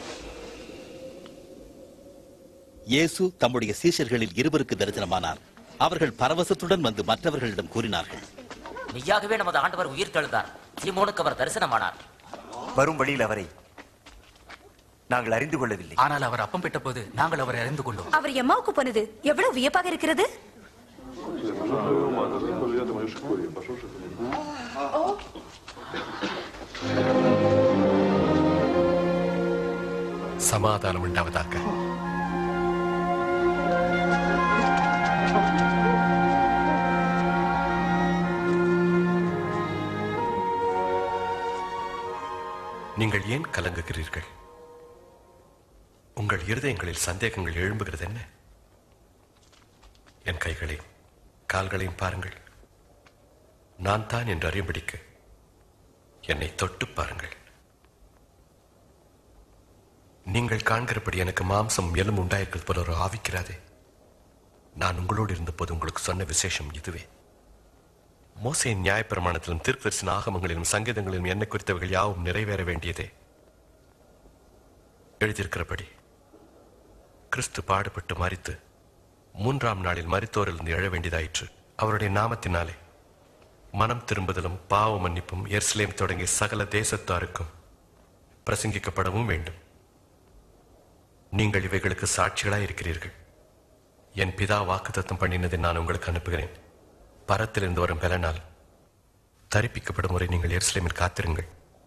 இயேசு தம்முடைய சீஷர்களில் இருவருக்கு தரிசனமானார் அவர்கள் பரவசத்துடன் வந்து மற்றவர்களிடம் கூறினார்கள் மெய்யாகவே நமது ஆண்டவர் உயிர் தெழுந்தார் சீமோனுக்கு அவர் தரிசனமானார் வரும் வழியில் அவரை நாங்கள் அறிந்து கொள்ளவில்லை ஆனால் அவர் அப்பம் பெற்ற போது நாங்கள் அவரை அறிந்து கொண்டோம் அவர் எம்மாவுக்கு போனது எவ்வளவு வியப்பாக இருக்கிறது சமாதானம் உண்டாவதாக நீங்கள் ஏன் கலங்குகிறீர்கள் உங்கள் இருதயங்களில் சந்தேகங்கள் எழும்புகிறது என்ன என் கைகளையும் கால்களையும் பாருங்கள் நான் தான் என்று அறியும்படிக்கு என்னை தொட்டு பாருங்கள் நீங்கள் காண்கிறபடி எனக்கு மாம்சம் எலும்பு உண்டாயிருக்கிறது போல ஒரு ஆவிக்கிறாதே நான் உங்களோடு இருந்தபோது உங்களுக்கு சொன்ன விசேஷம் இதுவே மோசையின் நியாயப்பிரமாணத்திலும் தீர்க்கதரிசன ஆகமங்களிலும் சங்கீதங்களிலும் என்ன குறித்தவைகள் யாவும் நிறைவேற வேண்டியதே எழுதியிருக்கிறபடி கிறிஸ்து பாடுபட்டு மரித்து மூன்றாம் நாளில் மரித்தோரிலிருந்து எழ வேண்டியதாயிற்று அவருடைய நாமத்தினாலே மனம் திரும்புதலும் பாவ மன்னிப்பும் எருசலேம் தொடங்கி சகல தேசத்தாருக்கும் பிரசங்கிக்கப்படவும் வேண்டும் நீங்கள் இவைகளுக்கு சாட்சிகளாய் இருக்கிறீர்கள் என் பிதா வாக்குத்தத்தம் பண்ணினதை நான் உங்களுக்கு அனுப்புகிறேன் பரத்திலிருந்து வரும் பலனால் தரிப்பிக்கப்படும் வரை நீங்கள் எருசலேமில் காத்திருங்கள்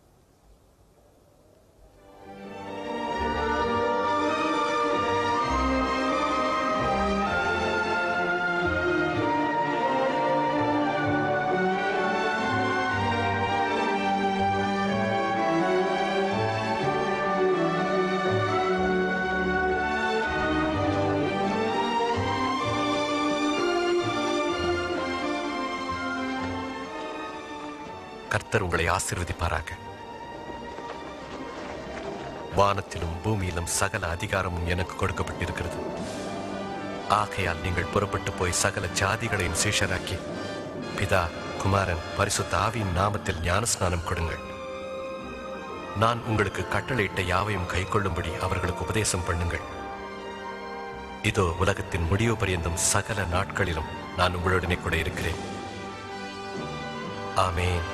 கர்த்தர் உங்களை ஆசீர்வதிப்பாராக வானத்திலும் பூமியிலும் சகல அதிகாரமும் எனக்கு கொடுக்கப்பட்டிருக்கிறது ஆகையால் நீங்கள் புறப்பட்டு போய் சகல ஜாதிகளையும் சீஷராக்கி பிதா குமாரன் பரிசுத்த ஆவியின் நாமத்தில் ஞானஸ்நானம் கொடுங்கள் நான் உங்களுக்கு கட்டளையிட்ட யாவையும் கைக்கொள்ளும்படி அவர்களுக்கு உபதேசம் பண்ணுங்கள் இதோ உலகத்தின் முடிவு பரியந்தம் சகல நாட்களிலும் நான் உங்களுடனே கூட இருக்கிறேன் ஆமென்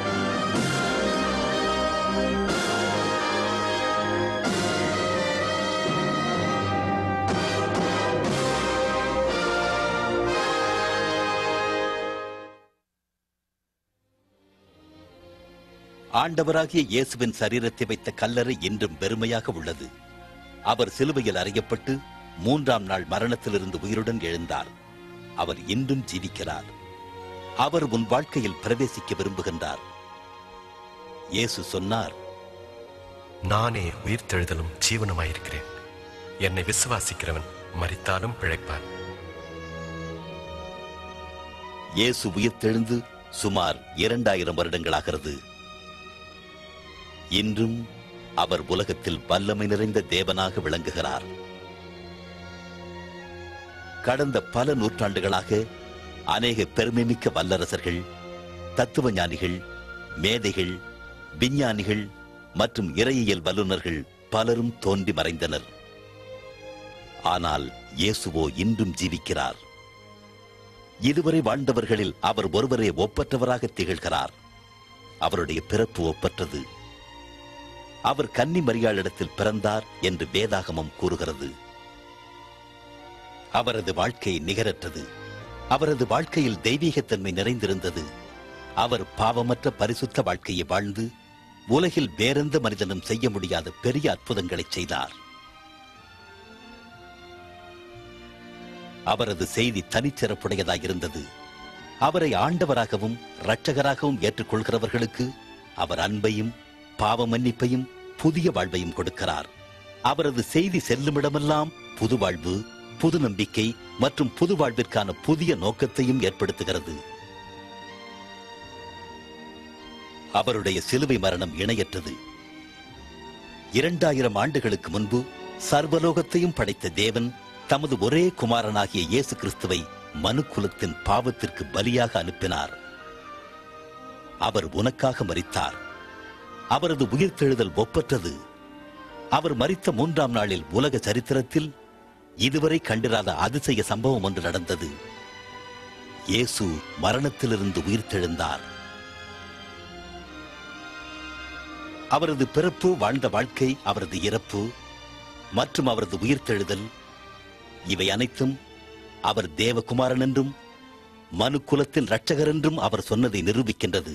ஆண்டவராகிய இயேசுவின் சரீரத்தை வைத்த கல்லறை இன்றும் வெறுமையாக உள்ளது அவர் சிலுவையில் அறையப்பட்டு மூன்றாம் நாள் மரணத்திலிருந்து உயிருடன் எழுந்தார் அவர் இன்றும் ஜீவிக்கிறார் அவர் உன் வாழ்க்கையில் பிரவேசிக்க விரும்புகின்றார் இயேசு சொன்னார் நானே உயிர்த்தெழுதலும் ஜீவனுமாயிருக்கிறேன் என்னை விசுவாசிக்கிறவன் மரித்தாலும் பிழைப்பான் இயேசு உயிர்த்தெழுந்து சுமார் இரண்டாயிரம் வருடங்களாகிறது இன்றும் அவர் உலகத்தில் வல்லமை நிறைந்த தேவனாக விளங்குகிறார் கடந்த பல நூற்றாண்டுகளாக அநேக பெருமைமிக்க வல்லரசர்கள் தத்துவ ஞானிகள் மேதைகள் விஞ்ஞானிகள் மற்றும் இறையியல் வல்லுநர்கள் பலரும் தோன்றி மறைந்தனர் ஆனால் இயேசுவோ இன்றும் ஜீவிக்கிறார் இதுவரை வாழ்ந்தவர்களில் அவர் ஒருவரே ஒப்பற்றவராக திகழ்கிறார் அவருடைய பிறப்பு ஒப்பற்றது அவர் கன்னி மரியாளிடத்தில் பிறந்தார் என்று வேதாகமம் கூறுகிறது அவரது வாழ்க்கை நிகரற்றது அவரது வாழ்க்கையில் தெய்வீகத்தன்மை நிறைந்திருந்தது அவர் பாவமற்ற பரிசுத்த வாழ்க்கையை வாழ்ந்து உலகில் வேறெந்த மனிதனும் செய்ய முடியாத பெரிய அற்புதங்களை செய்தார் அவரது செய்தி தனிச்சிறப்புடையதாயிருந்தது அவரை ஆண்டவராகவும் இரட்சகராகவும் ஏற்றுக்கொள்கிறவர்களுக்கு அவர் அன்பையும் பாவ மன்னிப்பையும் புதிய வாழ்வையும் கொடுக்கிறார் அவரது செய்தி செல்லுமிடமெல்லாம் புது வாழ்வு புது நம்பிக்கை மற்றும் புது வாழ்விற்கான புதிய நோக்கத்தையும் ஏற்படுத்துகிறது அவருடைய சிலுவை மரணம் இணையற்றது இரண்டாயிரம் ஆண்டுகளுக்கு முன்பு சர்வலோகத்தையும் படைத்த தேவன் தமது ஒரே குமாரனாகிய இயேசு கிறிஸ்துவை மனுக்குலத்தின் பாவத்திற்கு பலியாக அனுப்பினார் அவர் உனக்காக மரித்தார் அவரது உயிர்த்தெழுதல் ஒப்பற்றது அவர் மரித்த மூன்றாம் நாளில் உலக சரித்திரத்தில் இதுவரை கண்டிராத அதிசய சம்பவம் ஒன்று நடந்தது இயேசு மரணத்திலிருந்து உயிர்த்தெழுந்தார் அவரது பிறப்பு வாழ்ந்த வாழ்க்கை அவரது இறப்பு மற்றும் அவரது உயிர்த்தெழுதல் இவை அனைத்தும் அவர் தேவகுமாரன் என்றும் மனு குலத்தின் இரட்சகர் என்றும் அவர் சொன்னதை நிரூபிக்கின்றது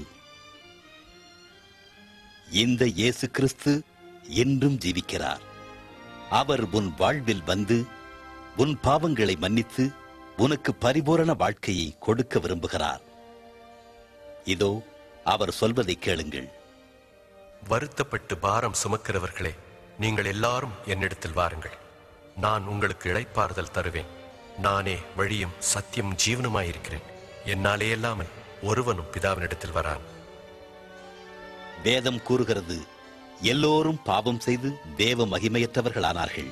இந்த இயேசு கிறிஸ்து என்றும் ஜீவிக்கிறார் அவர் உன் வாழ்வில் வந்து உன் பாவங்களை மன்னித்து உனக்கு பரிபூரண வாழ்க்கையை கொடுக்க விரும்புகிறார் இதோ அவர் சொல்வதை கேளுங்கள் வருத்தப்பட்டு பாரம் சுமக்கிறவர்களே நீங்கள் எல்லாரும் என்னிடத்தில் வாருங்கள் நான் உங்களுக்கு இளைப்பாறுதல் தருவேன் நானே வழியும் சத்தியம் ஜீவனுமாயிருக்கிறேன் என்னாலே இல்லாமல் ஒருவனும் பிதாவினிடத்தில் வரான் வேதம் கூறுகிறது எல்லோரும் பாவம் செய்து தேவ மகிமையற்றவர்களானார்கள்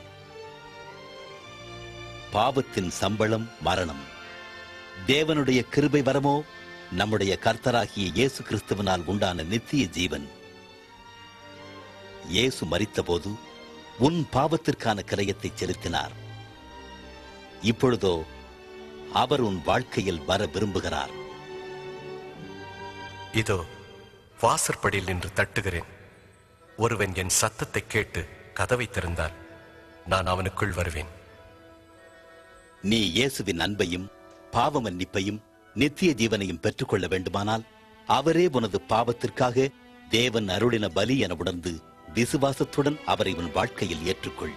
பாவத்தின் சம்பளம் மரணம் தேவனுடைய கிருபை வரமோ நம்முடைய கர்த்தராகிய இயேசு கிறிஸ்துவனால் உண்டான நித்திய ஜீவன் இயேசு மரித்தபோது உன் பாவத்திற்கான கிரயத்தை செலுத்தினார் இப்பொழுதோ அவர் உன் வாழ்க்கையில் வர விரும்புகிறார் இதோ வாசற்படியில் நின்று தட்டுகிறேன் ஒருவன் என் சத்தத்தை கேட்டு கதவை திறந்தால் நான் அவனுக்குள் வருவேன் நீ இயேசுவின் அன்பையும் பாவ மன்னிப்பையும் நித்திய ஜீவனையும் பெற்றுக்கொள்ள வேண்டுமானால் அவரே உனது பாவத்திற்காக தேவன் அருளின பலி என உணர்ந்து விசுவாசத்துடன் அவரை உன் வாழ்க்கையில் ஏற்றுக்கொள்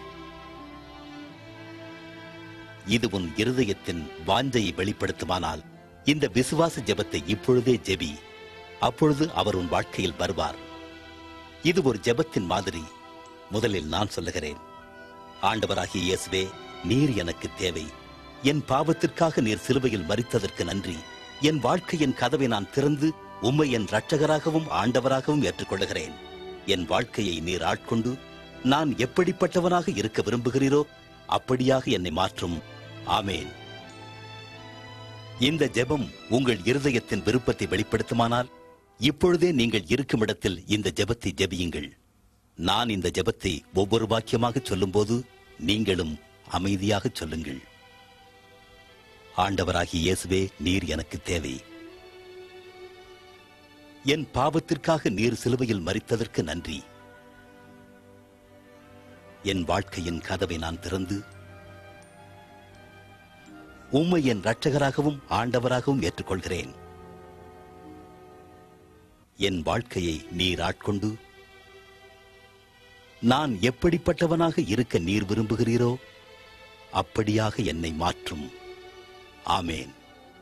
இது உன் இருதயத்தின் வாஞ்சையை வெளிப்படுத்துமானால் இந்த விசுவாச ஜெபத்தை இப்பொழுதே ஜெபி அப்பொழுது அவர் உன் வாழ்க்கையில் வருவார் இது ஒரு ஜெபத்தின் மாதிரி முதலில் நான் சொல்லுகிறேன் ஆண்டவராகிய இயேசுவே நீர் எனக்கு தேவை என் பாவத்திற்காக நீர் சிலுவையில் மரித்ததற்கு நன்றி என் வாழ்க்கையின் கதவை நான் திறந்து உம்மை என் இரட்சகராகவும் ஆண்டவராகவும் ஏற்றுக்கொள்கிறேன் என் வாழ்க்கையை நீர் ஆட்கொண்டு நான் எப்படிப்பட்டவனாக இருக்க விரும்புகிறீரோ அப்படியாக என்னை மாற்றும் ஆமேன் இந்த ஜெபம் உங்கள் இருதயத்தின் விருப்பத்தை வெளிப்படுத்துமானால் இப்பொழுதே நீங்கள் இருக்கும் இடத்தில் இந்த ஜெபத்தை ஜெபியுங்கள் நான் இந்த ஜெபத்தை ஒவ்வொரு வாக்கியமாக சொல்லும்போது நீங்களும் அமைதியாக சொல்லுங்கள் ஆண்டவராகிய இயேசுவே நீர் எனக்கு தேவை என் பாவத்திற்காக நீர் சிலுவையில் மரித்ததற்கு நன்றி என் வாழ்க்கையின் கதவை நான் திறந்து உம்மை என் இரட்சகராகவும் ஆண்டவராகவும் ஏற்றுக்கொள்கிறேன் என் வாழ்க்கையை நீர் ஆட்கொண்டு நான் எப்படிப்பட்டவனாக இருக்க நீர் விரும்புகிறீரோ அப்படியாக என்னை மாற்றும் ஆமேன்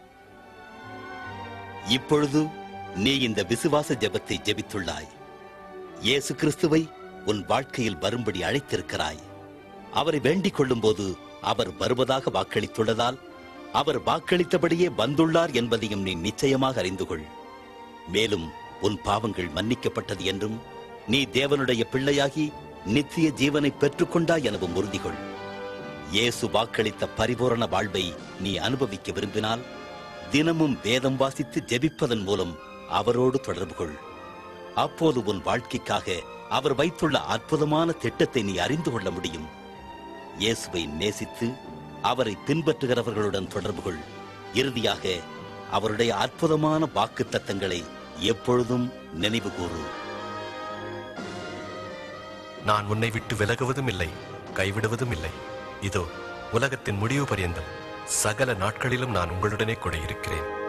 இப்பொழுது நீ இந்த விசுவாச ஜெபத்தை ஜெபித்துள்ளாய் இயேசு கிறிஸ்துவை உன் வாழ்க்கையில் வரும்படி அழைத்திருக்கிறாய் அவரை வேண்டிக் கொள்ளும்போது அவர் வருவதாக வாக்களித்துள்ளதால் அவர் வாக்களித்தபடியே வந்துள்ளார் என்பதையும் நீ நிச்சயமாக அறிந்து கொள் மேலும் உன் பாவங்கள் மன்னிக்கப்பட்டது என்றும் நீ தேவனுடைய பிள்ளையாகி நித்திய ஜீவனை பெற்றுக்கொண்டாய் எனவும் உறுதி கொள் இயேசு வாக்களித்த பரிபூரண வாழ்வை நீ அனுபவிக்க விரும்பினால் தினமும் வேதம் வாசித்து ஜெபிப்பதன் மூலம் அவரோடு தொடர்பு கொள் அப்போது உன் வாழ்க்கைக்காக அவர் வைத்துள்ள அற்புதமான திட்டத்தை நீ அறிந்து கொள்ள முடியும் இயேசுவை நேசித்து அவரை பின்பற்றுகிறவர்களுடன் தொடர்பு கொள் இறுதியாக அவருடைய அற்புதமான வாக்கு தத்தங்களை எப்பொழுதும் நினைவு கூறு நான் உன்னை விட்டு விலகுவதும் இல்லை கைவிடுவதும் இல்லை இதோ உலகத்தின் முடிவு பரியந்தம் சகல நாட்களிலும் நான் உங்களுடனே கூட இருக்கிறேன்